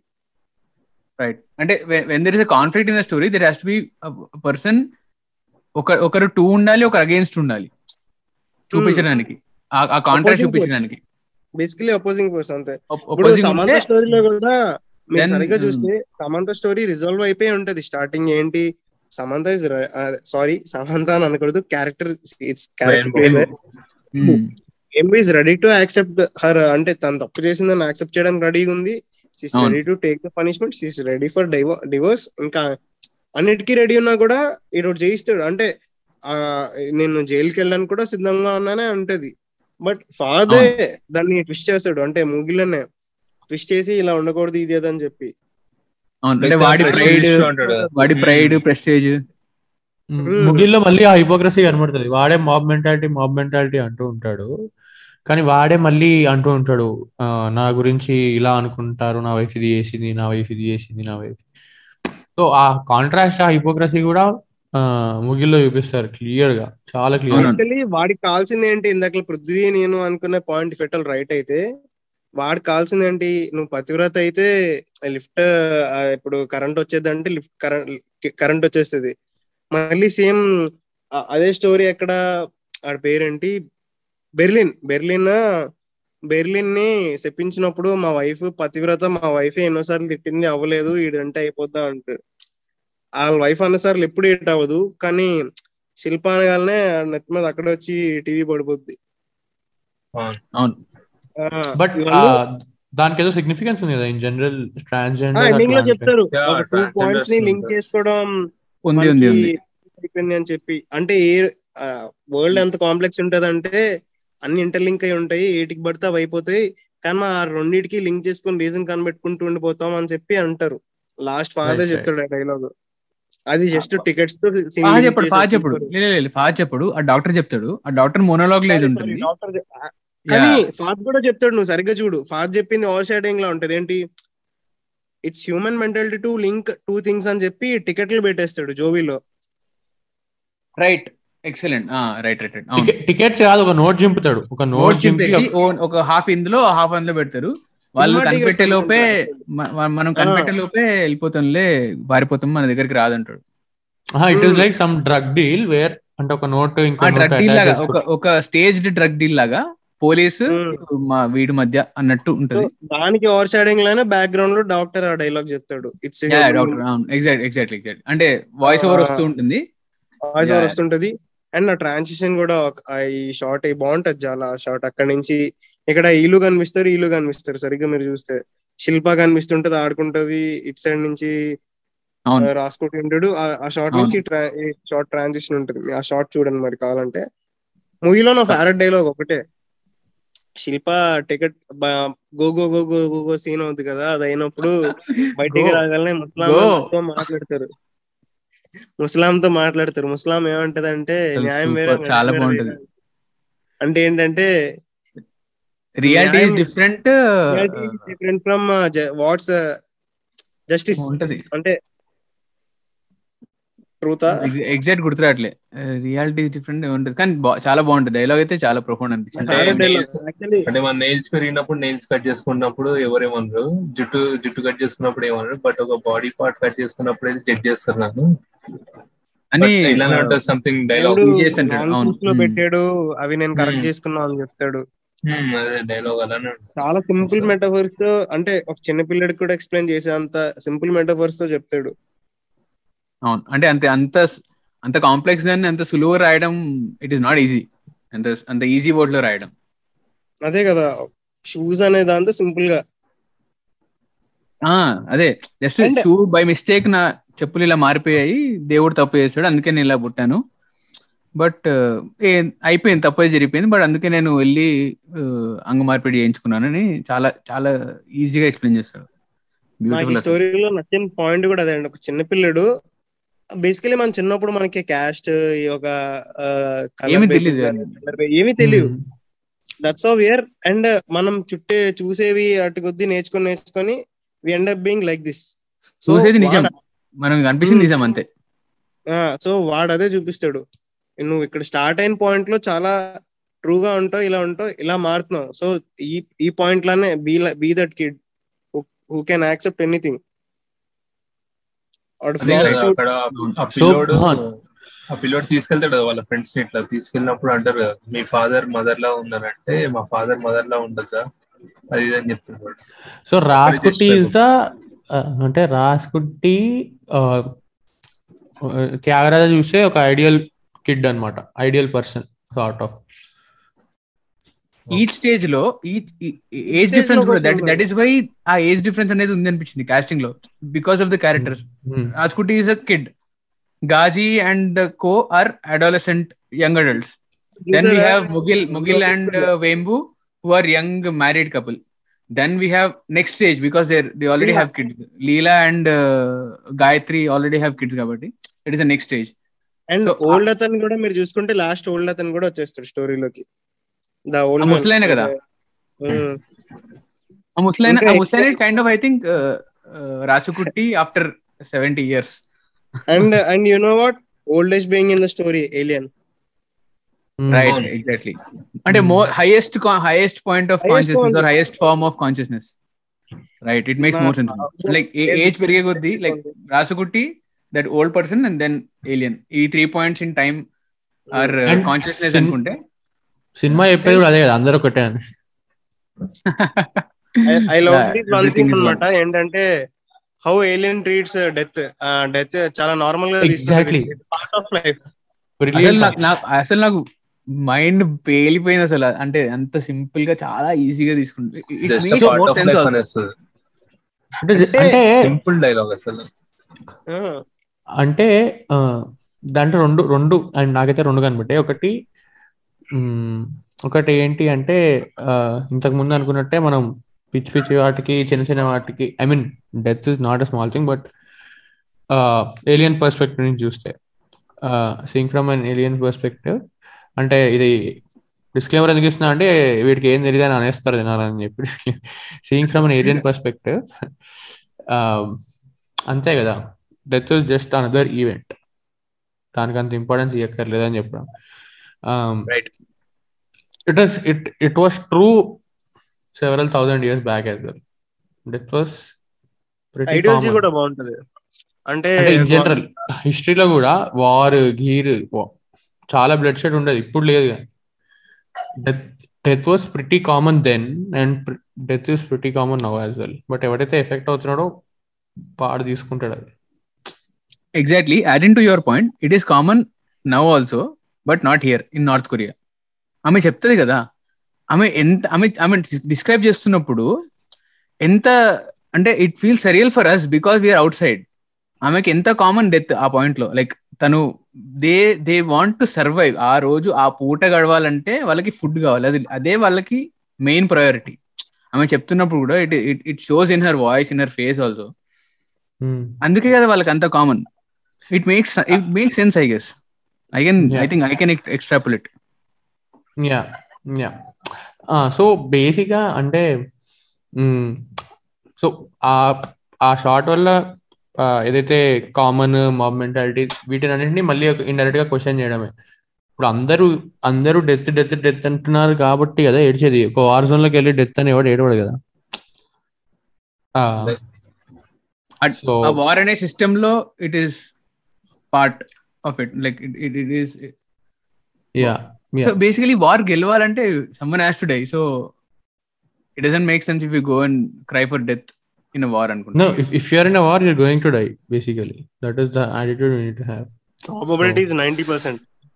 రైట్ అంటే when there is conflict in the story there has to be person ఒక ఒకరు టూ ఉండాలి ఒకరు అగేన్స్ట్ ఉండాలి చూపించడానికి ఆ- ఆ కాంట్రాక్ట్ Opposing చూపించడానికి బేసికలీ అపోజింగ్ ఫోర్స్ అంతే Op- ఇప్పుడు opposing సమంత ఉంటే స్టోరీలో కూడా మీరు then, సరిగ్గా mm, చూస్తే సమంత స్టోరీ రిజాల్వ్ అయిపోయి ఉంటది స్టార్టింగ్ ఏంటి సమంత ఇస్ సారీ సమంత అని అనకూడదు character it's Rainbow. Character mm, Vembu is ready to accept her అంటే తను తప్పు చేసిందని యాక్సెప్ట్ చేయడానికి రెడీగా ఉంది షీస్ అవును. Ready to take the punishment she's ready for divorce ఇంకా అన్నిటికీ రెడీ ఉన్నా కూడా ఈరోజు చేయిస్తాడు అంటే ఆ నేను జైలుకి వెళ్ళడానికి కూడా సిద్ధంగా ఉన్నానే అంటది బట్ ఫాదర్ దాన్ని ట్విస్ట్ చేస్తాడు అంటే ముగిలోనే ట్విస్ట్ చేసి ఇలా ఉండకూడదు ఇది అది అని చెప్పి అవును అంటే వాడి Like, ప్రైడ్ issue అంటాడు కదా. వాడి ప్రైడ్ ప్రెస్టేజ్ మ్మ్. మ్మ్. ముగిల్లో మళ్ళీ ఆ హిపోక్రసీ కనబడుతుంది వాడే మాబ్ మెంటాలిటీ మాబ్ మెంటాలిటీ అంటూ ఉంటాడు కానీ వాడే మళ్ళీ అంటూ ఉంటాడు "ఆ, నా గురించి ఇలా అనుకుంటారు నా వైఫ్ ఇది చేసింది నా వైఫ్ ఇది చేసింది నా వైఫ్ సో ఆ కాంట్రాస్ట్ ఆ హిపోక్రసీ కూడా ఆ, ముగిల్లో చూపిస్తారు క్లియర్ గా చాలా క్లియర్ అవునండి. బేసికలీ వాడికి కావాల్సింది ఏంటి ఇందాక పృథ్వీ నేను అనుకునే పాయింట్ ఫెటల్ రైట్ అయితే వాడికి కావాల్సింది ఏంటి నువ్వు పతివ్రత అయితే లిఫ్ట్ ఇప్పుడు కరెంట్ వచ్చేదంటే లిఫ్ట్ కరెంట్ కరెంట్ వచ్చేస్తుంది మళ్ళీ సేమ్ అదే స్టోరీ ఎక్కడ ఆడ పేరేంటి బెర్లిన్ బెర్లిన్ బెర్లిన్ ని చెప్పించినప్పుడు మా వైఫ్ పతివ్రత మా వైఫ్ ఎన్నోసార్లు తిట్టింది అవ్వలేదు ఈడంటే అయిపోద్దా అంటాడు వాళ్ళ వైఫ్ అన్నసార్లు ఎప్పుడు ఏట్ అవ్వదు కానీ శిల్ప అనగానే నెత్తి మీద అక్కడ వచ్చి టీవీ పడిపోద్ది అవును ఆ, బట్ ఇవన్నీ- దానికి ఏదో సిగ్నిఫికెన్స్ ఉంది కదా ఇన్ జనరల్ ఆ, ట్రాన్స్జెండర్ ఎండింగ్ లో చెప్తారు Yeah, ఒక టూ transgenders పాయింట్స్ ని లింక్ ఉంటారు. చేసుకోవడం ఉంది ఉంది మనకి ఉంది అయిపోయింది అని చెప్పి అంటే ఏ వరల్డ్ ఎంత కాంప్లెక్స్ ఉంటదంటే అన్ని ఇంటర్లింక్ అయి ఉంటాయి ఏటికి పడితే అవి అయిపోతాయి కానీ మా ఆ రెండింటికి లింక్ చేసుకొని రీజన్ కనిపెట్టుకుంటూ ఉండిపోతాం అని చెప్పి అంటారు లాస్ట్ ఫాదర్ Right, right. చెప్తాడు ఆ డైలాగ్ అది జస్ట్ టికెట్స్ తో scene ఫాజ్ link చెప్పడు చేసి ఫాజ్ చెప్పడు వదిలేస్తారు. లేదు లేదు ఫాజ్ చెప్పడు ఆ డాక్టర్ చెప్తాడు ఆ డాక్టర్ మోనోలాగ్ లేదు Sorry, ఉంటుంది sorry, doctor చెప్- కానీ Yeah. ఫాద్ కూడా చెప్తాడు నువ్వు సరిగ్గా చూడు ఫాద్ చెప్పింది ఓవర్ షాడింగ్ లా ఉంటది ఏంటి it's human mentality to link two things అని చెప్పి టికెట్లు పెట్టేస్తాడు జోవిలో right excellent right right right అవును టికెట్స్ కాదు ఒక నోట్ చింపుతాడు ఒక నోట్ నోట్ చింపి చింపేసి ఓ- ఒక హాఫ్ ఇందులో హాఫ్ అందులో పెడతారు వాళ్ళు సినిమా tickets కనిపెట్టే లోపే అనుకుంటా. మ- మ- మనం కనిపెట్టే లోపే వెళ్ళిపోతాంలే పారిపోతాం మన దగ్గరికి రాదంటాడు it is like some drug deal where అంటే ఒక నోట్ ఆ ఇంకో డ్రగ్ నోట్ డీల్ లాగా అటాచ్ ఒక ఒక స్టేజ్డ్ డ్రగ్ డీల్ లాగా పోలీసు Hmm. మా వీడి మధ్య అన్నట్టు సో ఉంటది దానికి ఓవర్ షాడింగ్ లోనే బ్యాక్గ్రౌండ్ లో డాక్టర్ ఆ డైలాగ్ చెప్తాడు ఇట్స్ డాక్టర్ అవును ఎగ్జాక్ట్ ఎగ్జాక్ట్లీ ఎగ్జాక్ట్ అంటే వాయిస్ ఓవర్ వస్తూ ఉంటుంది వాయిస్ ఓవర్ Yeah. వస్తుంటది అండ్ ఆ ట్రాన్సిషన్ కూడా ఒక- ఆ ఈ షార్ట్ బాగుంటది చాలా షార్ట్ అక్కడ నుంచి ఇక్కడ ఈలు కనిపిస్తారు ఈలు కనిపిస్తారు సరిగ్గా మీరు చూస్తే శిల్ప కనిపిస్తుంటది ఆడుకుంటది ఇట్ సైడ్ నుంచి అవును ఆ, రాసుకుంటుంటాడు ఆ- ఆ షార్ట్ నుంచి షార్ట్ ట్రాన్సిషన్ ఉంటుంది ఆ షార్ట్ చూడండి మరి కావాలంటే మూవీలో నా ఫేవరెట్ డైలాగ్ ఒకటే Shilpa ticket go go go go go go scene అవుతుంది కదా అది అయినప్పుడు బయటికి Go. రాగానే ముస్లాం Go. తో మాట్లాడతారు ముస్లాంతో మాట్లాడతారు ముస్లాం ఏమంటది అంటే అసలు న్యాయం super, వేరే చాలా న్యాయం వేరే బాగుంటది. వేరే. అంటే ఏంటంటే రియాలిటీ ఇస్ న్యాయం- different different from what's justice ఉంటది అంటే ట్రూతా ఎగ్జాక్ట్ గుర్తురాట్లే రియాలిటీ డిఫరెంట్ ఉంటది కానీ బా- చాలా బాగుంటది డైలాగ్ అయితే చాలా ప్రొఫౌండ్ అనిపించింది అంటే nails- actually అంటే మన నెయిల్స్ పెరిగినప్పుడు నెయిల్స్ కట్ చేసుకున్నప్పుడు ఎవరేమనరు జుట్టు జుట్టు కట్ చేసుకున్నప్పుడు ఏమనరు బట్ ఒక బాడీ పార్ట్ కట్ చేసుకున్నప్పుడు అయితే జడ్జ్ చేస్తారు నన్ను అని But ఇలానే ఉంటుంది సంథింగ్ డైలాగ్ దేవుడు చేస్తుంటాడు, అవును. nonsense లో Hmm. పెట్టాడు అవి నేను కరెక్ట్ Hmm. చేసుకున్నా అని చెప్తాడు అదే డైలాగ్ అలానే ఉంటుంది. చాలా సింపుల్ Yes, sir. మెటఫర్స్ తో అంటే ఒక చిన్న పిల్లడికి కూడా ఎక్స్ప్లెయిన్ చేసే అంత సింపుల్ మెటఫర్స్ తో చెప్తాడు అవును అంటే అంత అంత అంత కాంప్లెక్స్ దాన్ని అంత సులువు రాయడం ఇట్ ఈస్ నాట్ ఈజీ అంత అంత ఈజీ వర్డ్ లో రాయడం అదే కదా షూస్ అనే దాంతో సింపుల్ గా ఆ అదే just And- shoe by mistake నా చెప్పులు ఇలా మారిపోయాయి దేవుడు తప్పు చేశాడు అందుకే నేను ఇలా పుట్టాను బట్ అయిపోయింది తప్పు అయితే జరిగిపోయింది బట్ అందుకే నేను వెళ్ళి uh, అంగ మార్పిడి చేయించుకున్నానని చాలా చాలా ఈజీగా ఎక్స్ప్లెయిన్ చేస్తాడు నాకు ఈ బ్యూటిఫుల్ స్టోరీలో నచ్చిన పాయింట్ కూడా అదే అండి ఒక చిన్న పిల్లడు బేసికలీ మన చిన్నప్పుడు మనకి క్యాస్ట్ ఈ ఒక ఏమీ తెలీదు. ఏమీ తెలియదు దట్స్ ఆఫ్ ఇయర్ అండ్ మనం చుట్టే చూసేవి అటు కొద్దీ నేర్చుకొని నేర్చుకొని we end up being like this చూసేది నిజం మనకు కనిపించింది నిజం అంతే సో వాడు అదే చూపిస్తాడు నువ్వు ఇక్కడ స్టార్ట్ అయిన పాయింట్ లో చాలా ట్రూగా ఉంటావు ఇలా ఉంటావు ఇలా మారుతున్నావు సో ఈ ఈ పాయింట్ లానే be be that kid who can accept anything వాడు అదే flaws కదా చూ- అక్కడ ఆ So, పిల్లోడు huh. ఆ పిల్లోడు తీసుకెళ్తాడు కదా వాళ్ళ ఫ్రెండ్స్ ని ఇట్లా తీసుకెళ్ళినప్పుడు అంటారు కదా మీ ఫాదర్ మదర్ లా ఉన్నారంటే మా ఫాదర్ మదర్ లా ఉండదా అది ఇది అని చెప్తున్నాడు సో రాస్కుట్టి చేస్తాడు. ఇస్ ద అంటే రాస్కుట్టి త్యాగరాజ చూస్తే ఒక ఐడియల్ కిడ్ అన్నమాట ideal person sort of each stage లో ఏజ్ stage డిఫరెన్స్ లో కూడా దట్ కొంచెం దట్ ఈస్ వై ఆ ఏజ్ డిఫరెన్స్ అనేది ఉంది అనిపించింది కాస్టింగ్ లో because of the characters Raasukutty is a kid గాజీ and the co or adolescent young adults then we have Mugil Mugil and Vembu who are young married couple then we have next stage because they they already have kids Leela and Gayathri already have kids కాబట్టి it is the next stage and So, old అతను కూడా మీరు చూసుకుంటే last old అతను కూడా వచ్చేస్తాడు స్టోరీలోకి the old ఆ ముసలాయన కదా? ఆ ముస్లైన్ ఇంకా ఆ ముస్లైన్ kind of I think Raasukutty after seventy years and and you know what oldest being in the story alien right అవును. ఎగ్జాక్ట్లీ అంటే more highest highest point of Highest consciousness or consciousness. Highest form of consciousness right it makes more sense like age పెరిగే కొద్దీ like Raasukutty that old person and then alien ఈ three points in time or And consciousness sin- అనుకుంటే సినిమా చెప్పేది కూడా అదే కదా అందరూ ఒకటే అని I love Yeah, this one everything thing is అన్నమాట ఏంటంటే how alien treats death death చాలా నార్మల్ గా Exactly. పార్ట్ ఆఫ్ లైఫ్ అసలు Brilliant. నాకు నాకు అసలు నాకు మైండ్ పేలిపోయింది అసలు అంటే అంత సింపుల్ గా చాలా ఈజీగా తీసుకుంటే జస్ట్ పార్ట్ ఆఫ్ లైఫ్ అనేస్తుంది అంటే అంటే- అంటే సింపుల్ డైలాగ్ అసలు అంటే ఆ, దాంట్లో రెండు రెండు అండ్ నాకైతే రెండు కనిపెట్టాయి ఒకటి మ్, ఒకటి ఏంటి అంటే ఆ, ఇంతకు ముందు అనుకున్నట్టే మనం పిచ్చి పిచ్చి వాటికి చిన్న చిన్న వాటికి I mean death is not a small thing but alien perspective నుంచి చూస్తే seeing from an alien perspective అంటే ఇది డిస్క్లైమర్ ఎందుకు ఇస్తున్నా అంటే వీటికి ఏం తెలియదు అని అనేస్తారు జనాలని చెప్పి seeing from an alien perspective అంతే కదా death is just another event దానికి అంత ఇంపార్టెన్స్ ఇవ్వక్కర్లేదని చెప్పడం right it was it it was true several thousand years back as well death was ideology కూడా బాగుంటది అంటే అంటే ఇన్ జనరల్ హిస్టరీలో కూడా వార్ గీర్ చాలా బ్లడ్ షెడ్ ఉండేది ఇప్పుడు లేదు death death was pretty common then and death is pretty common now as well but ఎవడైతే ఎఫెక్ట్ అవుతున్నాడో పాడు తీసుకుంటాడు అది exactly adding to your point it is common now also but not here in North Korea ఆమె చెప్తుంది కదా ఆమె ఎంత ఆమె ఆమె డిస్క్రైబ్ చేస్తున్నప్పుడు ఎంత అంటే it feel surreal for us because we are outside ఆమెకి ఎంత కామన్ డెత్ ఆ పాయింట్ లో లైక్ తను they they want to survive ఆ రోజు ఆ పూట గడవాలంటే వాళ్ళకి ఫుడ్ కావాలి అది అదే వాళ్ళకి మెయిన్ ప్రయారిటీ ఆమె చెప్తున్నప్పుడు కూడా it it it shows in her voice in her face also అందుకే కదా వాళ్ళకి అంత common it makes it makes sense I guess I can I think I can extrapolate yeah yeah so బేసిక్గా అంటే so ఆ ఆ షార్ట్ వల్ల ఏదైతే కామన్ మాబ్ మెంటాలిటీ వీటిని అన్నింటినీ మళ్ళీ ఇండైరెక్ట్ గా క్వశ్చన్ చేయడమే ఇప్పుడు అందరూ అందరూ డెత్ డెత్ డెత్ అంటున్నారు కాబట్టి కదా ఏడ్చేది ఒక వార్ జోన్ లోకి వెళ్ళి డెత్ అని ఎవడు ఏడవడు కదా సో వార్ అనే సిస్టమ్ లో it is part of it like it it is yeah so basically war గెలవాలంటే someone has to die so it doesn't make sense if you go and cry for death in a war అనుకుంటా no if, if you're in a war you're going to die basically that is the attitude you need to have probability is ninety percent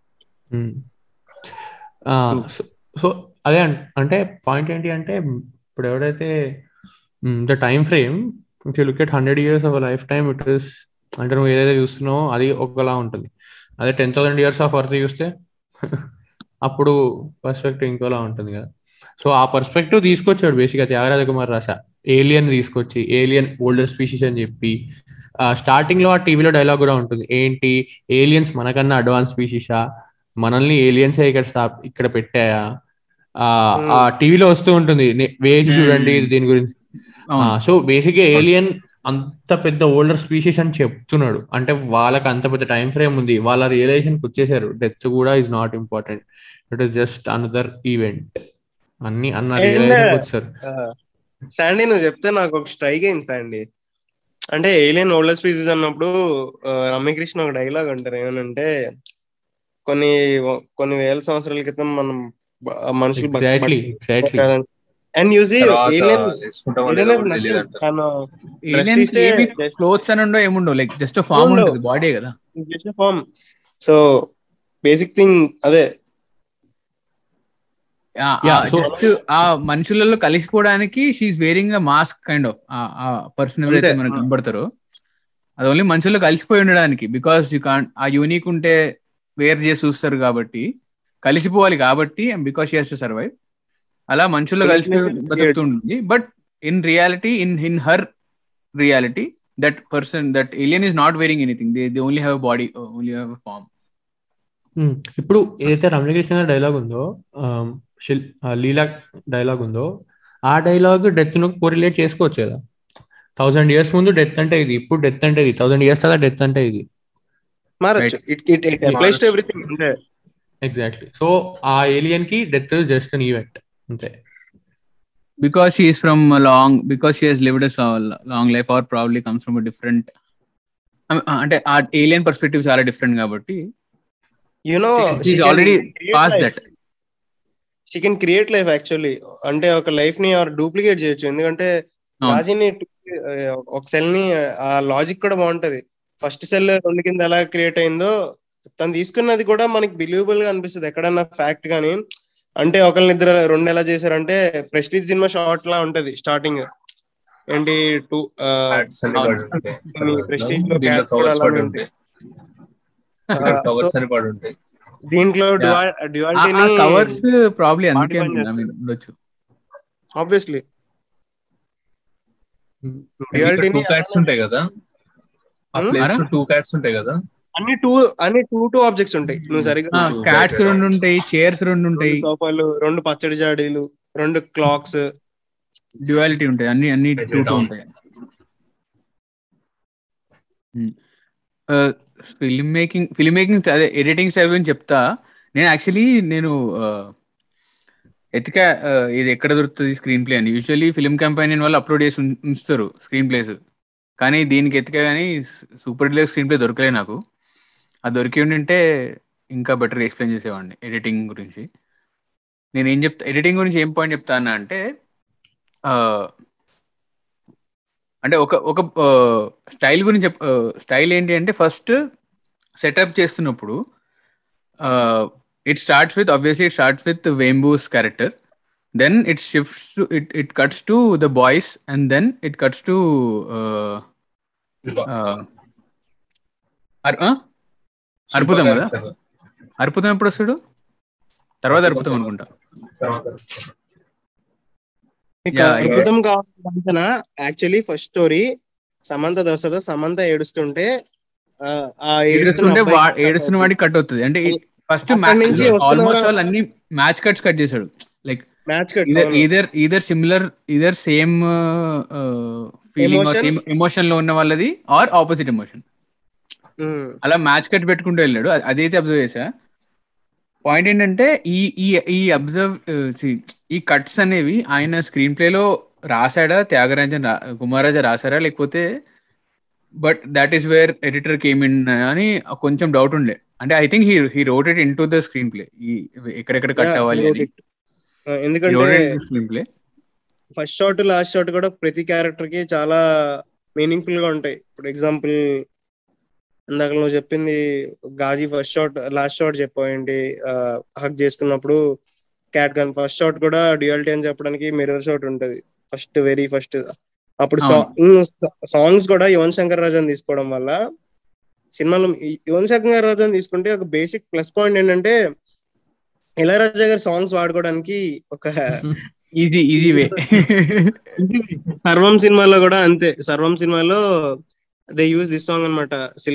so అదే అంటే point ఏంటి అంటే ఇప్పుడు ఎవడైతే the time frame if you look at hundred years of life time it is అంటే నువ్వు ఏదైతే చూస్తున్నావో అది ఒకలా ఉంటుంది అదే ten thousand years of earth చూస్తే అప్పుడు పర్స్పెక్టివ్ ఇంకోలా ఉంటుంది కదా సో ఆ పర్స్పెక్టివ్ తీసుకొచ్చాడు బేసిక్గా త్యాగరాజ కుమార్ రాసా ఏలియన్ తీసుకొచ్చి ఏలియన్ ఓల్డర్ స్పీషీస్ అని చెప్పి స్టార్టింగ్ లో ఆ టీవీలో డైలాగ్ కూడా ఉంటుంది ఏంటి ఏలియన్స్ మనకన్నా అడ్వాన్స్ స్పీషీసా మనల్ని ఏలియన్స్ ఇక్కడ స్టాప్ ఇక్కడ పెట్టాయా ఆ టీవీలో వస్తూ ఉంటుంది వేసి చూడండి దీని గురించి సో బేసిక్ ఏలియన్ అంత పెద్ద ఓల్డర్ స్పీషీస్ అని చెప్తున్నాడు అంటే వాళ్ళకి అంత పెద్ద టైం ఫ్రేమ్ ఉంది వాళ్ళ రియలైజేషన్ వచ్చేసారు డెత్ కూడా is not important it is just another event అన్ని అన్న రియలైజేషన్ వచ్చారు శాండీ నువ్వు చెప్తే నాకు ఒక స్ట్రైక్ అయింది శాండీ అంటే ఏలియన్ ఓల్డర్ స్పీసీస్ అన్నప్పుడు రమ్యకృష్ణ ఒక డైలాగ్ అంటారు ఏమనంటే కొన్ని కొన్ని వేల సంవత్సరాల క్రితం మనం మనుషులు ఎగ్జాక్ట్లీ ఎగ్జాక్ట్లీ అండ్ యూజీ ఏలియన్ క్లోత్స్ అని ఉండో ఏముండో లైక్ జస్ట్ ఫామ్ ఉంటుంది బాడీ కదా just form so basic thing అదే ఆ మనుషులలో కలిసిపోవడానికి she's wearing a mask kind of a person ఎవరైతే మనకు కనబడతారో అది ఓన్లీ మనుషుల్లో కలిసిపోయి ఉండడానికి బికాస్ యూ కాన్ ఆ యూనిక్ ఉంటే వేర్ చేసి చూస్తారు కాబట్టి కలిసిపోవాలి కాబట్టి because she has to survive అలా మనుషుల్లో కలిసి బతుకుతుంది but in reality in in her reality that person that alien is not wearing anything they they only have body only have form ఇప్పుడు ఏదైతే రమణకృష్ణ గారి డైలాగ్ ఉందో లీలా డైలాగ్ ఉందో ఆ డైలాగ్ డెత్ ను కోరిలేట్ చేసుకోవచ్చు కదా థౌసండ్ ఇయర్స్ ముందు డెత్ అంటే ఇది ఇప్పుడు డెత్ అంటే ఇది థౌసండ్ ఇయర్స్ తర్వాత డెత్ అంటే ఇది ఎగ్జాక్ట్లీ సో ఆ ఏలియన్ కి death is just an event అంతే because she's from long because she has lived long life or probably comes from different అంటే ఆ ఏలియన్ పర్స్పెక్టివ్ చాలా డిఫరెంట్ కాబట్టి you know already pass that she can create life actually అంటే ఒక life ని are duplicate చేయొచ్చు ఎందుకంటే రాజీని ఒక సెల్ ని ఆ లాజిక్ కూడా బాగుంటది ఫస్ట్ సెల్ రెండు కింద ఎలా క్రియేట్ అయిందో తను తీసుకున్నది కూడా మనకి బిలీవబుల్ గా అనిపిస్తుంది ఎక్కడన్నా ఫ్యాక్ట్ గానీ అంటే ఒకళ్ళ ఇద్దరు రెండు ఎలా చేశారంటే ప్రెస్టీజ్ సినిమా షార్ట్ లా ఉంటది స్టార్టింగ్ ఏంటి టూ ప్రెస్టీజ్ దీంట్లో డ్యువాలిటీని కవర్స్ ప్రాబ్లీ అందుకే ఉండొచ్చు ఆబ్వియస్లీ టూ క్యాట్స్ ఉంటాయి కదా ఆ ప్లేస్ లో టూ క్యాట్స్ ఉంటాయి కదా అన్ని టూ అన్ని టూ టూ ఆబ్జెక్ట్స్ ఉంటాయి నువ్వు సరిగ్గా క్యాట్స్ రెండు ఉంటాయి చైర్స్ రెండు ఉంటాయి సోఫాలు రెండు పచ్చడి జాడీలు రెండు క్లాక్స్ డ్యువాలిటీ ఉంటాయి అన్ని అన్ని టూ టూ ఉంటాయి ఫిల్మ్ మేకింగ్ ఫిల్మ్ మేకింగ్ అదే ఎడిటింగ్ స్టైల్ గురించి చెప్తా నేను యాక్చువల్లీ నేను ఎతికా ఇది ఎక్కడ దొరుకుతుంది స్క్రీన్ ప్లే అని యూజువల్లీ ఫిల్మ్ కంపెనీ వాళ్ళు అప్లోడ్ చేసి ఉంచుతారు స్క్రీన్ ప్లేస్ కానీ దీనికి ఎతికా కానీ సూపర్ డిలే స్క్రీన్ ప్లే దొరకలే నాకు అది దొరికి ఉండింటే ఇంకా బెటర్ ఎక్స్ప్లెయిన్ చేసేవాడిని ఎడిటింగ్ గురించి నేను ఏం చెప్తా ఎడిటింగ్ గురించి ఏం పాయింట్ చెప్తాను అంటే అంటే ఒక ఒక స్టైల్ గురించి స్టైల్ ఏంటి అంటే ఫస్ట్ సెటప్ చేస్తున్నప్పుడు it starts with obviously it starts with వేంబూస్ character then it shifts to it it cuts to the boys and then it cuts to Arputham కదా అర్పుతం ఎప్పుడు వస్తాడు తర్వాత అర్పుతం అనుకుంటా అద్భుతం కావాల్సిన యాక్చువల్లీ ఫస్ట్ స్టోరీ సమంత దోస్తతో సమంత ఏడుస్తుంటే ఆ ఏడుస్తుంటే ఏడుస్తున్న వాడికి కట్ అవుతుంది అంటే ఫస్ట్ ఆల్మోస్ట్ ఆల్ అన్ని మ్యాచ్ కట్స్ కట్ చేశాడు like match cut either either similar either same feeling same emotion లో ఉన్న వాళ్ళది ఆర్ ఆపోజిట్ ఎమోషన్ అలా మ్యాచ్ కట్ పెట్టుకుంటూ వెళ్ళాడు అదైతే అబ్జర్వ్ చేసా పాయింట్ ఏంటంటే ఈ ఈ ఈ అబ్జర్వ్ ఈ కట్స్ అనేవి ఆయన స్క్రీన్ ప్లేలో రాశాడా త్యాగరాజన్ కుమారాజా రాశారా లేకపోతే but that is where editor came in అని కొంచెం డౌట్ ఉండే అంటే I think he he wrote it in to the screen screenplay ఈ ఎక్కడెక్కడ కట్ అవ్వాలి అని ఎందుకంటే screenplay first shot last shot కూడా ప్రతి క్యారెక్టర్ కి చాలా మీనింగ్ఫుల్ గా ఉంటాయి ఇప్పుడు ఎగ్జాంపుల్ ఇందాక నువ్వు చెప్పింది గాజీ ఫస్ట్ షాట్ లాస్ట్ షాట్ చెప్పండి హక్ చేసుకున్నప్పుడు క్యాట్ గన్ ఫస్ట్ షాట్ కూడా డ్యూయాలిటీ అని చెప్పడానికి మిర్రర్ షాట్ ఉంటది ఫస్ట్ వెరీ ఫస్ట్ అప్పుడు సాంగ్స్ కూడా యువన్ శంకర్ రాజాని తీసుకోవడం వల్ల సినిమాలో యువన్ శంకర్ రాజాని తీసుకుంటే ఒక బేసిక్ ప్లస్ పాయింట్ ఏంటంటే ఇళయరాజా గారి సాంగ్స్ వాడుకోవడానికి ఒక ఈజీ ఈజీ వే సర్వం సినిమాలో కూడా అంతే సర్వం సినిమాలో దే యూజ్ దిస్ సాంగ్ అనమాట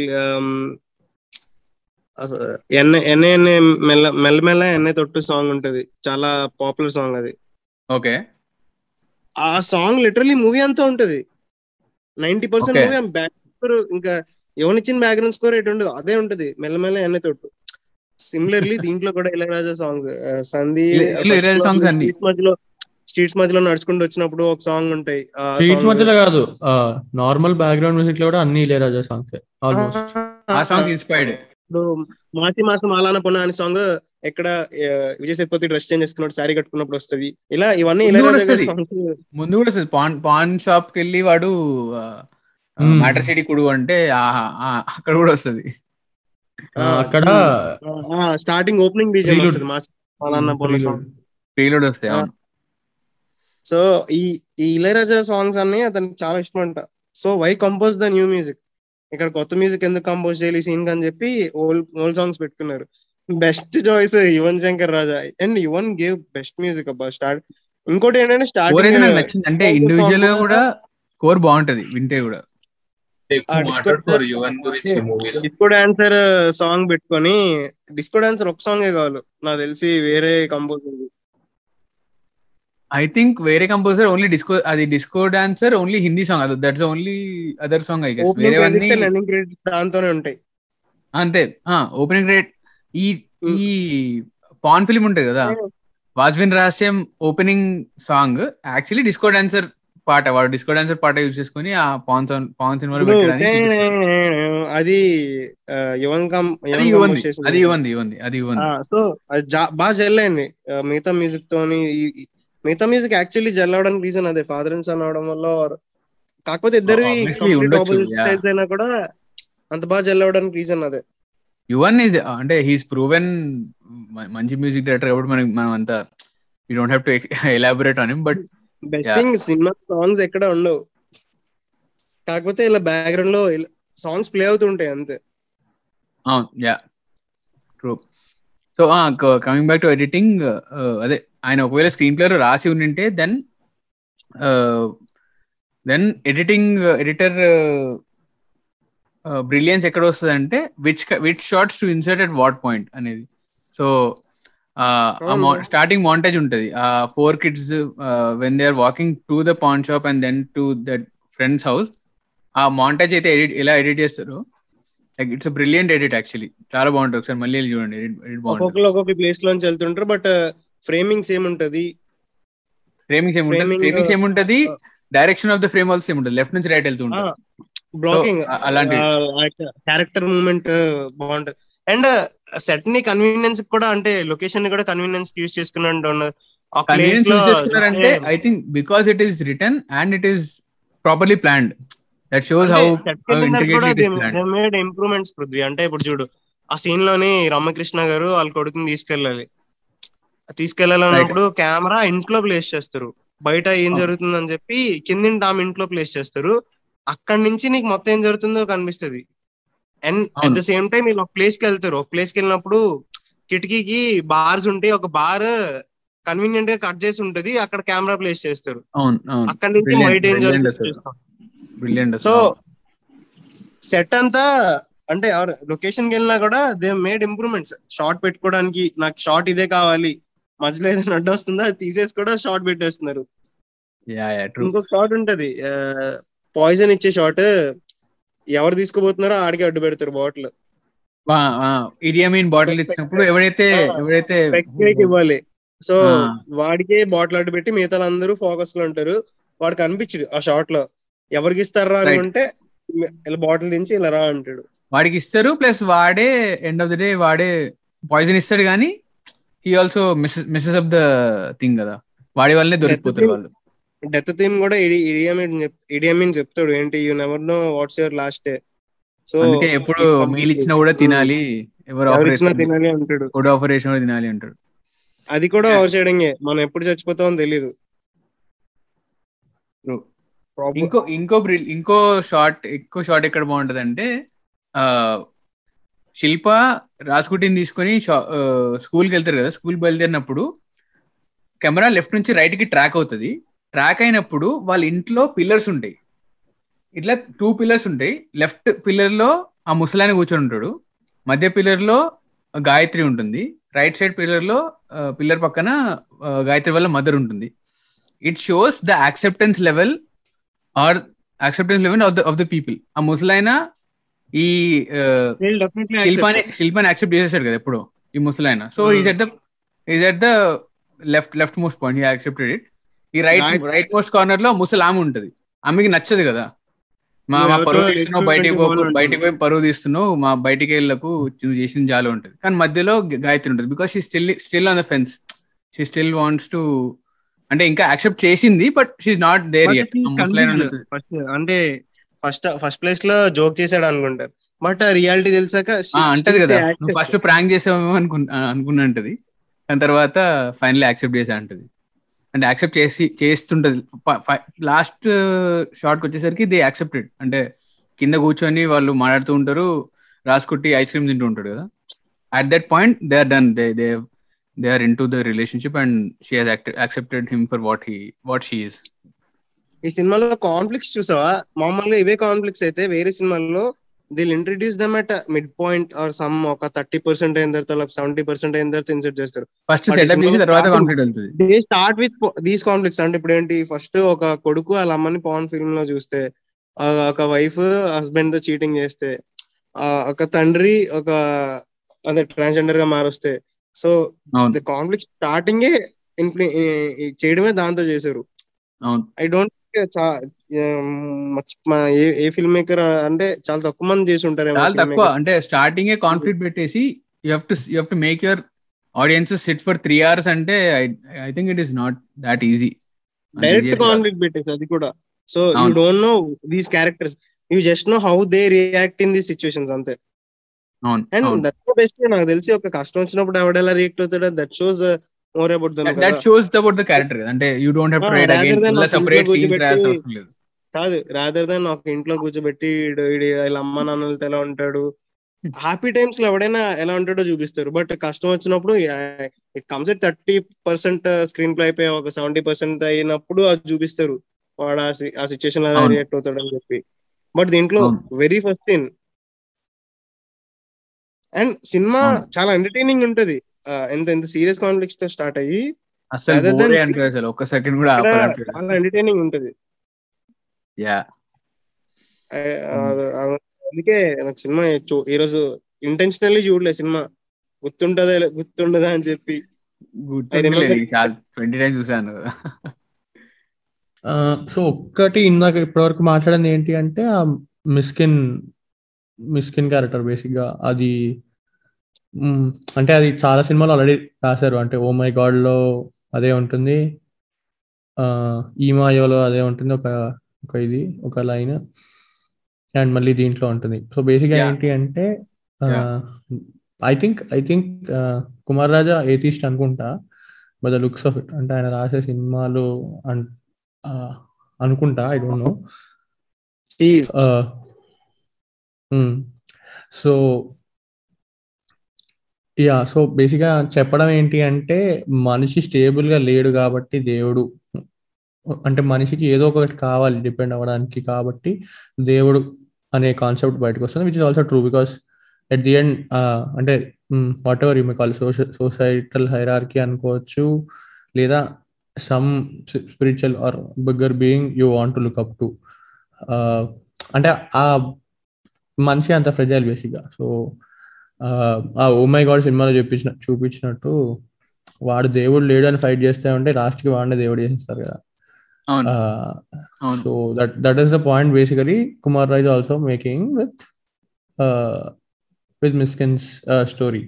ఎన్ఏ ఎన్ఏ ఎన్ఏ మెల్ల మెల్లమెల్ల ఎన్ఏ తొట్టు సాంగ్ ఉంటది చాలా పాపులర్ సాంగ్ అది ఓకే ఆ సాంగ్ లిటరలీ మూవీ అంతా ఉంటది ninety percent movie back score ఇంకా ఎవరిచ్చిన బ్యాక్గ్రౌండ్ స్కోర్ ఎటు ఉండదు అదే ఉంటది మెల్లమెల్ల ఎన్ఏ తొట్టు సిమిలర్లీ దీంట్లో కూడా ఇళయరాజా సాంగ్ సంధి మధ్యలో స్ట్రీట్స్ మధ్యలో నడుచుకుంటూ వచ్చినప్పుడు ఒక సాంగ్ ఉంటాయి స్ట్రీట్స్ మధ్యలో కాదు నార్మల్ బ్యాక్గ్రౌండ్ మ్యూజిక్ లో కూడా అన్ని ఇళయరాజా సాంగ్స్ ఆల్మోస్ట్ ఆ సాంగ్ ఇన్స్పైర్డ్ ఇప్పుడు మాసి మాసం ఆలాన పొన్న అనే సాంగ్ ఎక్కడ విజయ్ సేతుపతి డ్రెస్ చేంజ్ చేసుకున్నప్పుడు శారీ కట్టుకున్నప్పుడు వస్తుంది ఇలా ఇవన్నీ ఇళయరాజా సాంగ్స్ ముందు కూడా వస్తుంది పాన్ పాన్ షాప్ కి వెళ్ళి వాడు మ్యాటర్ సిటీ కుడు అంటే అక్కడ కూడా వస్తుంది అక్కడ స్టార్టింగ్ ఓపెనింగ్ బీజం వస్తుంది మాసి ఆలాన పొన్న సాంగ్ ప్రీలోడ్ వస్తాయి అవును సో ఈ ఈ ఇళయరాజా సాంగ్స్ అన్ని అతనికి చాలా ఇష్టం అంట so why compose the new music ఇక్కడ కొత్త మ్యూజిక్ ఎందుకు కంపోజ్ చేయాలి సీన్ అని చెప్పి ఓల్డ్ ఓల్డ్ సాంగ్స్ పెట్టుకున్నారు best choice Yuvan Shankar Raja and Yuvan gave best music అబ్బా స్టార్ట్ ఇంకోటి ఏంటంటే స్టార్టింగ్ అంటే ఇండివిజువల్ గా కూడా స్కోర్ బాగుంటది వింటే కూడా డిస్కో డాన్సర్ సాంగ్ పెట్టుకొని డిస్కో డాన్సర్ ఒక సాంగే కావాలి నాకు తెలిసి వేరే కంపోజర్ ఐ థింక్ వేరే కంపోజర్ ఓన్లీ డిస్కో అది disco dancer only Hindi song అది that's only other song I guess వేరేవన్నీ దాంతోనే ఉంటాయి అంతే ఓపెనింగ్ రేట్ ఈ ఈ పాన్ ఫిల్మ్ ఉంటుంది కదా వాజ్విన్ రహస్యం opening song actually disco dancer పాట వాడు డిస్కో డాన్సర్ పాట యూజ్ చేసుకుని ఆ పాన్ పాన్ సినిమాలో పెట్టడానికి అది యువన్ అది యువన్ యువన్ అది యువన్ సో బాగా జల్లైంది మిగతా మ్యూజిక్ తోని మిగతా మ్యూజిక్ యాక్చువల్లీ జల్ అవడానికి రీజన్ అదే ఫాదర్ అండ్ సన్ అవడం వల్ల కాకపోతే ఇద్దరివి అయినా కూడా అంత బాగా జల్ అవడానికి రీజన్ అదే యువన్ ఈజ్ అంటే హీస్ ప్రూవెన్ మంచి మ్యూజిక్ డైరెక్టర్ కాబట్టి మనకి మనం అంతా you don't have to elaborate on him but best thing సినిమా సాంగ్స్ ఎక్కడ ఉండవు కాకపోతే ఇలా బ్యాక్గ్రౌండ్ లో సాంగ్స్ ప్లే అవుతుంటాయి అంతే yeah true so coming back to editing అదే ఆయన ఒకవేళ స్క్రీన్ ప్లేలో రాసి ఉండింటే then then editing editor brilliance ఎక్కడ వస్తుంది అంటే which which shots to insert at what point అనేది సో స్టార్టింగ్ మాంటేజ్ ఉంటుంది ఆ four kids when they are walking to the paan shop and then to that friends house ఆ montage అయితే edit ఎలా edit చేస్తారు like it's brilliant edit actually చాలా బాగుంటుంది ఒకసారి మళ్ళీ వెళ్ళి చూడండి ఎడిట్ ఎడిట్ బాగుంటుంది ఒక్కొక్కరు ఒక్కొక్క ప్లేస్ లోంచి వెళ్తుంటారు బట్ ఫ్రేమింగ్స్ ఏముంటది ఫ్రేమింగ్స్ ఏముంటుంది Framing, ఫ్రేమింగ్స్ ఏముంటది direction of the frame also ఏముంటుంది లెఫ్ట్ నుంచి రైట్ వెళ్తూ ఉంటుంది బ్లాకింగ్ So, అలాంటి క్యారెక్టర్ మూమెంట్ బాగుంటది అండ్ సెట్ ని కన్వీనియన్స్ కూడా అంటే లొకేషన్ ని కూడా కన్వీనియన్స్ యూస్ చేసుకున్నాడు ఆ ప్లేస్ కన్వీనియన్స్ లో యూజ్ చేసుకున్నారంటే I think because it is written and it is properly planned that shows how made improvements Prithvi అంటే ఇప్పుడు చూడు ఆ సీన్ లోని రామకృష్ణ గారు వాళ్ళ కొడుకుని తీసుకెళ్ళాలి తీసుకెళ్లాలన్నప్పుడు కెమెరా ఇంట్లో ప్లేస్ చేస్తారు బయట ఏం అవును. జరుగుతుందని చెప్పి కిందింటి ఆమె ఇంట్లో ప్లేస్ చేస్తారు అక్కడి నుంచి నీకు మొత్తం ఏం జరుగుతుందో కనిపిస్తుంది అండ్ అట్ అవును. ద సేమ్ టైం వీళ్ళు ఒక ప్లేస్ కి వెళ్తారు ఒక ప్లేస్ కి వెళ్ళినప్పుడు కిటికీకి బార్స్ ఉంటాయి ఒక బార్ కన్వీనియంట్ గా కట్ చేసి ఉంటది అక్కడ కెమెరా ప్లేస్ చేస్తారు అవును అవును అక్కడి నుంచి Brilliant, బయట ఏం brilliant జరుగుతుందో అసలు. చూస్తాం బ్రిలియంట్ సో సెట్ అంతా అంటే లొకేషన్ కి వెళ్ళినా కూడా దే మేడ్ ఇంప్రూవ్మెంట్స్ షార్ట్ పెట్టుకోవడానికి నాకు షార్ట్ ఇదే కావాలి మధ్యలో ఏదైనా అడ్డు వస్తుందో అది తీసేసి కూడా షార్ట్ పెట్టేస్తున్నారు యా యా ట్రూ ఇంకొక షార్ట్ ఉంటది పాయిజన్ ఇచ్చే షార్ట్ ఎవరు తీసుకుపోతున్నారో ఆడికి అడ్డు పెడతారు బాటిల్ ఇడియమీన్ బాటిల్ ఇచ్చినప్పుడు ఎవరైతే ఎవరైతే వ్యక్తికి ఇవ్వాలి సో ఆ. వాడికే బాటిల్ అడ్డు పెట్టి మిగతా అందరూ ఫోకస్ లో ఉంటారు వాడు కనిపించడు ఆ షార్ట్ లో ఎవరికి ఇస్తారా Right. అనుకుంటే ఇలా బాటిల్ దించి ఇలా రా అంటాడు వాడికి ఇస్తారు ప్లస్ వాడే ఎండ్ ఆఫ్ ద డే వాడే పాయిజన్ ఇస్తాడు కానీ he also misses misses of the thing కదా వాడి వల్లనే దొరికిపోతారు thing. వాళ్ళు డెత్ థీమ్ కూడా ఇడియమిన్ చెప్తాడు ఏంటి you never know what's your last day so అందుకే ఎప్పుడు మీల్ ఇచ్చినా కూడా తినాలి ఎవరు ఎవరు ఆఫర్ ఇచ్చినా తినాలి అంటాడు ఫుడ్ ఆఫర్ చేసినా కూడా తినాలి అంటాడు అది కూడా ఓవర్ చేయడంగే మనం ఎప్పుడు చచ్చిపోతామో తెలియదు ఇంకో ఇంకో బ్రిల్ ఇంకో షార్ట్ ఇంకో షార్ట్ ఎక్కడ బాగుంటది అంటే ఆ శిల్ప రాజ్కుటిని తీసుకొని స్కూల్కి వెళ్తారు కదా స్కూల్ బయలుదేరినప్పుడు కెమెరా లెఫ్ట్ నుంచి రైట్ కి ట్రాక్ అవుతుంది ట్రాక్ అయినప్పుడు వాళ్ళ ఇంట్లో పిల్లర్స్ ఉంటాయి ఇట్లా టూ పిల్లర్స్ ఉంటాయి లెఫ్ట్ పిల్లర్ లో ఆ ముసలాయన కూర్చొని ఉంటాడు మధ్య పిల్లర్ లో గాయత్రి ఉంటుంది రైట్ సైడ్ పిల్లర్ లో పిల్లర్ పక్కన ఆ, గాయత్రి వల్ల మదర్ ఉంటుంది it shows the acceptance level or acceptance level of the of the people ఆ ముసలాయన ఈ ఆ, శిల్పాని శిల్పాని యాక్సెప్ట్ చేసేసాడు కదా ఎప్పుడు ఈ ముసలాయన so Hmm. Is at the is at the left left most point he accepted it ఈ right Gayathri- right most corner లో ముసలి ఆమె ఉంటది ఆమెకి నచ్చదు కదా మా నువ్వు మా ఎవరితో పరువు తీస్తున్నావు బయటికి experiment పో ఇవ్వాలంటావు. బయటికి పోయి పరువు తీస్తున్నావు మా బయటికి వెళ్ళకు నువ్వు చేసిన జాలు ఉంటది కానీ మధ్యలో గ- గాయత్రి ఉంటుంది because she still still on the fence she still wants to అంటే ఇంకా యాక్సెప్ట్ చేసింది but she not there yet first అంటే ఫస్ట్ ఫస్ట్ ప్లేస్ లో జోక్ చేశాడు అనుకుంటారు బట్ రియాలిటీ తెలిసాక she అంటది still కదా say నువ్వు accept. ఫస్ట్ ప్రాంక్ చేసావేమో అనుకు అనుకున్నా అంటది దాని తర్వాత ఫైనల్ యాక్సెప్ట్ చేసా అంటది అంటే యాక్సెప్ట్ చేసి చేస్తుంటది లాస్ట్ షార్ట్ వచ్చేసరికి దే యాక్సెప్టెడ్ అంటే కింద కూర్చొని వాళ్ళు మాట్లాడుతూ ఉంటారు రాసుకుట్టి ఐస్ క్రీమ్ తింటూ ఉంటాడు కదా at that point they are done they they they are in to the relationship and she has accepted him for what he what she is ఈ సినిమాలో కాన్ఫ్లిక్ట్స్ చూసావా మామూలుగా ఇవే కాన్ఫ్లిక్ట్స్ అయితే వేరే సినిమాల్లో they'll introduce them at mid point or some ఒక thirty percent అయిన తర్వాత సెవెంటీ పర్సెంట్ అయిన తర్వాత ఇన్సర్ట్ చేస్తారు ఫస్ట్ But ఈ సెటప్ చేసి సినిమాలో తర్వాత starting- కాన్ఫ్లిక్ట్ వెళ్తుంది they start with these conflicts అంటే ఇప్పుడు ఏంటి ఫస్ట్ ఒక కొడుకు వాళ్ళ అమ్మని పవన్ ఫిల్మ్ లో చూస్తే ఆ ఒక వైఫ్ హస్బెండ్ తో చీటింగ్ చేస్తే ఆ ఒక తండ్రి ఒక అదే ట్రాన్స్జెండర్ గా మారొస్తే సో అవును ద కాన్ఫ్లిక్ట్ స్టార్టింగ్ చేయడమే దాంతో చేశారు అవును I don't a film maker అంటే చాలా తక్కువ మంది చేసి ఉంటారు చాలా తక్కువ అంటే స్టార్టింగ్ ఏ కాన్ఫ్లిక్ట్ పెట్టేసి you have to you have to make your audiences sit for three hours అంటే I think it is not that easy direct conflict పెట్టేసి అది కూడా సో యూ అవును. Don't know these characters you just know how they react in these situations అంతే అవును and అవును that best నాకు తెలిసి ఒక కష్టం వచ్చినప్పుడు ఎవడెలా రియాక్ట్ అవుతాడో that shows more about them that shows about the character అంటే you don't have to Ah, right rather again than మళ్ళీ ఒక సెపరేట్ ఇంట్లో సీన్స్ కూర్చోబెట్టి- రాయాల్సిన అవసరం లేదు కాదు రాదర్ దాన్ ఒక ఇంట్లో కూర్చోబెట్టి ఈడు- ఈడు వీళ్ళ అమ్మ నాన్నలతో ఎలా ఉంటాడు హ్యాపీ టైమ్స్ లో ఎవడైనా ఎలా ఉంటాడో చూపిస్తారు బట్ కష్టం వచ్చినప్పుడు it comes at thirty percent screenplay అయిపోయి ఒక సెవెంటీ పర్సెంట్ అయినప్పుడు అది చూపిస్తారు వాడు ఆ సి- ఆ సిచ్యువేషన్ లో అవును. రియాక్ట్ అవుతాడు అని చెప్పి బట్ దీంట్లో అవును. వెరీ ఫస్ట్ సీన్ అండ్ సినిమా అవును. చాలా ఎంటర్టైనింగ్ ఉంటది ఆ, ఎంత ఎంత సీరియస్ కాన్ఫ్లిక్ట్స్ తో స్టార్ట్ అయ్యి అసలు Rather than- బోరే అనిపించదు అసలు ఒక్క సెకండ్ కూడా ఇక్కడ ఆపాలనిపించదు చాలా ఎంటర్టైనింగ్ ఉంటది యా అందుకే నాకు సినిమా చూ- ఈరోజు ఇంటెన్షనల్లీ చూడలే సినిమా గుర్తుంటదా గుర్తుండదా అని చెప్పి గుర్తుండలేదు చాలా ట్వంటీ టైమ్స్ చూసాను కదా సో ఒక్కటి ఇందాక ఇప్పటివరకు మాట్లాడింది ఏంటి అంటే ఆ మిస్కిన్ మిస్కిన్ క్యారెక్టర్ బేసిక్గా అది మ్, అంటే అది చాలా సినిమాలు ఆల్రెడీ రాశారు అంటే ఓ మై గాడ్లో అదే ఉంటుంది ఆ, ఈమాయోలో అదే ఉంటుంది ఒక ఒక ఇది ఒక లైన్ అండ్ మళ్ళీ దీంట్లో ఉంటుంది సో బేసిక్గా Yeah. ఏంటి అంటే Yeah. I think I think Kumar Raja atheist అనుకుంటా by the looks of it అంటే ఆయన రాసే సినిమాలు అన్- ఆ, అనుకుంటా I don't know so yeah so బేసిక్గా చెప్పడం ఏంటి అంటే మనిషి స్టేబుల్ గా లేడు కాబట్టి దేవుడు అంటే మనిషికి ఏదో ఒకటి కావాలి డిపెండ్ అవ్వడానికి కాబట్టి దేవుడు అనే కాన్సెప్ట్ బయటకు వస్తుంది which is also true because at the end అంటే whatever you may call societal hierarchy అనుకోవచ్చు లేదా some spiritual or bigger being you want to look up to అంటే ఆ మనిషి అంత ఫ్రెజైల్ బేసిక్గా సో ఆ ఓ మై గాడ్ సినిమాలో చూపించిన చూపించినట్టు వాడు దేవుడు లేడు అని ఫైట్ చేస్తే ఉంటే లాస్ట్కి వాడిని దేవుడు చేసేస్తారు కదా అవును అవును so that that is the point basically Kumar Raj also making with with Mysskin's story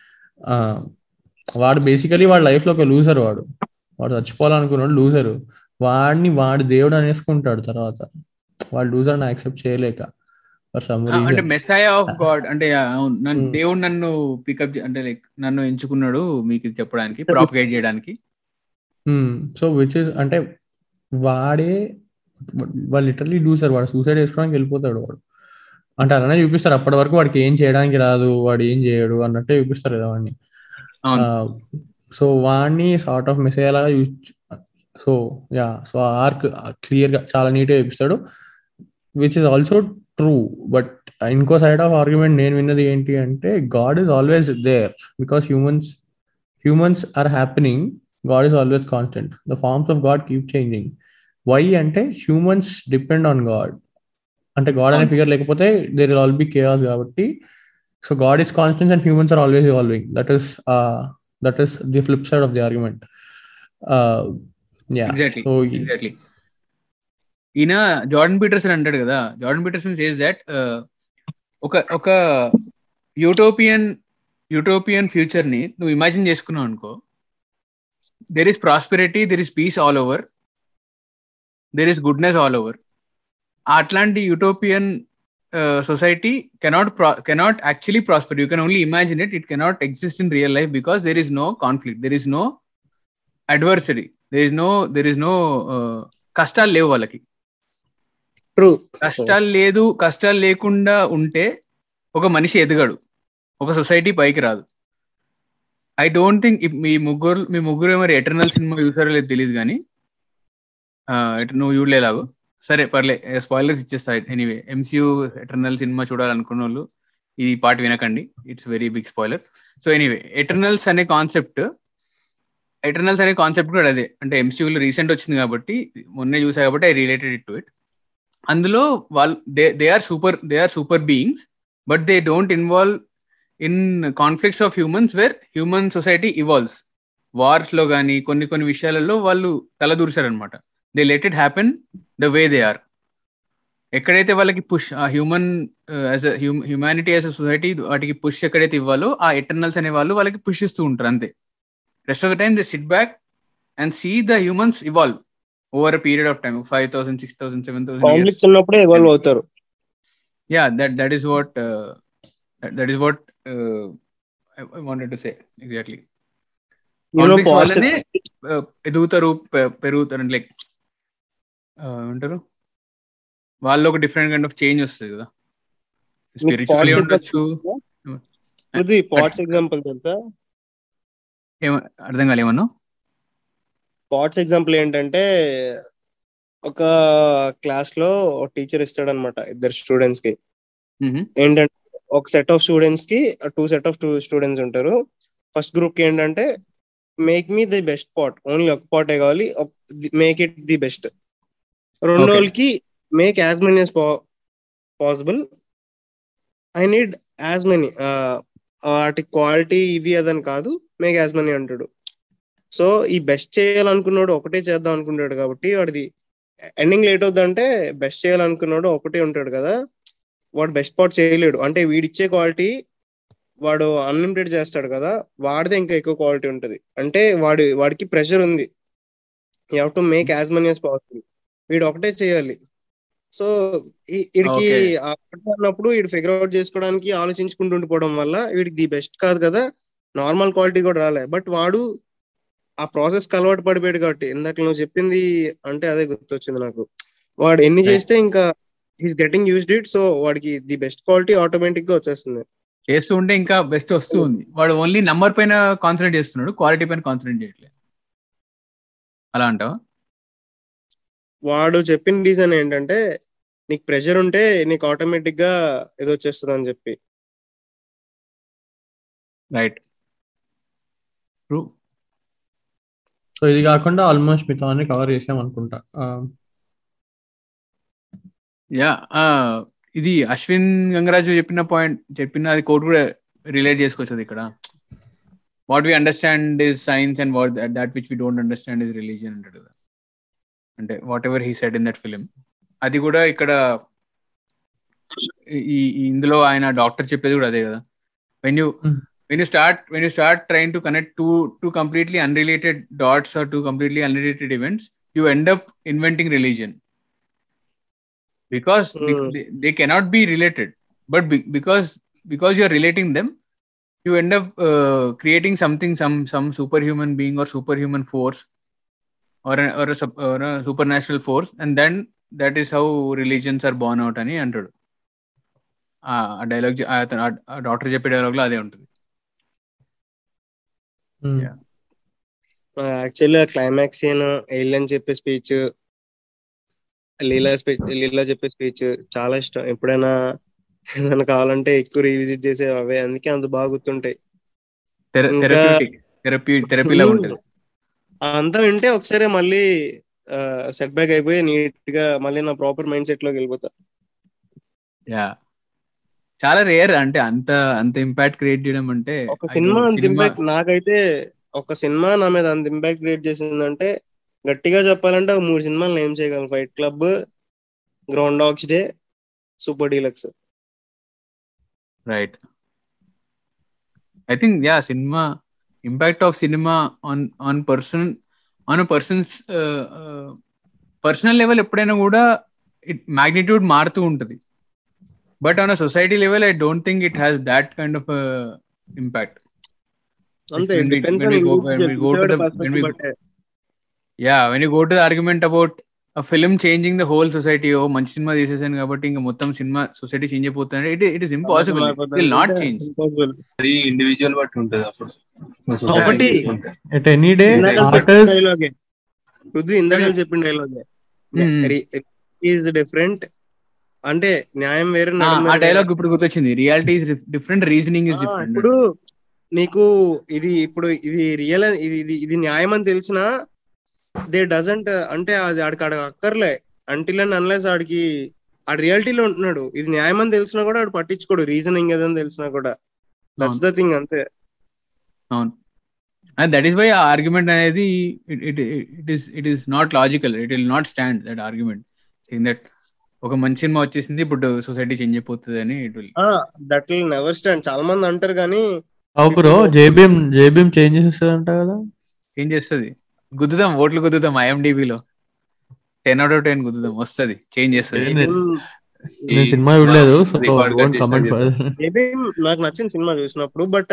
వాడు బేసికలీ వాడు లైఫ్లో ఒక లూజర్ వాడు వాడు చచ్చిపోవాలనుకున్నాడు లూజరు వాడిని వాడు దేవుడు అనేసుకుంటాడు తర్వాత వాడు లూజర్ అని యాక్సెప్ట్ చేయలేక ఫర్ సమ్ ఆ, అంటే రీజన్ మెస్సాయ ఆఫ్ గాడ్ అంటే ఆ, అవును నన్ను Hmm. దేవుడు నన్ను పికప్ అంటే లైక్ నన్ను ఎంచుకున్నాడు మీకు ఇది చెప్పడానికి ప్రాపగేట్ చేయడానికి సో విచ్ ఇస్ అంటే వాడే వాళ్ళు లిటరలీ లూజర్ వాడు సూసైడ్ చేసుకోవడానికి వెళ్ళిపోతాడు వాడు అంటే అలానే చూపిస్తారు అప్పటి వరకు వాడికి ఏం చేయడానికి రాదు వాడు ఏం చేయడు అన్నట్టే చూపిస్తారు కదా వాడిని అవును సో వాడిని సార్ట్ ఆఫ్ మెసేజ్ లాగా use so yeah so arc clear గా చాలా నీట్ గా చూపిస్తాడు which is also true but ఇంకో సైడ్ ఆఫ్ ఆర్గ్యుమెంట్ నేను విన్నది ఏంటి అంటే God is always there because humans humans are happening God is always constant the forms of God keep changing why అంటే హ్యూమన్స్ డిపెండ్ ఆన్ గాడ్ అంటే God అనే అవును. Figure లేకపోతే there will all be chaos కాబట్టి so God is constant and humans are always evolving that is that is the flip side of the argument yeah exactly so exactly ఈయన Jordan Peterson అంటాడు కదా Jordan Pietersen says that ఒక ఒక utopian utopian future ని నువ్వు imagine చేసుకున్నావు అనుకో there is prosperity there is peace all over there is goodness all over అట్లాంటి utopian society cannot cannot actually prosper you can only imagine it it cannot exist in real life because there is no conflict there is no adversary there is no there is no కష్టాలు లేవు వాళ్ళకి true కష్టాలు లేదు కష్టాలు లేకుండా ఉంటే ఒక మనిషి ఎదగడు ఒక సొసైటీ పైకి రాదు ఐ డోంట్ థింక్ మీ ముగ్గురు మీ ముగ్గురు మరి ఎటర్నల్ సినిమా చూసారో లేదు తెలియదు కానీ ఆ, ఎట- నువ్వు చూడలేలాగు సరే పర్లే స్పాయిలర్స్ ఇచ్చేస్తా ఎనీవే ఎంసీయూ ఎటర్నల్ సినిమా చూడాలనుకున్న వాళ్ళు ఈ పాట వినకండి it's very big spoiler so anyway Eternals అనే కాన్సెప్ట్ ఎటర్నల్స్ అనే కాన్సెప్ట్ కూడా అదే అంటే ఎంసీయూలో రీసెంట్ వచ్చింది కాబట్టి మొన్నే చూసా కాబట్టి I related it to it అందులో వాళ్ళు they they are super they are super beings but they don't involve in conflicts of humans where human society evolves wars లో కానీ కొన్ని కొన్ని విషయాలలో వాళ్ళు తలదూర్చారనమాట they let it happen the way they are ఎక్కడైతే వాళ్ళకి పుష్ ఆ human as humanity as a society వాటికి పుష్ ఎక్కడైతే ఇవ్వాలో ఆ ఎటర్నల్స్ అనే వాళ్ళు వాళ్ళకి పుష్ ఇస్తూ ఉంటారు అంతే rest of the time they sit back and see the humans evolve over a period of time five thousand six thousand seven thousand conflicts ఉన్నప్పుడే ఇవాల్వ్ అవుతారు yeah that that is what uh, that, that is what uh, I, I wanted to say exactly You know, Conflicts positive- వల్లనే uh, ఎదుగుతారు పె- పెరుగుతారు like ఏమంటారు వాళ్ళు ఒక different kind of change వస్తుంది కదా స్పిరిచువల్లీ positive- ఉండొచ్చు ఇది పాట్స్ ఎగ్జాంపుల్ తెలుసా ఏమ అర్థం కాలే ఏమన్నా పాట్స్ ఎగ్జాంపుల్ ఏంటంటే ఒక క్లాస్ లో టీచర్ ఇస్తాడు అనమాట ఇద్దరు స్టూడెంట్స్ కి మ్మ్. ఏంటంటే ఒక సెట్ ఆఫ్ స్టూడెంట్స్ కి two set of two students ఉంటారు ఫస్ట్ గ్రూప్ కి ఏంటంటే make me the best pot only ఒక పాటే కావాలి మేక్ ఇట్ ది బెస్ట్ రెండో Okay. వాళ్ళకి make as many as possible I need as many వాటి క్వాలిటీ ఇది అదని కాదు మేక్ యాజ్ మనీ అంటాడు సో ఈ బెస్ట్ చేయాలనుకున్నాడు ఒకటే చేద్దాం అనుకుంటాడు కాబట్టి వాడిది ఎండింగ్ లేట్ అవుద్దంటే బెస్ట్ చేయాలనుకున్నాడు ఒకటే ఉంటాడు కదా వాడు బెస్ట్ పార్ట్ చేయలేడు అంటే వీడిచ్చే క్వాలిటీ వాడు అన్లిమిటెడ్ చేస్తాడు కదా వాడితే ఇంకా ఎక్కువ క్వాలిటీ ఉంటుంది అంటే వాడి వాడికి ప్రెషర్ ఉంది you have to make as many as possible వీడు ఒకటే చేయాలి సో వీడికి Okay. అన్నప్పుడు వీడు ఫిగర్ అవుట్ చేసుకోవడానికి ఆలోచించుకుంటూ ఉండిపోవడం వల్ల వీడికి ది బెస్ట్ కాదు కదా నార్మల్ క్వాలిటీ కూడా రాలే బట్ వాడు ఆ ప్రాసెస్ అలవాటు పడిపోయాడు కాబట్టి ఇందాక నువ్వు చెప్పింది అంటే అదే గుర్తొచ్చింది నాకు వాడు ఎన్ని Right. చేస్తే ఇంకా he's getting used it so వాడికి ది బెస్ట్ క్వాలిటీ ఆటోమేటిక్ గా వచ్చేస్తుంది చేస్తూ ఉంటే ఇంకా బెస్ట్ వస్తూ ఉంది వాడు ఓన్లీ నంబర్ పైన కాన్సన్ట్రేట్ చేస్తున్నాడు క్వాలిటీ పైన కాన్సన్ట్రేట్ చేయట్లేదు అలా అంటావా వాడు చెప్పిన రీజన్ ఏంటంటే నీకు ప్రెషర్ ఉంటే నీకు ఆటోమేటిక్ గా ఇది వచ్చేస్తుంది అని చెప్పి రైట్ ట్రూ సో ఇది కాకుండా ఆల్మోస్ట్ మిగతా అన్ని కవర్ చేసాం అనుకుంటా ఆ, యా ఇది అశ్విన్ గంగరాజు చెప్పిన పాయింట్ చెప్పిన అది కోడ్ కూడా రిలేట్ చేసుకోవచ్చు అది ఇక్కడ what we understand is science and what that which we don't understand is religion అంటాడు కదా అంటే whatever he said in that film అది కూడా ఇక్కడ ఈ ఈ ఇందులో ఆయన డాక్టర్ చెప్పేది కూడా అదే కదా when you Hmm. When you start when you start train to connect two two completely unrelated dots or two completely unrelated events you end up inventing religion because they, Hmm. they, they cannot be related but be, because because you're relating them you end up uh, creating something some some superhuman being or superhuman force or a, or, a, sup- or a supernatural force and then that is how religions are born out అని అంటాడు ఆ dialogue ఆ doctor చెప్పే dialogue లో అదే ఉంటుంది um, Yeah. Actually climax scene alien చెప్పే speech Leela speech Leela చెప్పే స్పీచ్ చాలా ఇష్టం ఎప్పుడైనా ఏదైనా కావాలంటే ఎక్కువ రీవిజిట్ చేసే అవే అందుకే అంత బాగా గుర్తుంటాయి ఇంకా- థెరప్యూటిక్ థెరపీ థెరపీ లాగా ఉంటుంది అంతా వింటే ఒకసారి మళ్ళీ సెట్ బ్యాక్ అయిపోయి నీట్ గా మళ్ళీ నా ప్రాపర్ మైండ్ సెట్ లోకి వెళ్ళిపోతా యా చాలా రేర్ అంటే అంత అంత ఇంపాక్ట్ క్రియేట్ చేయడం అంటే ఒక I సినిమా don't- అంత సినిమా ఇంపాక్ట్ నాకైతే ఒక సినిమా నా మీద అంత ఇంపాక్ట్ క్రియేట్ చేసిందంటే గట్టిగా చెప్పాలంటే ఒక మూడు సినిమాలు నేమ్ చేయగలను Fight Club Groundhog Day Super Deluxe right I think yeah cinema impact of cinema on on person on persons personal level ఎప్పుడైనా కూడా ఇట్ మ్యాగ్నిట్యూడ్ మారుతూ ఉంటుంది but on a society level I don't think it has that kind of impact అంతే when we- depends when we go- when we go to the- when we- yeah when you go to the argument about a film changing the whole society ఓ మంచి cinema తీసేసాను కాబట్టి ఇంకా మొత్తం cinema society change అయిపోతుంది it it is impossible will not change అది individual బట్టి ఉంటది అప్పుడు ఒకటి at any day ఇందాక చెప్పిన artists డైలాగే పృథ్వీ ఇందాక చెప్పిన డైలాగే Hmm. ఈజ్ డిఫరెంట్ అంటే న్యాయం వేరే ఆ నడుము వేరే. డైలాగ్ ఇప్పుడు గుర్తొచ్చింది reality is different reasoning is ah, different ఇప్పుడు నీకు ఇది ఇప్పుడు ఇది రియల్ ఇది ఇది ఇది న్యాయం అని తెలిసినా దే డజంట్ అంటే అది ఆడికి ఆడ అక్కర్లే అంటిల్ అండ్ అన్లెస్ ఆడికి ఆ రియాలిటీలో ఉంటున్నాడు ఇది న్యాయం అని తెలిసినా కూడా ఆడు పట్టించుకోడు రీజనింగ్ ఏదని తెలిసినా కూడా దట్స్ ద థింగ్ అంతే అవును that is why ah argument అనేది it it is it is not logical it will not stand that argument in that ఒక మంచి సినిమా వచ్చేసింది ఇప్పుడు సొసైటీ చేంజ్ అయిపోతుంది అని it will that will never stand చాలా మంది అంటారు కానీ బ్రో జేబీఎం జేబీఎం చేంజ్ చేస్తుందంట కదా చేంజ్ చేస్తుంది గుద్దుదాం ఓట్లు గుద్దుదాం ఐఎండిబిలో టెన్ అవుట్ ఆఫ్ టెన్ గుద్దుదాం వస్తుంది చేంజ్ చేస్తుంది నేను- ఈ నేను సినిమా చూడలేదు so record don't cut comment చేసినా మేబీ నాకు నచ్చిన సినిమా చూసినప్పుడు బట్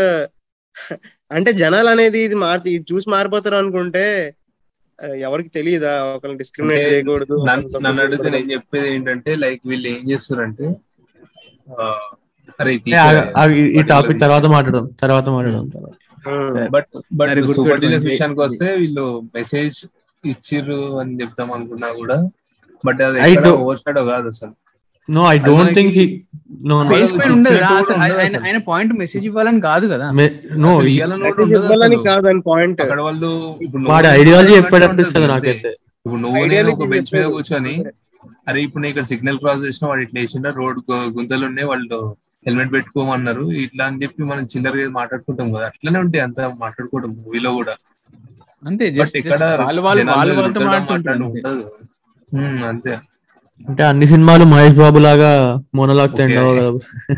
అంటే జనాలు అనేది ఇది మార్చి ఇది చూసి మారిపోతారు అనుకుంటే ఆ, ఎవరికి తెలియదా ఒకరిని డిస్క్రిమినేట్ అంటే చేయకూడదు నన్ను నన్ను అడిగితే నేను చెప్పేది ఏంటంటే లైక్ వీళ్ళు ఏం చేస్తారంటే ఆ, అరే ఇది తీసేయాలి. ఈ టాపిక్ తర్వాత మాట్లాడదాం తర్వాత మాట్లాడదాం తర్వాత బట్ బట్ సరే, గుర్తు సూపర్ డీలర్స్ పెట్టుకోండి. విషయానికి వస్తే వీళ్ళు మెసేజ్ ఇచ్చిర్రు అని చెప్తాం అనుకున్నా కూడా బట్ అది I do- ఓవర్ షాడో కాదు అసలు no I don't think he no no Face పైన ఉండదు రా. ఇచ్చినట్టు కూడా ఆయన- ఉండదు ఆయన- అసలు. ఆయన పాయింట్ మెసేజ్ ఇవ్వాలని కాదు కదా నో అసలు ఇయ్యాలని కూడా ఉండదు ఇవ్వాలని అసలు. కాదు అని పాయింట్ అక్కడ వాళ్ళు ఇప్పుడు నువ్వు వాడి నేను ఐడియాలజీ చెప్పినట్టు చెప్పాడు ఉంటుంది అనిపిస్తుంది అంతే. నాకైతే ఇప్పుడు నువ్వు నేను Ideology ఒక బెంచ్ మీద చెప్పాడు. కూర్చొని అరే ఇప్పుడు నేను ఇక్కడ సిగ్నల్ క్రాస్ చేసిన వాడు ఇట్లా వేసిన రోడ్ గుంతలు ఉన్నాయి వాళ్ళు హెల్మెట్ పెట్టుకోమన్నారు ఇట్లా అని చెప్పి మనం చిల్లరగా మాట్లాడుకుంటాం కదా అట్లనే ఉంటాయి అంత మాట్లాడుకోవడం మూవీలో కూడా అంతే బట్ జస్ట్ ఇక్కడ వాళ్ళు వాళ్ళు జనాలు వాళ్ళు వాళ్ళతో రుద్దడం మాట్లాడుతుంటారు మాట్లాడడం అంతే. ఉండదు. ఉమ్, అంతే అంటే అన్ని సినిమాలు మహేష్ బాబు లాగా మోనోలాగ్ Okay. తిండవు కదా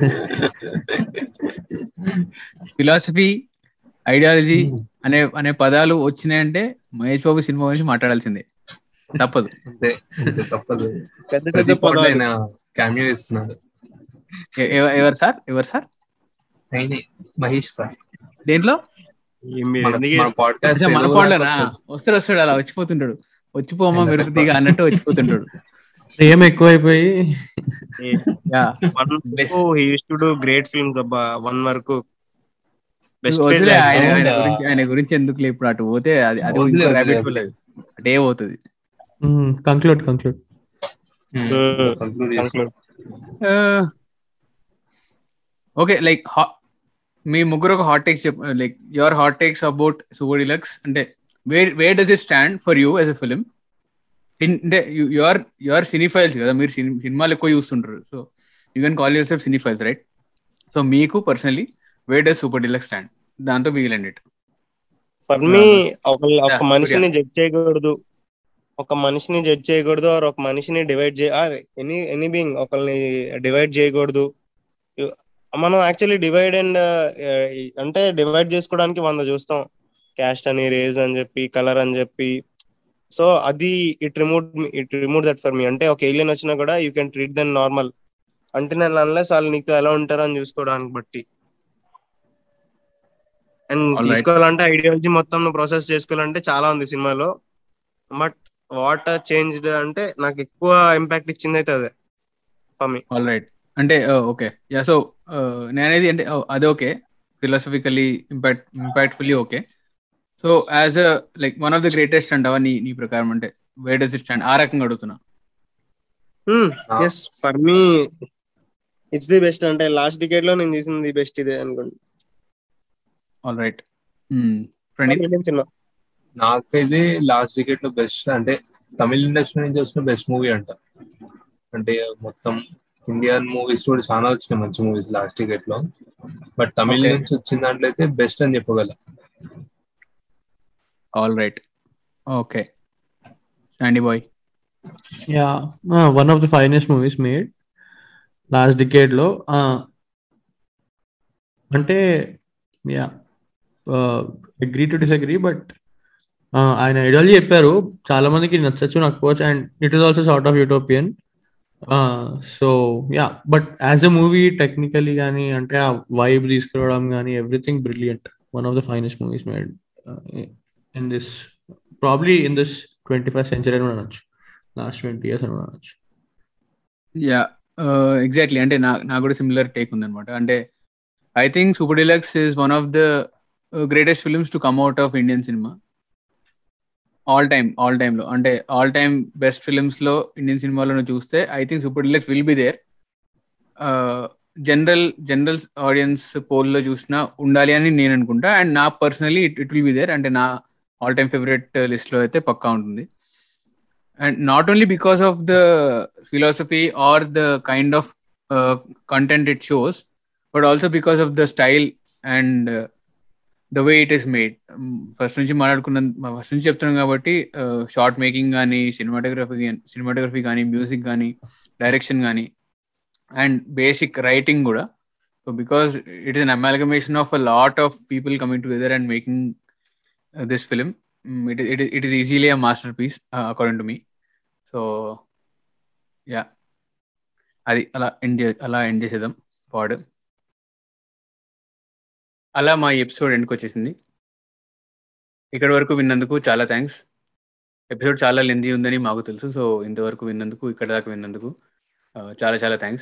ఫిలాసఫీ ఐడియాలజీ అనే అనే పదాలు వచ్చినాయంటే మహేష్ బాబు సినిమా గురించి మాట్లాడాల్సిందే తప్పదు అంతే అంతే తప్పదు పెద్ద పెద్ద ప్రతి పాటలో పదాలు ఆయన క్యామియో ఇస్తున్నాడు ఎ- ఎవ- ఎవరు సార్ ఎవరు సార్ ఆయనే మహేష్ సార్ దేంట్లో ఈ మీరు మన ఎందుకు మన podcast అచ్చా, మన తెలుగులో పాటలోనా వస్తుంది. వస్తాడు వస్తాడు అలా వచ్చిపోతుంటాడు వచ్చిపోమా ఎంత మెరుగు తీగ అన్నట్టు వచ్చిపోతుంటాడు ఏం ఎక్కువైపోయి yeah one Best. He used to do great films అబ్బా వన్ వరకు బెస్ట్ వదిలే ఆయన ఆయన అవునా? గురించి ఆయన గురించి ఎందుకు ఇప్పుడు అటు పోతే అది అది వదిలే, ఇంకో వదిలే, rabbit వదిలే. hole. అటే పోతుంది conclude conclude um, Hmm. conclude చేసి. ఓకే లైక్ మీ ముగ్గురు ఒక హాట్ టేక్స్ చెప్ like your hot takes about Super Deluxe అంటే where where does it stand for you as a film అంటే యువర్ యువర్ సినిఫైల్స్ కదా మీరు సిని- సినిమాలు ఎక్కువ చూస్తుంటారు so you can call yourself cinephiles right so మీకు personally where does Super Deluxe stand దాంతో మిగిలండి ఫర్ మీ ఒక ఒక Yeah, మనిషిని జడ్జ్ చేయకూడదు ఒక మనిషిని జడ్జ్ చేయకూడదు ఆర్ ఒక మనిషిని డివైడ్ చేయ ఎనీ ఎనీ బీయింగ్ ఒకరిని డివైడ్ చేయకూడదు You- మనం యాక్చువల్లీ డివైడ్ అండ్ అంటే డివైడ్ చేసుకోవడానికి వంద చూస్తాం క్యాస్ట్ అని రేజ్ అని చెప్పి కలర్ అని చెప్పి సో అది it remove it remove that for me అంటే ఒక ఏలియన్ వచ్చినా కూడా you can treat then normal అంటే నేను అన్లెస్ వాళ్ళు నీకు ఎలా ఉంటారో అని చూసుకోవడానికి బట్టి అండ్ Alright. తీసుకోవాలంటే ఐడియాలజీ మొత్తం ప్రాసెస్ చేసుకోవాలంటే చాలా ఉంది సినిమాలో బట్ వాట్ చేంజ్డ్ అంటే నాకు ఎక్కువ ఇంపాక్ట్ ఇచ్చింది అయితే అదే ఫర్ మీ ఆల్ రైట్ అంటే ఓకే యా సో నేనేది అంటే oh, అది okay philosophically impact impactfully okay so as a like one of the greatest అంటావా నీ నీ ప్రకారం అంటే వేర్ డస్ ఇట్ స్టాండ్ ఆ రకంగా అడుగుతున్నా Ah. Yes for me it's the best అంటే లాస్ట్ డికేట్ లో నేను తీసింది బెస్ట్ ఇదే అనుకోండి all right Praneeth Indian cinema నాకైతే లాస్ట్ డికెట్ లో బెస్ట్ అంటే తమిళ ఇండస్ట్రీ నుంచి వచ్చిన బెస్ట్ మూవీ అంట అంటే మొత్తం ఇండియన్ మూవీస్ కూడా చాలా వచ్చినాయి మంచి మూవీస్ లాస్ట్ డికెట్ లో బట్ తమిళ Okay. నుంచి వచ్చిన దాంట్లో అయితే బెస్ట్ అని చెప్పగల all right okay Sandy boy yeah one of the finest movies made last decade లో uh, అంటే yeah agree to disagree but ఆయన ఐడియాలజీ చెప్పారు చాలా మందికి నచ్చచ్చు నచ్చకపోవచ్చు and it is also sort of utopian so yeah but as a movie technically కానీ అంటే ఆ వైబ్ తీసుకురావడం కానీ everything brilliant one of the finest movies made in this probably in this twenty first century అని అనొచ్చు last twenty years అని అనొచ్చు yeah exactly అంటే నా నాకు కూడా సిమిలర్ టేక్ ఉందన్నమాట అంటే I think Super Deluxe is one of the greatest films to come out of Indian cinema all time all time లో అంటే ఆల్ టైమ్ బెస్ట్ ఫిల్మ్స్ లో ఇండియన్ సినిమాలో చూస్తే I think Super Deluxe will be there general general audience పోల్లో చూసినా ఉండాలి అని నేను అనుకుంటా అండ్ నా personally it it will be there అంటే నా ఆల్ టైమ్ ఫేవరెట్ లిస్ట్ లో అయితే పక్కా ఉంటుంది and not only because of the philosophy or the kind of uh, content it shows but also because of the style and uh, the way it is made first నుంచి మాట్లాడుకున్న first నుంచి చెప్తున్నాం కాబట్టి short making కానీ cinematography cinematography కానీ music కానీ direction కానీ and basic writing కూడా so because it is an amalgamation of a lot of people coming together and making this film it it it is easily a masterpiece according to me so yeah అది అలా end అలా end చేసేద్దాం పాడ్ అలా మా episode ఎండ్కి వచ్చేసింది ఇక్కడి వరకు విన్నందుకు చాలా థ్యాంక్స్ ఎపిసోడ్ చాలా లెందీ ఉందని మాకు తెలుసు సో ఇంతవరకు విన్నందుకు ఇక్కడ దాకా విన్నందుకు ఆ, చాలా చాలా థ్యాంక్స్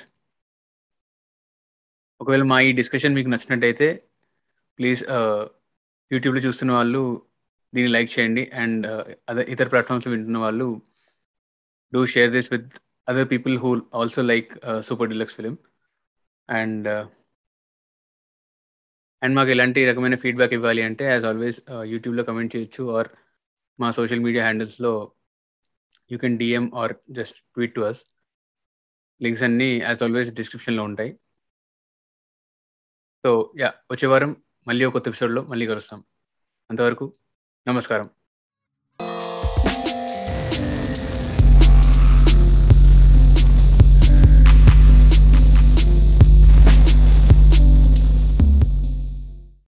ఒకవేళ మా ఈ డిస్కషన్ మీకు నచ్చినట్టయితే ప్లీజ్ యూట్యూబ్లో చూస్తున్న వాళ్ళు దీన్ని లైక్ చేయండి అండ్ అదర్ ఇతర ప్లాట్ఫామ్స్లో వింటున్న వాళ్ళు do share this with other people who also like Super Deluxe film and and మాకు ఎలాంటి రకమైన ఫీడ్బ్యాక్ ఇవ్వాలి అంటే యాజ్ ఆల్వేస్ యూట్యూబ్లో కమెంట్ చేయొచ్చు ఆర్ మా సోషల్ మీడియా హ్యాండిల్స్లో you can DM or just tweet to us links అన్నీ యాజ్ ఆల్వేస్ డిస్క్రిప్షన్లో ఉంటాయి సో యా వచ్చే వారం మళ్ళీ ఒక కొత్త ఎపిసోడ్లో మళ్ళీ కలుస్తాం అంతవరకు నమస్కారం